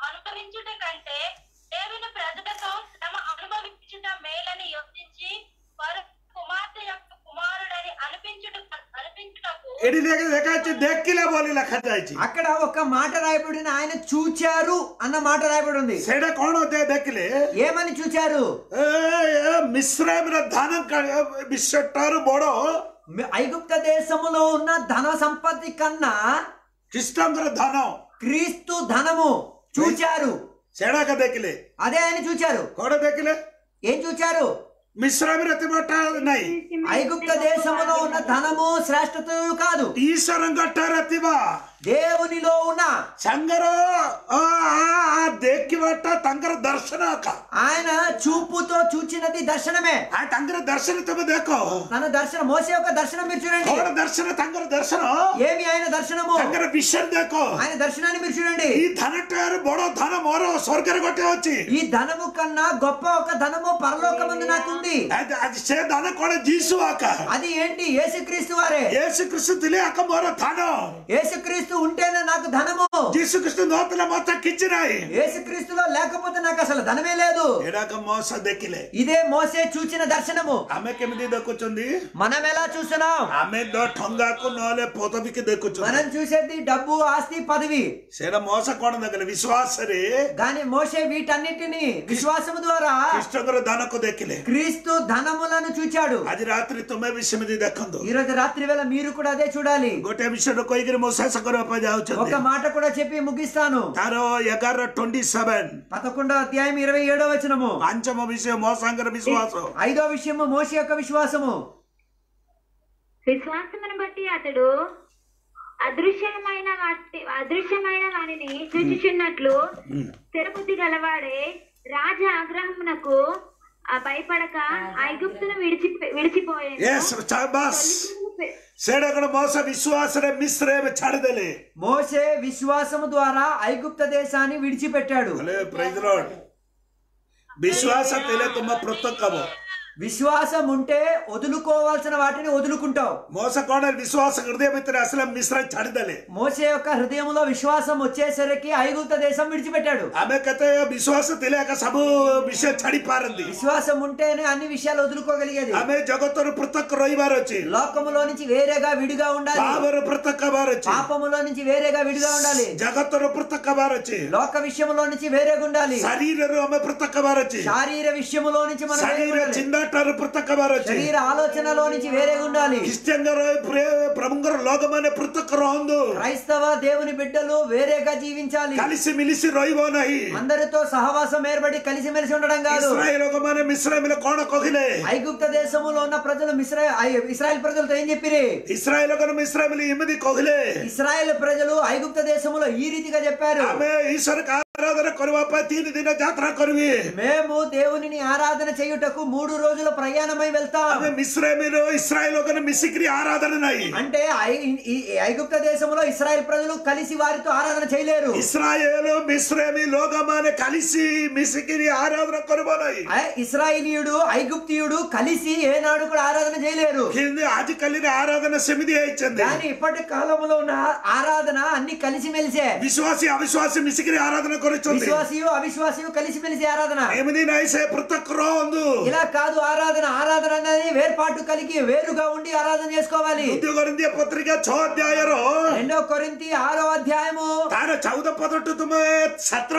అనుభవించుట కంటే దేవుని ప్రజలతో శ్రమ అనుభవించుట మేలని యోచించి వారు కుమార్తె యొక్క కుమారుడని అనిపించుట అనిపించుటకు ଏଠି ଲେଖା ଲେଖାଯାଇଛି ଦେଖିଲେ ବୋଲି ଲେଖାଯାଇଛି అక్కడ ఒక మాట రాయబడిన ఆయన చూచారు అన్న మాట రాయబడి ఉంది ସେଇଟା କଣ ଦେ- ଦେଖିଲେ ఏమని చూచారు ଏ, ଏ, ମିଶ୍ରାଇମର ଧାନ କା- ବିଶ୍ୱଠାରୁ ବଡ మి- ఐగుప్త దేశములో ఉన్న ధన సంపత్తి కన్నా ଖ୍ରୀଷ୍ଟଙ୍କର ଧନ క్రీస్తు ధనము చూచారు ସେଟାକ ଦେଖିଲେ అదే ఆయన చూచారు କଣ ଦେଖିଲେ ఏం చూచారు ମିଶ୍ରାଇମର ଥିବାଟା ନାହିଁ ఐగుప్త దేశములో ఉన్న ధనము శ్రేష్టత కాదు ଈଶ୍ୱରଙ୍କ ଠାରେ ଥିବା దేవునిలో ఉన్న ସାଙ୍ଗର ଆ, ଆ, ଆ, ଦେଖିବାଟା ତାଙ୍କର ଦର୍ଶନ ଆକା ఆయన చూపుతో చూచినది దర్శనమే ଆ, ତାଙ୍କର ଦର୍ଶନ ତମେ ଦେଖ తన దర్శనం మోసే యొక్క దర్శనం మీరు చూడండి କଣ ଦର୍ଶନ ତାଙ୍କର ଦର୍ଶନ ఏమి ఆయన దర్శనము ତାଙ୍କର ବିଷୟ ଦେଖ ఆయన దర్శనాన్ని మీరు చూడండి ఈ ధనଠାରୁ ବଡ ଧନ ମୋର ସ୍ୱର୍ଗରେ ଗୋଟେ ଅଛି ఈ ధనము కన్నా గొప్ప ఒక ధనము పరలోకమందు నాకుంది ଆଜି ଆଜି ସେ ଧନ କଣ ଯୀଶୁ ଆକା అది ఏంటి యేసుక్రీస్తు వారే యేసు క్ରିସ୍තු ଥିଲେ ଆକା ମୋର ଧନ యేసుక్రీస్తు ఉంటేనే నాకు ధనము ଯୀଶୁ ଖ୍ରୀଷ୍ଟ ନଥିଲେ ମତେ କିଛି ନାହିଁ యేసుక్రీస్తులో లేకపోతే నాకు అసలు ధనమే లేదు ଏଟାକ ମୋସ ଦେଖିଲେ ఇదే మోసే చూచిన దర్శనము ଆମେ କେମିତି ଦେଖୁଛନ୍ତି మనం ఎలా చూస్తున్నాం ଆମେ ତ ଠଙ୍ଗାକୁ ନହେଲେ ପଦବୀକି ଦେଖୁଛୁ మనం చూసేది డబ్బు ఆస్తి పదవి ସେଇଟା ମୋସ କଣ ଦେଖିଲେ ବିଶ୍ୱାସରେ కానీ మోసే వీటన్నిటిని విశ్వాసము ద్వారా ଖ୍ରୀଷ୍ଟଙ୍କର ଧନକୁ ଦେଖିଲେ క్రీస్తు ధనములను చూచాడు ଆଜି ରାତିରେ ତୁମେ ବି ସେମିତି ଦେଖନ୍ତୁ ఈ రోజు రాత్రి వేళ మీరు కూడా అదే చూడాలి ଗୋଟେ ବିଷୟ କହିକିରି ମୁଁ ଶେଷ କରିବା ପାଇଁ ఒక ଯାଉଛନ୍ତି మాట కూడా చెప్పి ముగిస్తాను ତାର ଏଗାର ଟ୍ୱେଣ୍ଟି ସେଭେନ పదకొండో అధ్యాయం ఇరవై ఏడో వచనము ପାଞ୍ଚମ ବିଷୟ ମୋ ସାଙ୍ଗର విశ్వాସ ఐదో విషయము మోసే యొక్క విశ్వాసము విశ్వాసమును బట్టి అతడు అదృశ్యమైన వాటి అదృశ్యమైన వారిని చూచుచున్నట్లు స్థిరబుద్ధి గలవాడే రాజ ఆగ్రహమునకు ఆ భయపడక ఐగుప్తును విడిచి విడిచిపోయాను ఎస్ ବାସ୍ ସେଇଟା କଣ ମୋସ ବିଶ୍ୱାସରେ ମିଶ୍ରେ ଏବେ ଛାଡ଼ିଦେଲେ మోసే విశ్వాసము ద్వారా ఐగుప్త దేశాన్ని విడిచిపెట్టాడు ହେଲେ ପ୍రైజ్ ଲର୍ଡ ବିଶ୍ୱାସ ଥିଲେ ତୁମ ପୃଥକ ହବ విశ్వాసం ఉంటే వదులుకోవాల్సిన వాటిని వదులుకుంటావు ମୋସ କଣ ବିଶ୍ୱାସ ହୃଦୟ ଭିତରେ ଆସିଲା ମିଶ୍ର ଛାଡ଼ିଦେଲେ మోసే యొక్క హృదయంలో విశ్వాసం వచ్చేసరికి ఐగుప్త దేశం విడిచిపెట్టాడు ଆମେ କେତେ ବିଶ୍ୱାସ ଥିଲେ ଏକା ସବୁ ବିଷୟ ଛାଡ଼ି ପାରନ୍ତି విశ్వాసం ఉంటేనే అన్ని విషయాలు వదులుకోగలిగేది ଆମେ జగତରୁ ପୃଥକ ରହିବାର ଅଛି లోకములో నుంచి వేరేగా విడిగా ఉండాలి ପାପରୁ ପୃଥକ ହେବାର ଅଛି పాపములో నుంచి వేరేగా విడిగా ఉండాలి ଜଗତରୁ ପୃଥକ ହେବାର ଅଛି లోక విషయములో నుంచి వేరేగా ఉండాలి ଶରୀରରୁ ଆମେ ପୃଥକ ହେବାର ଅଛି శారీర విషయములో నుంచి మనం వేరేగా ଶରୀର ఉండాలి. ଚିନ୍ତାଠାରୁ ପୃଥକ ହେବାର ଅଛି శరీర ఆలోచనలో నుంచి వేరేగా ఉండాలి ଖ୍ରୀଷ୍ଟିଆନର ପ୍ରେ- ପ୍ରଭୁଙ୍କର ଲୋକମାନେ ପୃଥକ ରହନ୍ତୁ క్రైస్తవ దేవుని బిడ్డలు వేరేగా జీవించాలి କାଲିସି ମିଲିସି ରହିବ ନାହିଁ అందరితో సహవాసం ఏర్పడి కలిసిమెలిసి ఉండడం కాదు ଇସ୍ରାଏଲ ଲୋକମାନେ ମିଶ୍ରାମିଲେ କଣ କହିଲେ ఐగుప్త దేశములో ఉన్న ప్రజలు మిశ్రా ఐ- ఇస్రాయేల్ ప్రజలతో ఏం చెప్పిరి ଇସ୍ରାଏଲ ଲୋକମାନେ ମିଶ୍ରାମିଲେ ଏମିତି କହିଲେ ఇస్రాయేల్ ప్రజలు ఐగుప్త దేశములో ఈ రీతిగా చెప్పారు ଆମେ ଈଶ୍ୱରକୁ ଆରାଧନା କରିବା ପାଇଁ ତିନି ଦିନ ଯାତ୍ରା କରିବି మేము దేవునిని ఆరాధన చేయుటకు మూడు రోజుల ప్రయాణమై వెళ్తాం ଆମେ ମିଶ୍ରାମିର ଇସ୍ରାଏଲ ଲୋକମାନେ ମିଶିକିରି ଆରାଧନା ନାହିଁ అంటే ఐ- ఈ ఐగుప్త దేశంలో ఇస్రాయేల్ ప్రజలు కలిసి వారితో ఆరాధన చేయలేరు ଇସ୍ରାଏଲ ମିଶ୍ରାମୀ ଲୋକମାନେ କାଲିସି ମିଶିକିରି ଆରାଧନା କରିବ ନାହିଁ ఐ- ఇస్రాయేలీయుడు ఐగుప్తియుడు కలిసి ఏనాడు కూడా ఆరాధన చేయలేరు କିନ୍ତୁ ଆଜିକାଲିର ଆରାଧନା ସେମିତି ହେଇଛନ୍ତି కానీ ఇప్పటి కాలంలో ఉన్న ఆరాధన అన్ని కలిసిమెలిసే ବିଶ୍ୱାସୀ ଅବିଶ୍ୱାସୀ ମିଶିକିରି ଆରାଧନା କରୁଛନ୍ତି విశ్వాసియు అవిశ్వాసియు కలిసిమెలిసి ఆరాధన ଏମିତି ନାହିଁ ସେ ପୃଥକ ରହନ୍ତୁ ఇలా కాదు ఆరాధన ఆరాధన అనేది వేర్పాటు కలిగి వేరుగా ఉండి ఆరాధన చేసుకోవాలి ଦ୍ୱିତୀୟ କରିନ୍ତିଆ ପତ୍ରିକା ଛଅ ଅଧ୍ୟାୟର రెండో కొరింతి ఆరో అధ్యాయము ତାର ଚଉଦ ପଦଠୁ ତୁମେ ସାତ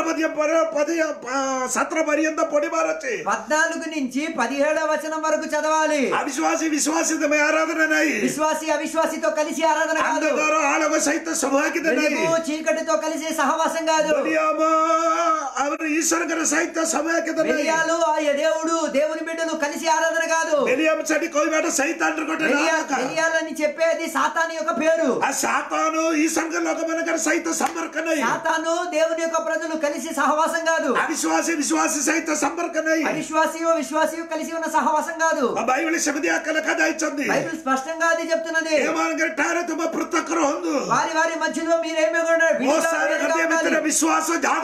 ସାତ ପର୍ଯ୍ୟନ୍ତ ପଢିବାର ଅଛି పద్నాలుగు నుంచి పదిహేడవ వచనం వరకు చదవాలి ଅବିଶ୍ୱାସୀ ବିଶ୍ୱାସୀ ତୁମେ ଆରାଧନା ନାହିଁ విశ్వాసి అవిశ్వాసితో కలిసి ఆరాధన కాదు ଅନ୍ଧକାର ଆଲୋକ ସହିତ ସୌଭାଗ୍ୟ ନାହିଁ వెలుగు చీకటితో కలిసి సహవాసం కాదు ବଲିଆମ ଆମର ଈଶ୍ୱରଙ୍କର ସହିତ ସୌଭାଗ୍ୟ ନାହିଁ వెలియాలు ఆ దేవుడు దేవుని బిడ్డలు కలిసి ఆరాధన కాదు బెలియామ ସେଠି କହିବାଟା ସైତାନର ଗୋଟେ వెలియా- ନାଁ వెలియాలని చెప్పేది సాతాను యొక్క పేరు ఆ సాతాను ఈశ్వరంగా ଲୋକମାନଙ୍କର ସହିତ ସମ୍ପର୍କ ନାହିଁ సాతాను దేవుని యొక్క ప్రజలు కలిసి సహవాసం కాదు అవిశ్వాసୀ విశ్వాసୀ ସହିତ ସମ୍ପର୍କ ନାହିଁ అవిశ్వాసియు విశ్వాసియు కలిసి ఉన్న సహవాసం కాదు ఆ బైబిల్ ସେମିତି ଆକା ଲେଖା ଯାଇଛନ୍ତି బైబిల్ స్పష్టంగా అది చెప్తున్నది ଏମାନଙ୍କର ଠାରେ ତୁମ ପୃଥକ ରହନ୍ତୁ వారి వారి మధ్యలో మీరేమి ମୋ ସାର ହୃଦୟ ଭିତରେ ବିଶ୍ୱାସ ଯାଦବ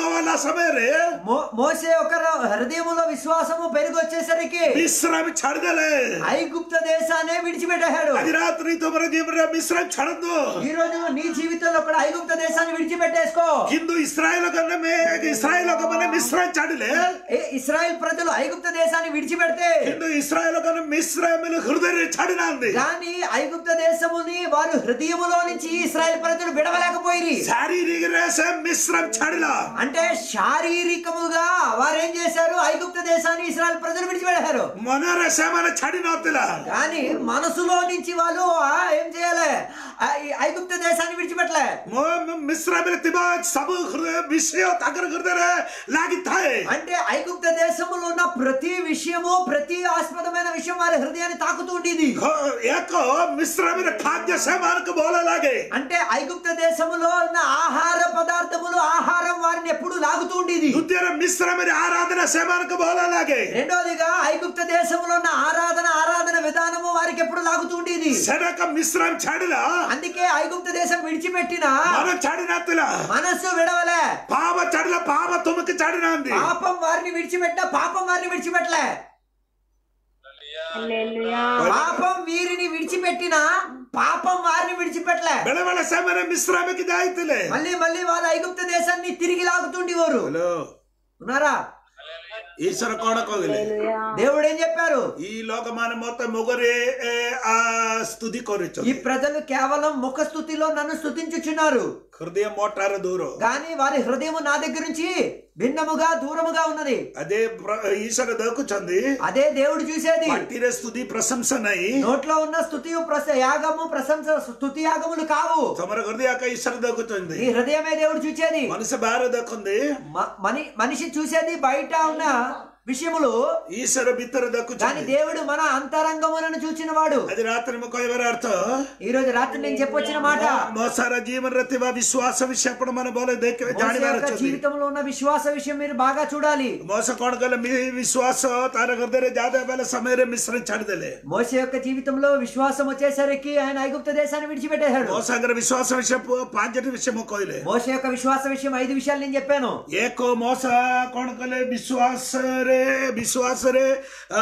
వాళ్ళ సమୟରେ మో- మోసే ఒక హృదయములో విశ్వాసము పెరిగి వచ్చేసరికి విశ్రామి ଛାଡିଦେଲେ ఐగుప్త దేశాన్ని విడిచిపెట్టాడు ଆଜି ରାତ୍ରି ତୁମର ଜୀବନରେ ବିଶ୍ରାମ ଛାଡ଼ନ୍ତୁ ఈ రోజు నీ జీవితంలో కూడా ఐగుప్త దేశాన్ని విడిచిపెట్టేసుకో କିନ୍ତୁ ଇସ୍ରାଏଲ ଇସ୍ରାଏଲ ଲୋକମାନେ ମିଶ୍ରାମ ଛାଡ଼ିଲେ ఏ ఇస్రాయల్ ప్రజలు ఐగుప్త దేశాన్ని విడిచిపెడితే କିନ୍ତୁ ଇସ୍ରାଏଲ ଲୋକମାନେ ମିଶ୍ରାମିଲ ହୃଦୟରେ ଛାଡି ନାହାନ୍ତି కానీ ఐగుప్త దేశముని వారు హృదయములో నుంచి ఇస్రాయల్ ప్రజలు విడవలేకపోయి ଶାରୀରିକରେ ସେ ମିଶ୍ରାମ ଛାଡିଲା అంటే శారీరకముగా వారు ఏం చేశారు ఐగుప్త దేశాన్ని ఇస్రాయల్ ప్రజలు విడిచిపెట్టారు ମନରେ ସେମାନେ ଛାଡି ନଥିଲା కానీ మనసులో నుంచి వాళ్ళు ఆ, ఏం చేయాలి ఆ, ఈ ఐగుప్త దేశాన్ని విడిచిపెట్టలే ମୋ ମିଶ୍ରାମିରେ ଥିବା ସବୁ ହୃଦୟ ବିଷୟ ତାଙ୍କର ହୃଦୟରେ ଲାଗିଥାଏ అంటే ఐగుప్త దేశములో ఉన్న ప్రతి విషయము ప్రతి ఆస్పదమైన విషయం వారి హృదయాన్ని తాకుతూ ఉండేది ଘ- ଏକ ମିଶ୍ରାମିରେ ଖାଦ୍ୟ ସେମାନଙ୍କୁ ଭଲ ଲାଗେ అంటే ఐగుప్త దేశములో ఉన్న ఆహార పదార్థములు ఆహారం వారిని ఎప్పుడు లాగుతూ ఉండేది ଦ୍ୱିତୀୟରେ ମିଶ୍ରାମିରେ ଆରାଧନା ସେମାନଙ୍କୁ ଭଲ ଲାଗେ రెండోదిగా ఐగుప్త దేశంలో ఉన్న ఆరాధన ఆరాధన విధానము వారికి ఎప్పుడు లాగుతూ ఉండేది ସେଟାକ ମିଶ୍ରାମ ଛାଡିଲା అందుకే ఐగుప్త దేశం విడిచిపెట్టిన ମନ ଛାଡି ନଥିଲା మనస్సు విడవలే పాప ଛାଡିଲା పాప ତୁମକୁ ଛାଡି ନାହାନ୍ତି పాపం వారిని విడిచిపెట్టిన పాపం వారిని విడిచిపెట్టలే పాపం వీరిని విడిచిపెట్టిన పాపం వారిని విడిచిపెట్టలే ବେଳେ ବେଳେ ସେମାନେ ମିଶ୍ରାମକି ଯାଇଥିଲେ మళ్ళీ మళ్ళీ వాళ్ళు ఐగుప్త దేశాన్ని తిరిగి లాగుతుండేవారు ହ୍ୟାଲୋ ఉన్నారా ଈଶ୍ୱର କଣ କହିଲେ దేవుడు ఏం చెప్పారు ఈ ଲୋକମାନେ ମତେ ମୁଗରେ ଏ, ଆ, ସ୍ତୁତି ఈ କରୁଛନ୍ତି ప్రజలు కేవలం ముఖ స్థుతిలో నన్ను స్థుతించుచున్నారు ହୃଦୟ ମୋଟାର ଦୂର కానీ వారి హృదయం నా దగ్గర నుంచి భిన్నముగా దూరముగా ఉన్నది అదే ప్ర- ఈశ్వర దక్కుଛନ୍ତି అదే దేవుడు చూసేది ପାଟିରେ ସ୍ତୁତି ପ୍ରଶଂସା ନାହିଁ నోట్లో ఉన్న స్థుతి ప్రశ యాగము ప్రశంస స్థుతి యాగములు కావు ତମର ହୃଦୟ ଆକା ఈశ్వର దక్కుଛନ୍ତି ఈ హృదయమే దేవుడు చూసేది మనిషి బాహର ଦେଖନ୍ତି మ- మని మనిషి చూసేది బయట ఉన్న విషయములు ఈశ్వర ଭିତରେ కానీ ଦେଖୁଛନ୍ତି దేవుడు మన అంతరంగములను చూచిన వాడు ଆଜି ରାତିରେ ମୁଁ କହିବାର ଅର୍ଥ ఈ రోజు రాత్రి నేను చెప్పొచ్చిన మాట ମୋ ସାରା ଜୀବନରେ ଥିବା ବିଶ୍ୱାସ ବିଷୟ ଆପଣ ମାନେ ଭଲ ଦେଖ మోసే ଜାଣିବାର యొక్క ଅଛନ୍ତି జీవితంలో ఉన్న విశ్వాస విషయం మీరు బాగా చూడాలి ମୋସ କଣ କଲେ ମି- ବିଶ୍ୱାସ ତାର ହୃଦୟରେ ଯାଦା ବେଲେ ସମୟରେ ମିଶ୍ର ଛାଡ଼ିଦେଲେ మోసే యొక్క జీవితంలో విశ్వాసం వచ్చేసరికి ఆయన ఐగుప్త దేశాన్ని విడిచిపెట్టేశాడు ମୋ ସାଙ୍ଗରେ ବିଶ୍ୱାସ ବିଷୟ ପ- ପାଞ୍ଚଟି ବିଷୟ ମୁଁ କହିଲେ మోసే యొక్క విశ్వాస విషయం ఐదు విషయాలు నేను చెప్పాను ଏକ ମଶା କଣ କଲେ ବିଶ୍ୱାସରେ ବିଶ୍ୱାସରେ ଆ,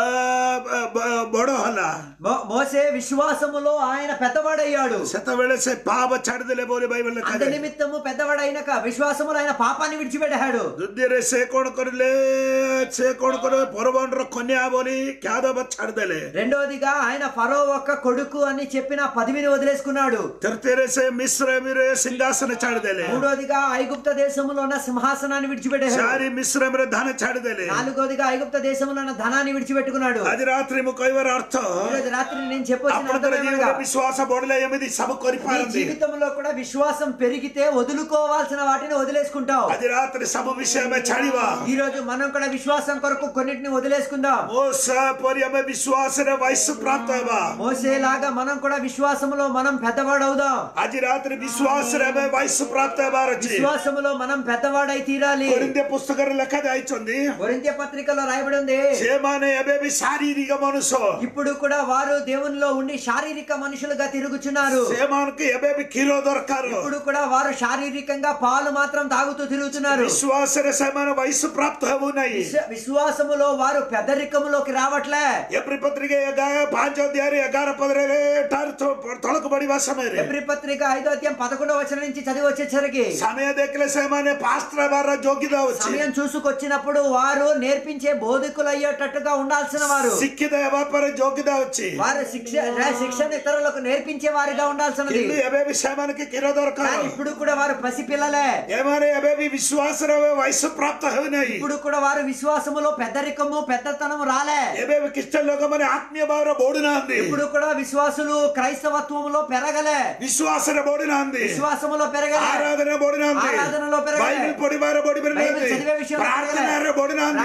ବ- ବଡ ହେଲା మో- మోసే విశ్వాసములో ఆయన పెద్దవాడయ్యాడు ସେତେବେଳେ ସେ ପାପ ଛାଡ଼ିଦେଲେ ବୋଲି ବାଇବଲ అంత ଲେଖାଯାଏ నిమిత్తము పెద్దవాడైనక విశ్వాసములో ఆయన పాపాన్ని విడిచిపెట్టాడు ଦ୍ୱିତୀୟରେ ସେ କଣ କରିଲେ ସେ କଣ କଲେ ପରବଣ୍ଡର କନ୍ୟା ବୋଲି ଖ୍ୟାଦବ ଛାଡ଼ିଦେଲେ రెండోదిగా ఆయన ఫరో ఒక్క కొడుకు అని చెప్పిన పదవిని వదిలేసుకున్నాడు ତୃତୀୟରେ ସେ ମିଶ୍ରମୀରେ ସିଂହାସନ ଛାଡ଼ିଦେଲେ మూడోదిగా ఐగుప్త దేశములో ఉన్న సింహాసనాన్ని విడిచిపెట్టాడు ଚାରି ମିଶ୍ରମରେ ଧାନ ଛାଡ଼ିଦେଲେ నాలుగోదిగా ఐగుప్త దేశంలో ఉన్న ధనాన్ని విడిచిపెట్టుకున్నాడు ଆଜି ରାତ୍ରି ମୁଁ କହିବାର ଅର୍ଥ ఈ రోజు రాత్రి నేను చెప్పొచ్చిన ଆପଣଙ୍କର అర్థమేమనగా, ଜୀବନରେ ବିଶ୍ୱାସ ବଢିଲେ ଏମିତି ସବୁ నీ କରିପାରନ୍ତି జీవితంలో కూడా విశ్వాసం పెరిగితే వదులుకోవాల్సిన వాటిని వదిలేసుకుంటావు ଆଜି ରାତିରେ ସବୁ ବିଷୟ ଆମେ ଛାଡ଼ିବା ఈ రోజు మనం కూడా విశ్వాసం కొరకు కొన్నిటిని వదిలేసుకుందాం ମୋ ପରି ଆମେ ବିଶ୍ୱାସରେ ବୈଶ୍ୟ ପ୍ରାପ୍ତ ହେବା మోసేలాగా మనం కూడా విశ్వాసములో మనం పెద్దవాడవుదాం ଆଜି ରାତିରେ ବିଶ୍ୱାସରେ ଆମେ ବୈଶ୍ୟ ପ୍ରାପ୍ତ ହେବାର ଅଛି విశ్వాసములో మనం పెద్దవాడై తీరాలి କୋରିନ୍ଥ ପୁସ୍ତକରେ ଲେଖା ଯାଇଛନ୍ତି కొరింథ్య పత్రికలో రాయబడి ఉంది ସେମାନେ ଏବେ ବି ଶାରୀରିକ ମନୁଷ୍ୟ ఇప్పుడు కూడా వారు దేవునిలో ఉండి శారీరక మనుషులుగా తిరుగుచున్నారు ସେମାନଙ୍କୁ ଏବେ ବି କ୍ଷୀର ଦରକାର ఇప్పుడు కూడా వారు శారీరకంగా పాలు మాత్రం తాగుతూ తిరుగుతున్నారు ବିଶ୍ୱାସରେ ସେମାନେ ବୈଶ୍ୟ ପ୍ରାପ୍ତ ହେବୁ ନାହିଁ విశ్వ- విశ్వాసములో వారు పెద్దరికములోకి రావట్లే ଏପ୍ରି ପତ୍ରିକା ଏଗାର ପାଞ୍ଚ ଅଧ୍ୟାୟରେ ଏଗାର ପଦରେ ଠାରୁ ଥ- ତଳକୁ ବଢିବା ସମୟରେ ఎబ్రి పత్రిక ఐదో అధ్యాయం పదకొండవ వచనం నుంచి చదివి వచ్చేసరికి ସମୟ ଦେଖିଲେ ସେମାନେ ପାସ୍ତ୍ର ହେବାର ଯୋଗ୍ୟତା ଅଛି సమయం చూసుకొచ్చినప్పుడు వారు నేర్పించే బోధకులు అయ్యేటట్టుగా ఉండాల్సిన వారు ଶିକ୍ଷିତ ହେବା ପରେ ଯୋଗ୍ୟତା ଅଛି వారు శిక్ష శిక్షణ ఇతరులకు నేర్పించే వారిగా ఉండాల్సినది କିନ୍ତୁ ଏବେ ବି ସେମାନଙ୍କୁ କ୍ଷୀର ଦରକାର కానీ ఇప్పుడు కూడా వారు పసిపిల్లలే ଏମାନେ ଏବେ ବି ବିଶ୍ୱାସରେ ବୈଶ୍ୟ ପ୍ରାପ୍ତ ହେଉନାହିଁ ఇప్పుడు కూడా వారు విశ్వాసములో పెద్దరికము పెద్దతనము రాలే ଏବେ ବି ଖ୍ରୀଷ୍ଟିଆନ ଲୋକମାନେ ଆତ୍ମୀୟ ଭାବରେ ବଢୁନାହାନ୍ତି ఇప్పుడు కూడా విశ్వాసులు క్రైస్తవత్వములో పెరగలే ବିଶ୍ୱାସରେ ବଢୁନାହାନ୍ତି విశ్వాసములో పెరగలే ఆరాధన బଢୁନାହାନ୍ତି ఆరాధనలో పెరగలే. బైబిల్ ପଢିବାର ବଢି బైబిల్ ପାରୁନାହାନ୍ତି చదివే విషయంలో ప్రార్థନାରେ పెరగలే. ବଢୁନାହାନ୍ତି ప్రార్థనలో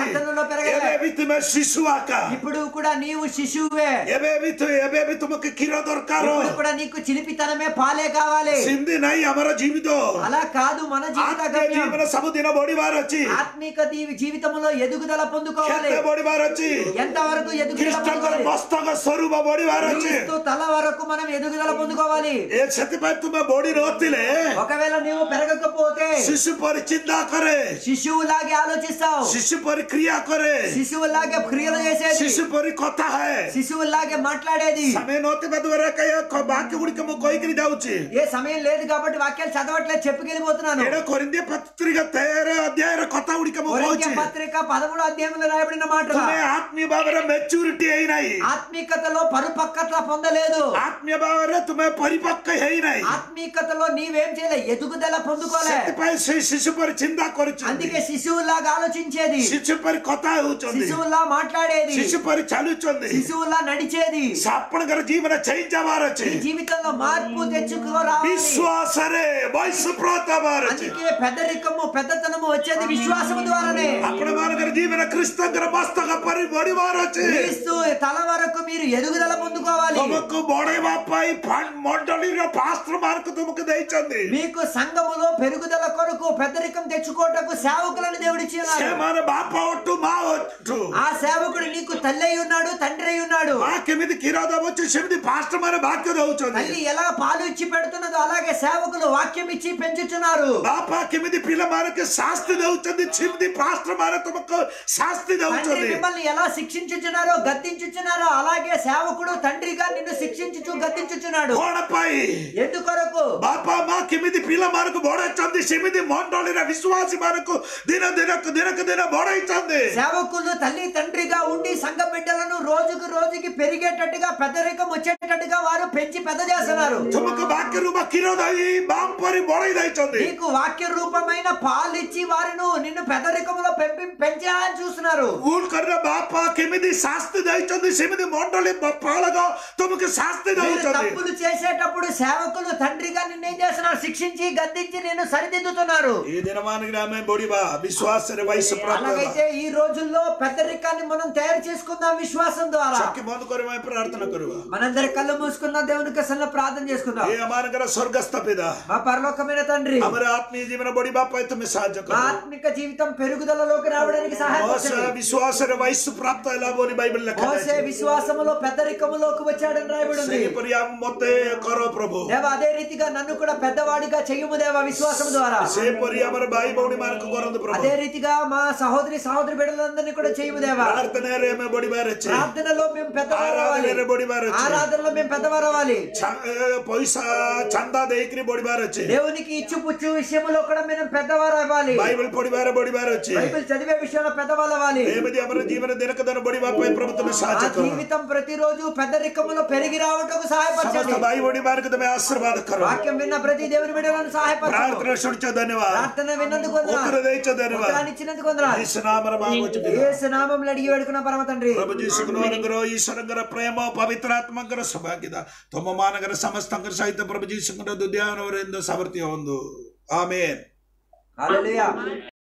కూడా పెరగలే ଏବେ ବି ତୁମେ ଶିଶୁ ଆକା ఇప్పుడు కూడా నీవు శిశువే ଏବେ ବି ତୁ ଏବେ ବି ତୁମକୁ କ୍ଷୀର ଦରକାର ఇప్పుడు కూడా నీకు చిలిపితనమే పాలే కావాలి ସେମିତି ନାହିଁ ଆମର ଜୀବିତ అలా కాదు మన జీవిత ଆତ୍ମୀୟ గమ్యం ଜୀବନ ସବୁଦିନ ବଢିବାର ଅଛି ఆత్మిక దీ- జీవితంలో ఎదుగుదల పొందుకోవాలి କେତେ ବଢିବାର ଅଛି ఎంత వరకు ఎదుగుదల ଖ୍ରୀଷ୍ଟଙ୍କର పొందుకోవాలి ମସ୍ତକ ସ୍ୱରୂପ ବଢିବାର ଅଛି క్రీస్తు తల వరకు మనం ఎదుగుదల పొందుకోవాలి ଏ ସେଥିପାଇଁ ତୁମେ ବଢି ନଥିଲେ ఒకవేళ నీవు పెరగకపోతే ଶିଶୁ ପରି ଚିନ୍ତା କରେ శిశువులాగే ఆలోచిస్తావు ଶିଶୁ ପରି କ୍ରିୟା କରେ శిశువులాగే క్రియలు చేసేది ଶିଶୁ ପରି କଥା ହଏ శిశువులాగే మాట్లాడేది ସମୟ ନଥିବା ଦ୍ୱାରା କହ ବାକ୍ୟ ଗୁଡିକ ମୁଁ କହିକିରି ଯାଉଛି ఏ సమయం లేదు కాబట్టి వాక్యాలు చదవట్లేదు చెప్పుకెళ్ళిపోతున్నాను ଏଇଟା କରିନ୍ଦିଏ ପତ୍ରିକ ତେର ଅଧ୍ୟାୟର କଥା ଗୁଡିକ ମୁଁ కొరింథీ କହୁଛି పత్రిక పదమూడు అధ్యాయంలో రాయబడిన మాటలు ତୁମେ ଆତ୍ମୀୟ ଭାବରେ ମେଚୁରିଟି ହେଇନାହିଁ ఆత్మీకతలో పరుపక్కత పొందలేదు ଆତ୍ମୀୟ ଭାବରେ ତୁମେ ପରିପକ୍କ ହେଇନାହିଁ ఆత్మీకతలో నీవేం చేయలే ఎదుగుదల పొందుకోలే ସେଥିପାଇଁ ସେଇ ଶିଶୁ ପରି ଚିନ୍ତା କରୁଛନ୍ତି అందుకే శిశువులాగా ఆలోచించేది ଶିଶୁ పରି କଥା ହେଉଛନ୍ତି శిశువులా మాట్లాడేది ଶିଶୁ పରି ଚାଲୁଛନ୍ତି శిశువులా నడిచేది ଆପଣଙ୍କର ଜୀବନ ଚେଞ୍ଜ ହେବାର ଅଛି నీ జీవితంలో మార్పు తెచ్చుకోరావాలి ବିଶ୍ୱାସରେ ବୈଶ୍ୱପ୍ରତ ହେବାର ଅଛି అందుకే పెద్దరికము పెద్దతనము వచ్చేది విశ్వాసము ద్వారానే ଆପଣମାନଙ୍କର ଜୀବନ ଖ୍ରୀଷ୍ଟଙ୍କର ମସ୍ତକ ପରି ବଢିବାର ଅଛି క్రీస్తు తల వరకు మీరు ఎదుగుదల పొందుకోవాలి ତୁମକୁ ବଢେଇବା ପାଇଁ ଫା- ମଣ୍ଡଳୀର ପାସ୍ତ୍ର ମାନଙ୍କୁ ତୁମକୁ ଦେଇଛନ୍ତି మీకు సంఘములో పెరుగుదల కొరకు పెద్దరికం తెచ్చుకోటకు సేవకులను దేవుడిచ్చి ఉన్నారు ସେମାନେ ବାପ ଅଟୁ ମା ଅଟୁ ఆ సేవకుడు నీకు తల్లి అయి ఉన్నాడు తండ్రి అయి ఉన్నాడు ମା କେମିତି କ୍ଷୀର ଦଉଛି ସେମିତି ପାସ୍ତ୍ର ମାନେ ବାକ୍ୟ ଦଉଛନ୍ତି తల్లి ఎలా పాలు ఇచ్చి పెడుతున్నదో అలాగే సేవకులు వాక్యం ఇచ్చి పెంచుతున్నారు ବାପା କେମିତି ପିଲାମାନଙ୍କୁ ଶାସ୍ତି ଦଉଛନ୍ତି ସେମିତି ପାସ୍ତ୍ର ମାନେ ତୁମକୁ ଶାସ୍ତି తండ్రి ଦଉଛନ୍ତି మిమ్మల్ని ఎలా శిక్షించుచున్నారో గద్దించుచున్నారో అలాగే సేవకుడు తండ్రిగా నిన్ను శిక్షించుచు గద్దించుచున్నాడు କଣ ପାଇଁ ఎందుకొరకు ବାପା ମା କେମିତି ପିଲାମାନଙ୍କୁ ବଢେଇଛନ୍ତି ସେମିତି ମଣ୍ଡଳୀର ବିଶ୍ୱାସୀ ମାନଙ୍କୁ ଦିନ ଦିନକୁ ଦିନକୁ ଦିନ ବଢେଇଛନ୍ତି సేవకులు తల్లి తండ్రిగా ఉండి సంఘ బిడ్డలను రోజుకు రోజుకి పెరిగేటట్టుగా పెద్దరికం వచ్చేటట్టుగా వారు పెంచి పెద్ద చేస్తున్నారు ତୁମକୁ ବାକ୍ୟରୁ ବା କ୍ଷୀର ଦେଇ ବାମ ପରି ବଢେଇ ଦେଇଛନ୍ତି నీకు వాక్య రూపమైన పాలు ఇచ్చి వారిను నిన్ను పెద్దరికంలో పెంపి పెంచాలని చూస్తున్నారు ଭୁଲ କରିବା ବାପା କେମିତି ଶାସ୍ତି ଦେଇଛନ୍ତି ସେମିତି ମଣ୍ଡଳୀ ପାଳକ ତୁମକୁ ଶାସ୍ତି మీరు ଦଉଛନ୍ତି తప్పులు చేసేటప్పుడు సేవకులు తండ్రిగా నిన్నేం చేస్తున్నారు శిక్షించి గద్దించి నేను సరిదిద్దుతున్నారు ఈ దినమానికి ఆమె బొడిబా విశ్వాసରେ వయసు అలాగైతే ఈ రోజుల్లో పెద్దరికాన్ని మనం తయారు చేసుకుందాం విశ్వాసం ద్వారా చక్కి బంద్ କରିବା ପ୍ରାର୍ଥନା କରିବା మనందరి కళ్ళు మూసుకుందాం దేవుని కసంలో ప్రార్థన చేసుకుందాం ଏ ଆମମାନଙ୍କର ସ୍ୱର୍ଗସ୍ଥ ପିତା మా పరలోకమైన తండ్రి ଆମର ଆତ୍ମୀୟ ଜୀବନ ବଢିବା ପାଇଁ ତୁମେ ସାହାଯ୍ୟ మా କର ఆత్మిక జీవితం పెరుగుదలలోకి రావడానికి ମోସ సహాయపడండి ବିଶ୍ୱାସରେ ବୟସ ପ୍ରାପ୍ତ ହେଲା ବୋଲି ବାଇବଲ ଲେଖା మోసే విశ్వాసములో పెద్దరికములోకి వచ్చాడని రాయబడి ఉంది ସେହିପରି ଆମ ମତେ କର ପ୍ରଭୁ దేవ అదే రీతిగా నన్ను కూడా పెద్దవాడిగా చెయ్యము దేవ విశ్వాసం ద్వారా ସେହିପରି ଆମର ଭାଇ ଭଉଣୀ ମାନଙ୍କୁ କରନ୍ତୁ ପ୍ରଭୁ అదే రీతిగా మా సహోదరి సహోదరి బిడ్డలందరినీ కూడా చేయము దేవా ପ୍ରାର୍ଥନାରେ ଆମେ ବଢିବାର ଅଛି ప్రార్థనలో మేము పెద్దవారు అవ్వాలి ఆరాధనରେ బଢିବାର ଅଛି ఆరాధనలో మేము పెద్దవారు అవ్వాలి ଛା- ଏ, ପଇସା ଚାନ୍ଦା ଦେଇକିରି ବଢିବାର ଅଛି దేవునికి ఇచ్చు పుచ్చు విషయంలో కూడా మేము పెద్దవారు అవ్వాలి ବାଇବଲ ପଢିବାରେ ବଢିବାର ଅଛି బైబిల్ చదివే విషయంలో పెద్దవాళ్ళు అవ్వాలి ଏମିତି ଆମର ଜୀବନ ଦିନକ ଦିନ ବଢିବା ପାଇଁ ପ୍ରଭୁ ତୁମେ ఆ ସାହାଯ୍ୟ କର జీవితం ప్రతిరోజు పెద్దరికములో పెరిగి రావటకు సహాయపరచండి ସମସ୍ତ ଭାଇ ଭଉଣୀ ମାନଙ୍କୁ ତୁମେ ଆଶୀର୍ବାଦ କର వాక్యం విన్న ప్రతి దేవుని బిడ్డలను సహాయపరచండి ପ୍ରାର୍ଥନା ଶୁଣିଛ ଧନ୍ୟବାଦ ప్రార్థన విన్నందుకు ଉତ୍ତର వందనాలు ଦେଇଛ ଧନ୍ୟବାଦ ఉత్తరాన్ని ఇచ్చినందుకు వందనాలు ଯୀଶୁ ନାମରେ ମାଗୁଛୁ ପିତା। యేసు నామంలో అడిగి వేడుకున్న పరమ తండ్రి ପ୍ରଭୁ ଯୀଶୁଙ୍କର ଈଶ୍ୱରଙ୍କର ପ୍ରେମ ପବିତ୍ର ଆତ୍ମାଙ୍କର ସୌଭାଗ୍ୟତା ତମ ମାନଙ୍କର ସମସ୍ତଙ୍କର ସହିତ ପ୍ରଭୁ ଯୀଶୁଙ୍କର ଦୁଦ୍ୟାନବରେନ୍ଦ୍ର ସାମର୍ଥ୍ୟ ହୁଅନ୍ତୁ ଆମେନ୍ హల్లెలూయా